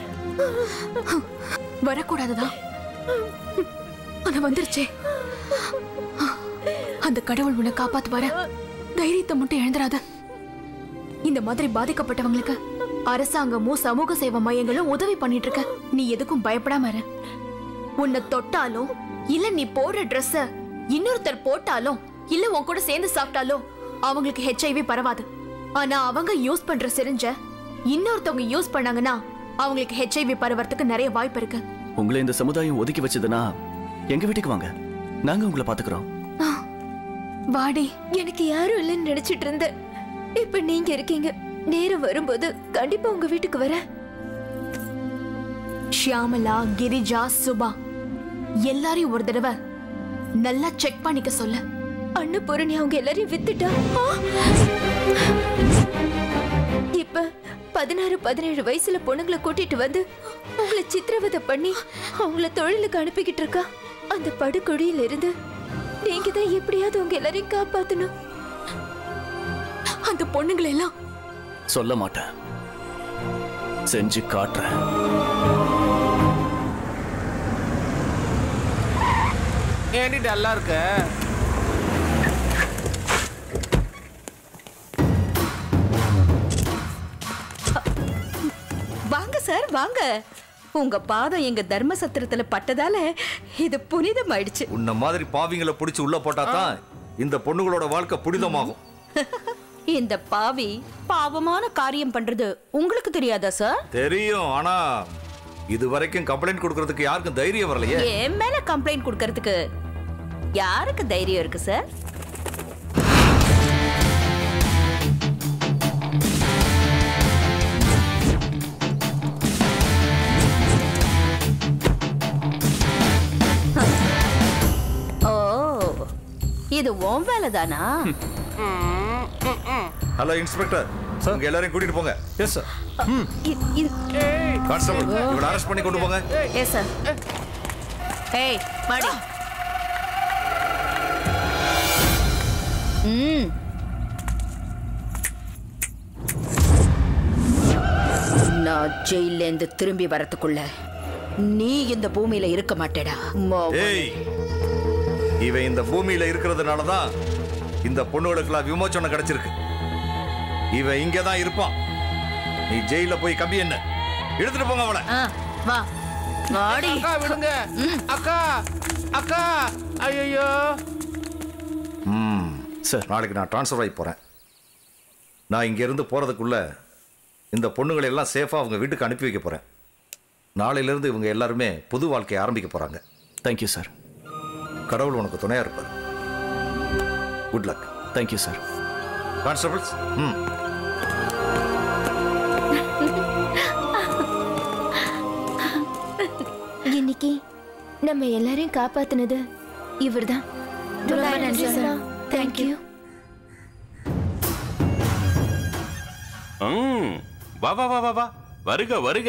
வரக்கூடாதுதான் ஆனா வந்துருச்சே அந்த கடவுள் உன்னை காப்பாத்துவார தைரியத்தை மட்டும் இழந்துராத இந்த மாதிரி பாதிக்கப்பட்டவங்களுக்கு அரசாங்கமும் சமூக சேவை மையங்களும் உதவி பண்ணிட்டு இருக்க நீ எதுக்கும் பயப்படாம இரு உன்னை தொட்டாலும் இல்ல நீ போடுற ட்ரெஸ்ஸ இன்னொருத்தர் போட்டாலும் இல்ல உன் கூட சேர்ந்து சாப்பிட்டாலும் அவங்களுக்கு ஹெச்ஐவி பரவாது ஆனா அவங்க யூஸ் பண்ற சிரிஞ்ச இன்னொருத்தவங்க யூஸ் பண்ணாங்கன்னா அவங்களுக்கு ஹெச்ஐவி பரவறதுக்கு நிறைய வாய்ப்பு இருக்கு உங்களை இந்த சமுதாயம் ஒதுக்கி வச்சதுன்னா எங்க வீட்டுக்கு வாங்க நாங்க உங்களை பாத்துக்கிறோம் வாடி எனக்கு யாரும் இல்லைன்னு நினைச்சிட்டு இருந்தேன் இப்ப நீங்க இருக்கீங்க நேரம் வரும்போது கண்டிப்பா உங்க வீட்டுக்கு வரேன் ஷியாமலா கிரிஜா சுபா எல்லாரையும் ஒரு தடவை நல்லா செக் பண்ணிக்க சொல்லு அன்னபூரணி அவங்க எல்லாரையும் வித்துட்டா இப்ப பதினாறு பதினேழு வயசுல பொண்ணுங்களை கூட்டிட்டு வந்து அவங்கள சித்திரவதை பண்ணி அவங்கள தொழிலுக்கு அனுப்பிக்கிட்டு இருக்கா அந்த படுகொடியில இருந்து நீங்க தான் எப்படியாவது உங்க எல்லாரையும் காப்பாத்தணும் அந்த பொண்ணுங்களை எல்லாம் சொல்ல மாட்டேன் செஞ்சு காட்டுறேன் ஏண்டி டல்லா இருக்க வாங்க சார் வாங்க உங்க பாதம் எங்க தர்ம சத்திரத்துல பட்டதால இது புனிதமாயிடுச்சு உன்ன மாதிரி பாவிங்களை பிடிச்சி உள்ள போட்டா தான் இந்த பொண்ணுகளோட வாழ்க்கை புனிதமாகும் இந்த பாவி பாவமான காரியம் பண்றது உங்களுக்கு தெரியாதா சார் தெரியும் ஆனா இது வரைக்கும் கம்ப்ளைண்ட் கொடுக்கறதுக்கு யாருக்கும் தைரியம் வரலையே என் மேல கம்ப்ளைண்ட் கொடுக்கறதுக்கு யாருக்கு தைரியம் இருக்கு சார் ஓ இது உன் வேலை தானா ஹலோ இன்ஸ்பெக்டர் உங்க எல்லாரையும் கூட்டிட்டு போங்க எஸ் சார் கான்ஸ்டபிள் இவளை அரெஸ்ட் பண்ணி கொண்டு போங்க எஸ் சார் ஏய் மாடி ம் நான் ஜெயில இருந்து திரும்பி வரதுக்குள்ள நீ இந்த பூமியில இருக்க மாட்டேடா மோகனே. ஏய் இவன் இந்த பூமியில இருக்கிறதுனால தான் இந்த பொண்ணுகளுக்கெல்லாம் விமோச்சனம் கிடைச்சிருக்கு இவன் இங்கே தான் இருப்பான் நீ ஜெயில போய் கம்பி என்ன எடுத்துட்டு போங்க அவளை ஆ, வா வாடி அக்கா விடுங்க அக்கா அக்கா ஐயோ ம் சார் நாளைக்கு நான் ட்ரான்ஸ்ஃபர் ஆகி போகிறேன் நான் இங்கேருந்து போகிறதுக்குள்ள இந்த பொண்ணுங்களை எல்லாம் சேஃபாக அவங்க வீட்டுக்கு அனுப்பி வைக்க போகிறேன் நாளையிலேருந்து இவங்க எல்லாருமே புது வாழ்க்கையை ஆரம்பிக்க போகிறாங்க தேங்க்யூ சார் கடவுள் உனக்கு துணையாக இருப்பார் good luck thank you sir constables ம் இன்னைக்கு நம்ம எல்லாரையும் காப்பாத்துனது இவர்தான் ரொம்ப நன்றி சார் தேங்க்யூ ம், வா வா வா வா வா வருக வருக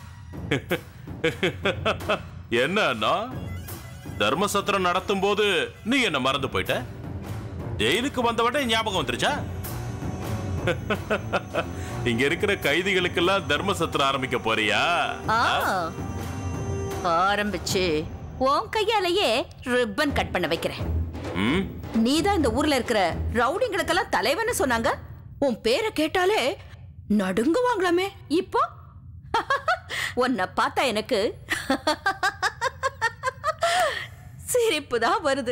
என்ன அண்ணா தர்மசத்திரம் நடத்தும் போது நீ என்ன மறந்து போயிட்ட ஜெயிலுக்கு வந்தவட்ட ஞாபகம் வந்துருச்சா இங்க இருக்கிற கைதிகளுக்கெல்லாம் தர்ம சத்திரம் ஆரம்பிக்க போறியா ஆ ஆரம்பிச்சு உன் கையாலேயே ரிப்பன் கட் பண்ண வைக்கிறேன் ம் நீதான் இந்த ஊர்ல இருக்கிற ரவுடிங்களுக்கெல்லாம் தலைவன்னு சொன்னாங்க உன் பேரை கேட்டாலே நடுங்குவாங்களாமே இப்போ உன்னை பார்த்தா எனக்கு சிரிப்பு தான் வருது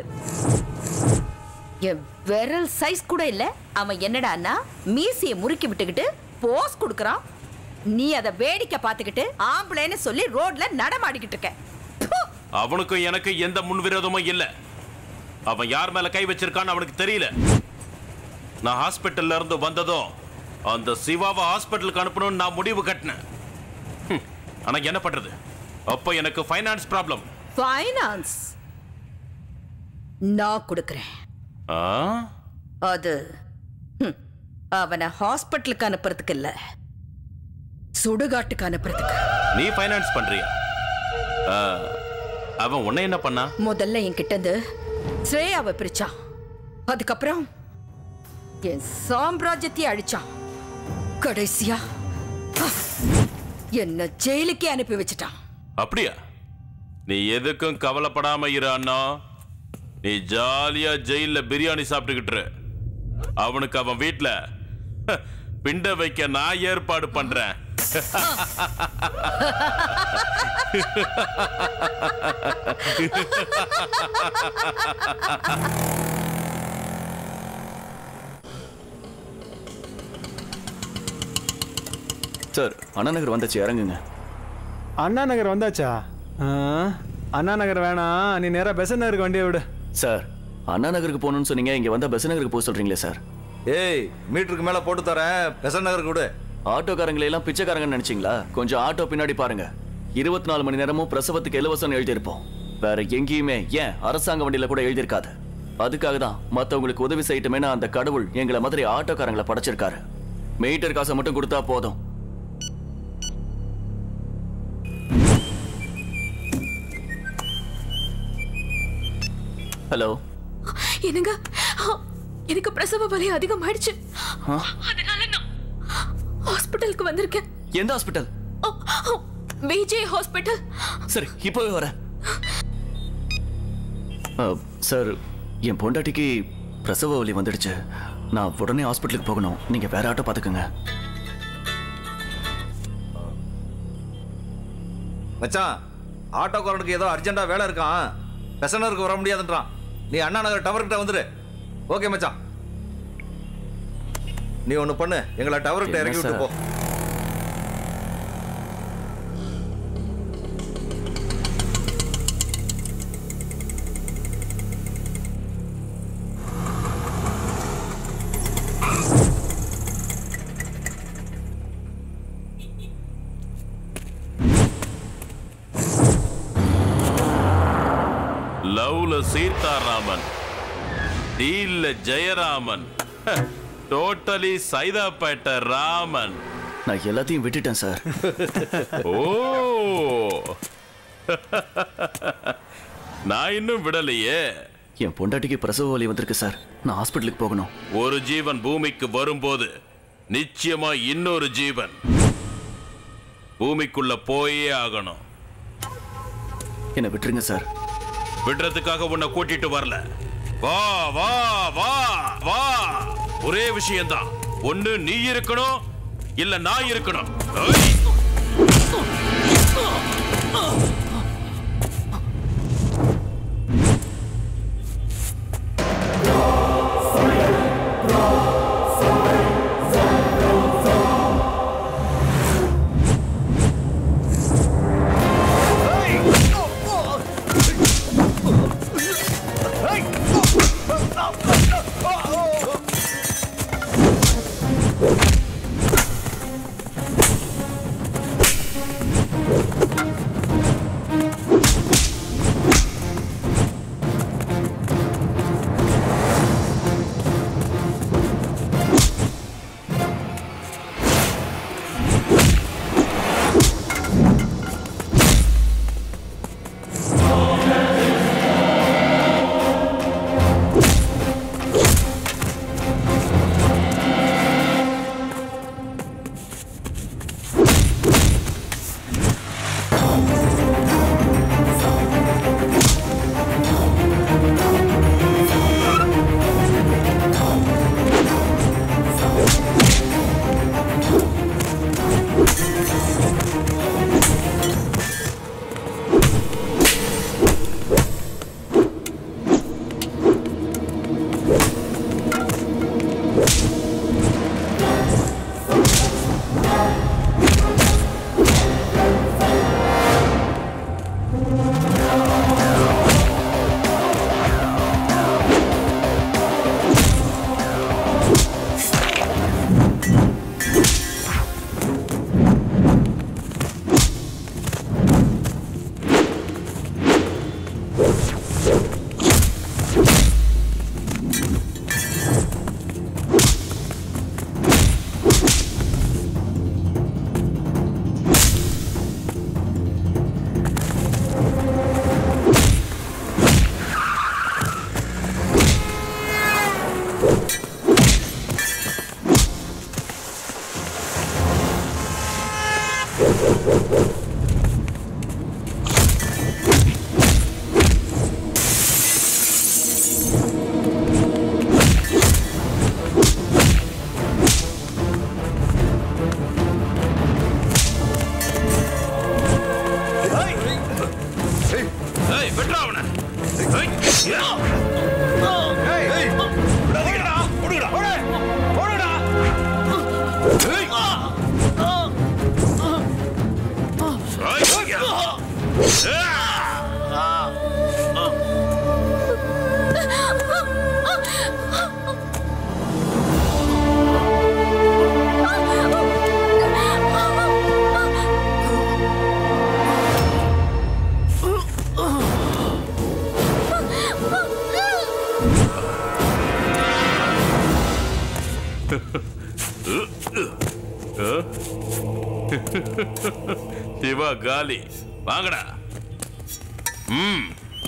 என் விரல் சைஸ் கூட இல்ல அவன் என்னடான்னா மீசியை முறுக்கி விட்டுக்கிட்டு போஸ் கொடுக்கறான் நீ அதை வேடிக்கை பார்த்துக்கிட்டு ஆம்பளைன்னு சொல்லி ரோட்ல நடமாடிக்கிட்டு இருக்க அவனுக்கும் எனக்கு எந்த முன்விரோதமும் இல்ல அவன் யார் மேல கை வச்சிருக்கான்னு அவனுக்கு தெரியல நான் ஹாஸ்பிட்டல்ல இருந்து வந்ததும் அந்த சிவாவை ஹாஸ்பிட்டலுக்கு அனுப்பணும்னு நான் முடிவு கட்டினேன் ஹம், ஆனா என்ன பண்றது அப்ப எனக்கு ஃபைனான்ஸ் ப்ராப்ளம் ஃபைனான்ஸ் நான் கொடுக்கறேன் அது ஹம், அவனை ஹாஸ்பிட்டலுக்கு அனுப்புறதுக்கு இல்ல சுடுகாட்டுக்கு அனுப்புறதுக்கு நீ ஃபைனான்ஸ் பண்றியா ஆ, அவன் உன்னை என்ன பண்ணா முதல்ல என்கிட்ட இருந்து ஸ்ரேயாவை பிரிச்சான் அதுக்கப்புறம் என் சாம்ராஜ்யத்தையே அழிச்சான் கடைசியா ஹ, என்ன ஜெயிலுக்கே அனுப்பி வச்சிட்டான் அப்படியா நீ எதுக்கும் கவலைப்படாம இரு அண்ணா நீ ஜாலியா ஜெயில்ல பிரியாணி சாப்பிட்டுக்கிட்டு இரு. அவனுக்கு அவன் வீட்ல ஹ, பிண்ட வைக்க நான் ஏற்பாடு பண்றேன் சார் அண்ணா நகர் வந்தாச்சு இறங்குங்க அண்ணா நகர் வந்தாச்சா ஆ, அண்ணா நகர் வேணாம் நீ நேரா பெசன் நகருக்கு வண்டியை விடு சார் அண்ணா நகருக்கு போகணும்னு சொன்னீங்க இங்க வந்தா பெசன் நகருக்கு போக சொல்றீங்களே சார் ஏய் மீட்டருக்கு மேல போட்டு தரேன் பெசன் நகருக்கு விடு ஆட்டோக்காரங்களை எல்லாம் பிச்சைக்காரங்கன்னு நினைச்சீங்களா கொஞ்சம் ஆட்டோ பின்னாடி பாருங்க இருபத்தி நாலு மணி நேரமும் பிரசவத்துக்கு இலவசம் எழுதியிருப்போம் வேற எங்கேயுமே ஏன் அரசாங்க வண்டியில கூட எழுதியிருக்காது அதுக்காக தான் மத்தவங்களுக்கு உதவி செய்யட்டுமேனு அந்த கடவுள் எங்களை மாதிரி ஆட்டோக்காரங்களை படைச்சிருக்காரு மீட்டர் காசை மட்டும் கொடுத்தா போதும் ஹலோ என்னங்க ஆ, எனக்கு பிரசவ வலி அதிகமாயிடுச்சு ஆ? அதனால நான் ஹாஸ்பிட்டலுக்கு வந்திருக்கேன் எந்த ஹாஸ்பிட்டல் விஜய் ஹாஸ்பிட்டல் சரி இப்போவே வரேன் அ, சார் என் பொண்டாட்டிக்கு பிரசவ வலி வந்துடுச்சு நான் உடனே ஹாஸ்பிட்டலுக்கு போகணும் நீங்க வேற ஆட்டோ பாத்துக்கோங்க மச்சான் ஆட்டோக்காரனுக்கு ஏதோ அர்ஜென்ட்டா வேலை இருக்கான் பெசனருக்கு வர முடியாதுன்றான் நீ அண்ணா நகர் டவர்கிட்ட வந்துரு ஓகே மச்சான் நீ ஒண்ணு பண்ணு எங்களை டவர்கிட்ட என்ன இறக்கி விட்டு சார்? போ லவ்ல சீதாராமன் டீல்ல ஜெயராமன் டோட்டலி சைதாப்பேட்டை ராமன் நான் எல்லாத்தையும் விட்டுட்டேன் சார் ஓ நான் இன்னும் விடலையே என் பொண்டாட்டிக்கு பிரசவ வலி வந்திருக்கு சார் நான் ஹாஸ்பிட்டலுக்கு போகணும் ஒரு ஜீவன் பூமிக்கு வரும்போது நிச்சயமா இன்னொரு ஜீவன் பூமிக்குள்ள போயே ஆகணும் என்னை விட்டுருங்க சார் விடுறதுக்காக உன்னை கூட்டிட்டு வரல வா வா வா வா ஒரே விஷயம்தான் ஒண்ணு நீ இருக்கணும் இல்ல நான் இருக்கணும் ஐய்! சிவா காலி வாங்கடா ம்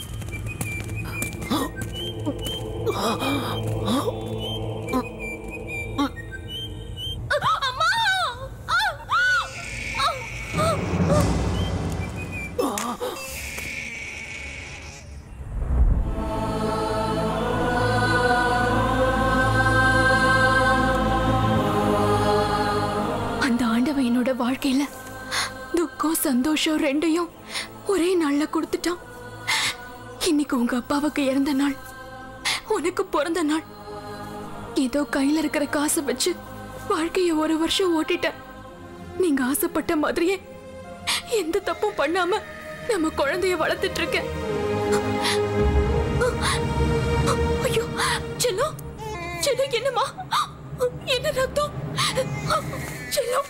அந்த ஆண்டவன் என்னோட வாழ்க்கையில துக்கம் சந்தோஷம் ரெண்டையும் ஒரே நாள்ல கொடுத்துட்டான் இன்னைக்கு உங்க அப்பாவுக்கு இறந்த நாள் உனக்கு பிறந்த நாள் ஏதோ கையில இருக்கிற காசை வச்சு வாழ்க்கைய ஒரு வருஷம் ஓட்டிட்டேன் நீங்க ஆசைப்பட்ட மாதிரியே எந்த தப்பும் பண்ணாம நம்ம குழந்தைய வளர்த்துட்டு இருக்கேன் ஐயோ செல்லம் செல்லம் என்னம்மா என்ன ரத்தம் செல்லம்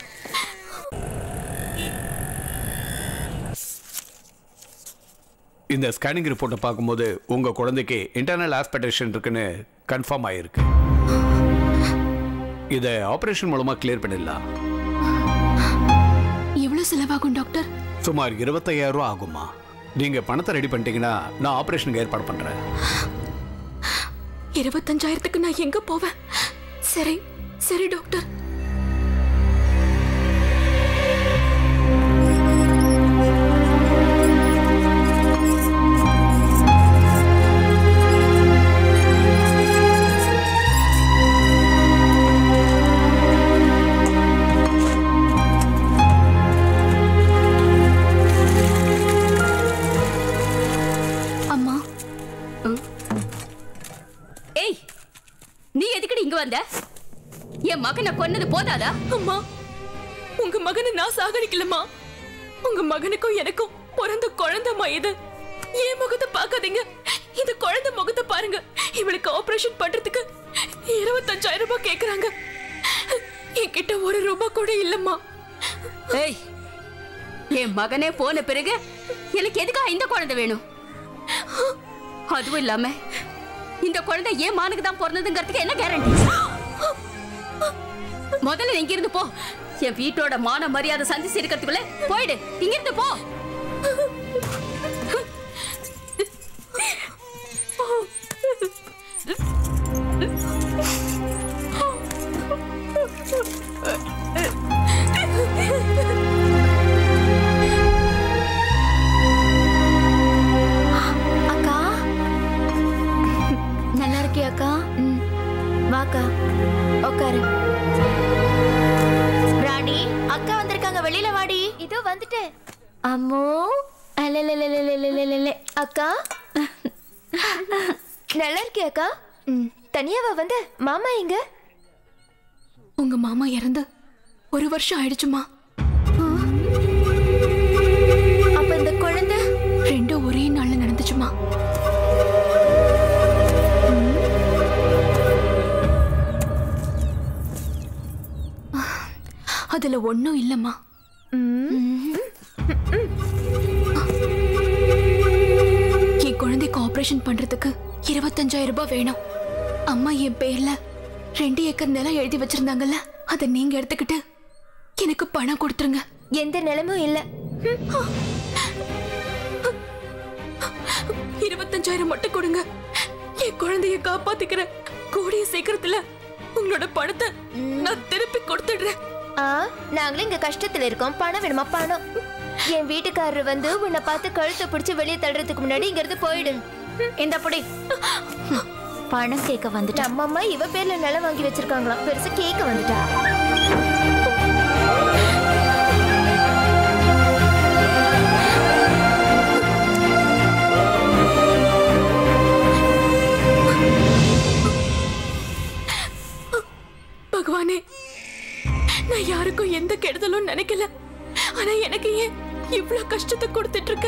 இந்த ஸ்கேனிங் ரிப்போர்ட்டை பார்க்கும்போது உங்க குழந்தைக்கு இன்டர்னல் ஆஸ்பெக்டேஷன் இருக்குன்னு கன்ஃபார்ம் ஆயிருக்கு இதை ஆபரேஷன் மூலமா கிளியர் பண்ணிடலாம் எவ்வளவு செலவாகும் டாக்டர் சுமார் இருபத்தையாயிரம் ரூபா ஆகுமா நீங்க பணத்தை ரெடி பண்ணிட்டீங்கன்னா நான் ஆபரேஷனுக்கு ஏற்பாடு பண்றேன் இருபத்தஞ்சாயிரத்துக்கு நான் எங்க போவேன் சரி சரி டாக்டர் அம்மா ஏய் நீ எதுக்குடி இங்க வந்த என் மகனை கொன்னது போதாதா அம்மா உங்க மகனை நான் சாகடிக்கலம்மா உங்க மகனுக்கும் எனக்கும் பிறந்த குழந்தைமா இது என் முகத்தை பார்க்காதீங்க இந்த குழந்தை முகத்தை பாருங்க இவளுக்கு ஆபரேஷன் பண்றதுக்கு இருபத்தஞ்சாயிரம் ரூபாய் கேக்குறாங்க என்கிட்ட ஒரு ரூபாய் கூட இல்லம்மா ஏய் என் மகனே போன பிறகு எனக்கு எதுக்காக இந்த குழந்தை வேணும் அதுவும் இல்லாம இந்த குழந்தை ஏன் மானுக்கு தான் பிறந்ததுங்கிறதுக்கு என்ன கேரண்டி முதல்ல இங்க இருந்து போ என் வீட்டோட மான மரியாதை சந்திச்சு இருக்கிறதுக்குள்ள போயிடு இங்க இருந்து போ அக்கா நல்லா இருக்கியா அக்கா ம். வாக்கா உட்காரு ராணி அக்கா வந்திருக்காங்க வெளியில வாடி இதோ வந்துட்டேன் அம்மோ அல்லலலலலலலலல. அக்கா நல்லா இருக்கியா அக்கா ம். தனியாவா வந்த மாமா எங்க உங்க மாமா இறந்து ஒரு வருஷம் ஆயிடுச்சுமா அப்ப இந்த குழந்தை ரெண்டும் ஒரே நாள்ல நடந்துச்சுமா அதுல ஒண்ணும் இல்லம்மா என் குழந்தைக்கு ஆபரேஷன் பண்றதுக்கு இருபத்தஞ்சாயிரம் ரூபாய் வேணும் அம்மா என் பேர்ல ரெண்டு ஏக்கர் நிலம் எழுதி வச்சிருந்தாங்கல்ல அதை நீங்க எடுத்துக்கிட்டு எனக்கு பணம் கொடுத்துருங்க எந்த நிலமும் இல்ல இருபத்தஞ்சாயிரம் மட்டும் கொடுங்க என் குழந்தைய காப்பாத்திக்கிறேன் கூடிய சீக்கிரத்துல உங்களோட பணத்தை நான் திருப்பி கொடுத்துடுறேன் ஆ நாங்களும் இங்க கஷ்டத்துல இருக்கோம் பணம் வேணுமா பணம் என் வீட்டுக்காரர் வந்து உன்னை பார்த்து கழுத்தை பிடிச்சு வெளியே தள்ளுறதுக்கு முன்னாடி இங்க இருந்து போயிடு இந்த புடி பணம் கேட்க வந்துட்டா நம்ம அம்மா இவ பேர்ல நிலம் வாங்கி வச்சிருக்காங்களாம் பெருசா கேட்க வந்துட்டா எந்த கெடுதலும் நினைக்கல ஆனா எனக்கு ஏன் இவ்வளவு கஷ்டத்தை கொடுத்துட்டு இருக்க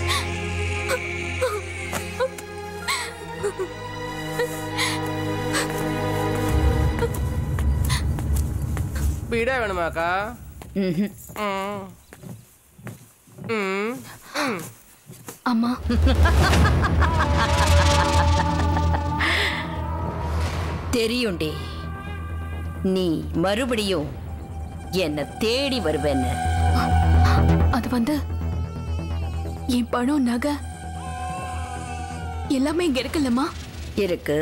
பீடா வேணுமாக்கா ம். ம். ம். அம்மா தெரியும்டி நீ மறுபடியும் என்ன தேடி வருவேன்னு அது வந்து என் பணம் நகை எல்லாமே இங்க இருக்குல்லம்மா இருக்கு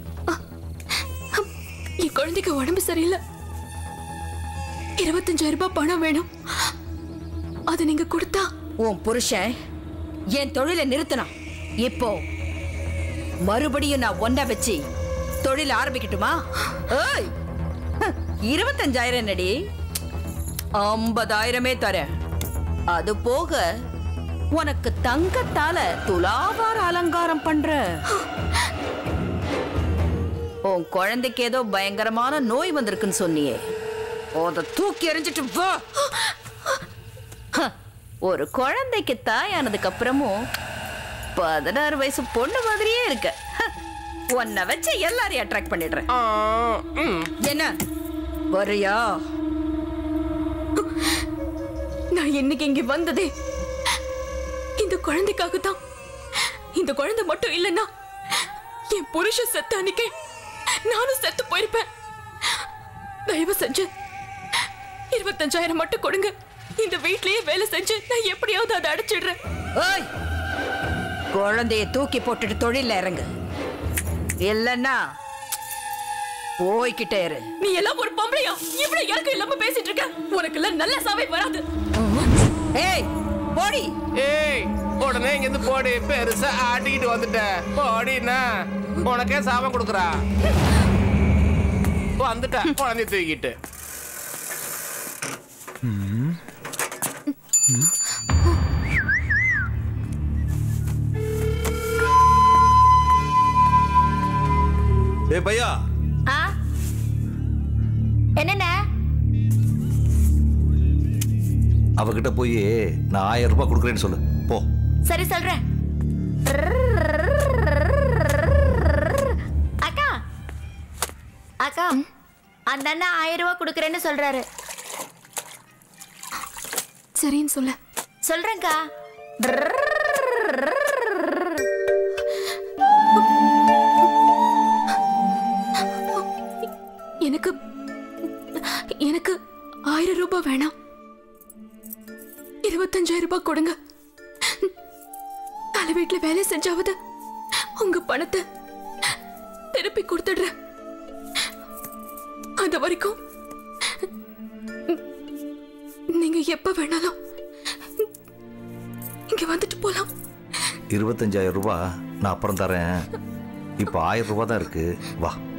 என் குழந்தைக்கு உடம்பு சரியில்லை இருபத்தஞ்சாயிரம் ரூபாய் பணம் வேணும் அது நீங்க கொடுத்தா உன் புருஷன் என் தொழிலை நிறுத்தினான் இப்போ மறுபடியும் நான் ஒன்ன வச்சு தொழில் ஆரம்பிக்கட்டுமா ஏய் ஹ, இருபத்தஞ்சாயிரம் என்னடி ஐம்பதாயிரமே தரேன் அது போக உனக்கு தங்கத்தால துலாபார அலங்காரம் பண்ற உன் குழந்தைக்கு ஏதோ பயங்கரமான நோய் வந்திருக்குன்னு சொன்னியே அதை தூக்கி எறிஞ்சிட்டு வா ஹ, ஒரு குழந்தைக்கு தாயானதுக்கு அப்புறமும் பதினாறு வயசு பொண்ணு மாதிரியே இருக்க ஹ, உன்னை வச்சு எல்லாரையும் அட்ராக்ட் பண்ணிடுறேன் என்ன வரியா நான் இன்னைக்கு இங்க வந்ததே இந்த குழந்தைக்காக தான் இந்த குழந்தை மட்டும் இல்லைன்னா என் புருஷன் செத்த அன்னைக்கே நானும் செத்து போயிருப்பேன் தயவு செஞ்சு இருபத்தஞ்சாயிரம் மட்டும் கொடுங்க இந்த வீட்லயே வேலை செஞ்சு நான் எப்படியாவது அதை அடைச்சிடுறேன் ஓய் குழந்தைய தூக்கி போட்டுட்டு தொழில இறங்கு இல்லைன்னா போய்கிட்டே இரு நீ எல்லாம் ஒரு பொம்பளையா இவ்வளவு இறக்கம் இல்லாம பேசிட்டு இருக்க உனக்கு எல்லாம் நல்ல சாவே வராது ஏய் போடி ஏய் உடனே இங்க இருந்து போடி பெருசா ஆட்டிக்கிட்டு வந்துட்ட போடினா உனக்கே சாபம் கொடுக்குறா வந்துட்டா குழந்தைய தூக்கிட்டு ஏய் பையா ஆ என்னண்ணே அவகிட்ட போய் நான் ஆயிரம் ரூபாய் கொடுக்குறேன்னு சொல்லு போ சரி சொல்றேன் அக்கா அக்கா அந்த அண்ணா ஆயிரம் ரூபாய் கொடுக்குறேன்னு சொல்றாரு சரின்னு சொல்ல சொல்றேன்க்கா எனக்கு எனக்கு ஆயிரம் ரூபாய் வேணாம் இருபத்தஞ்சாயிரம் ரூபாய் கொடுங்க தலை வீட்டுல வேலை செஞ்சாவது உங்க பணத்தை திருப்பி கொடுத்துடுறேன் அது வரைக்கும் நீங்க எப்ப வேணாலும் இங்க வந்துட்டு போலாம் இருபத்தஞ்சாயிரம் ரூபாய் நான் அப்புறம் தரேன் இப்போ ஆயிரம் ரூபாய் தான் இருக்கு வா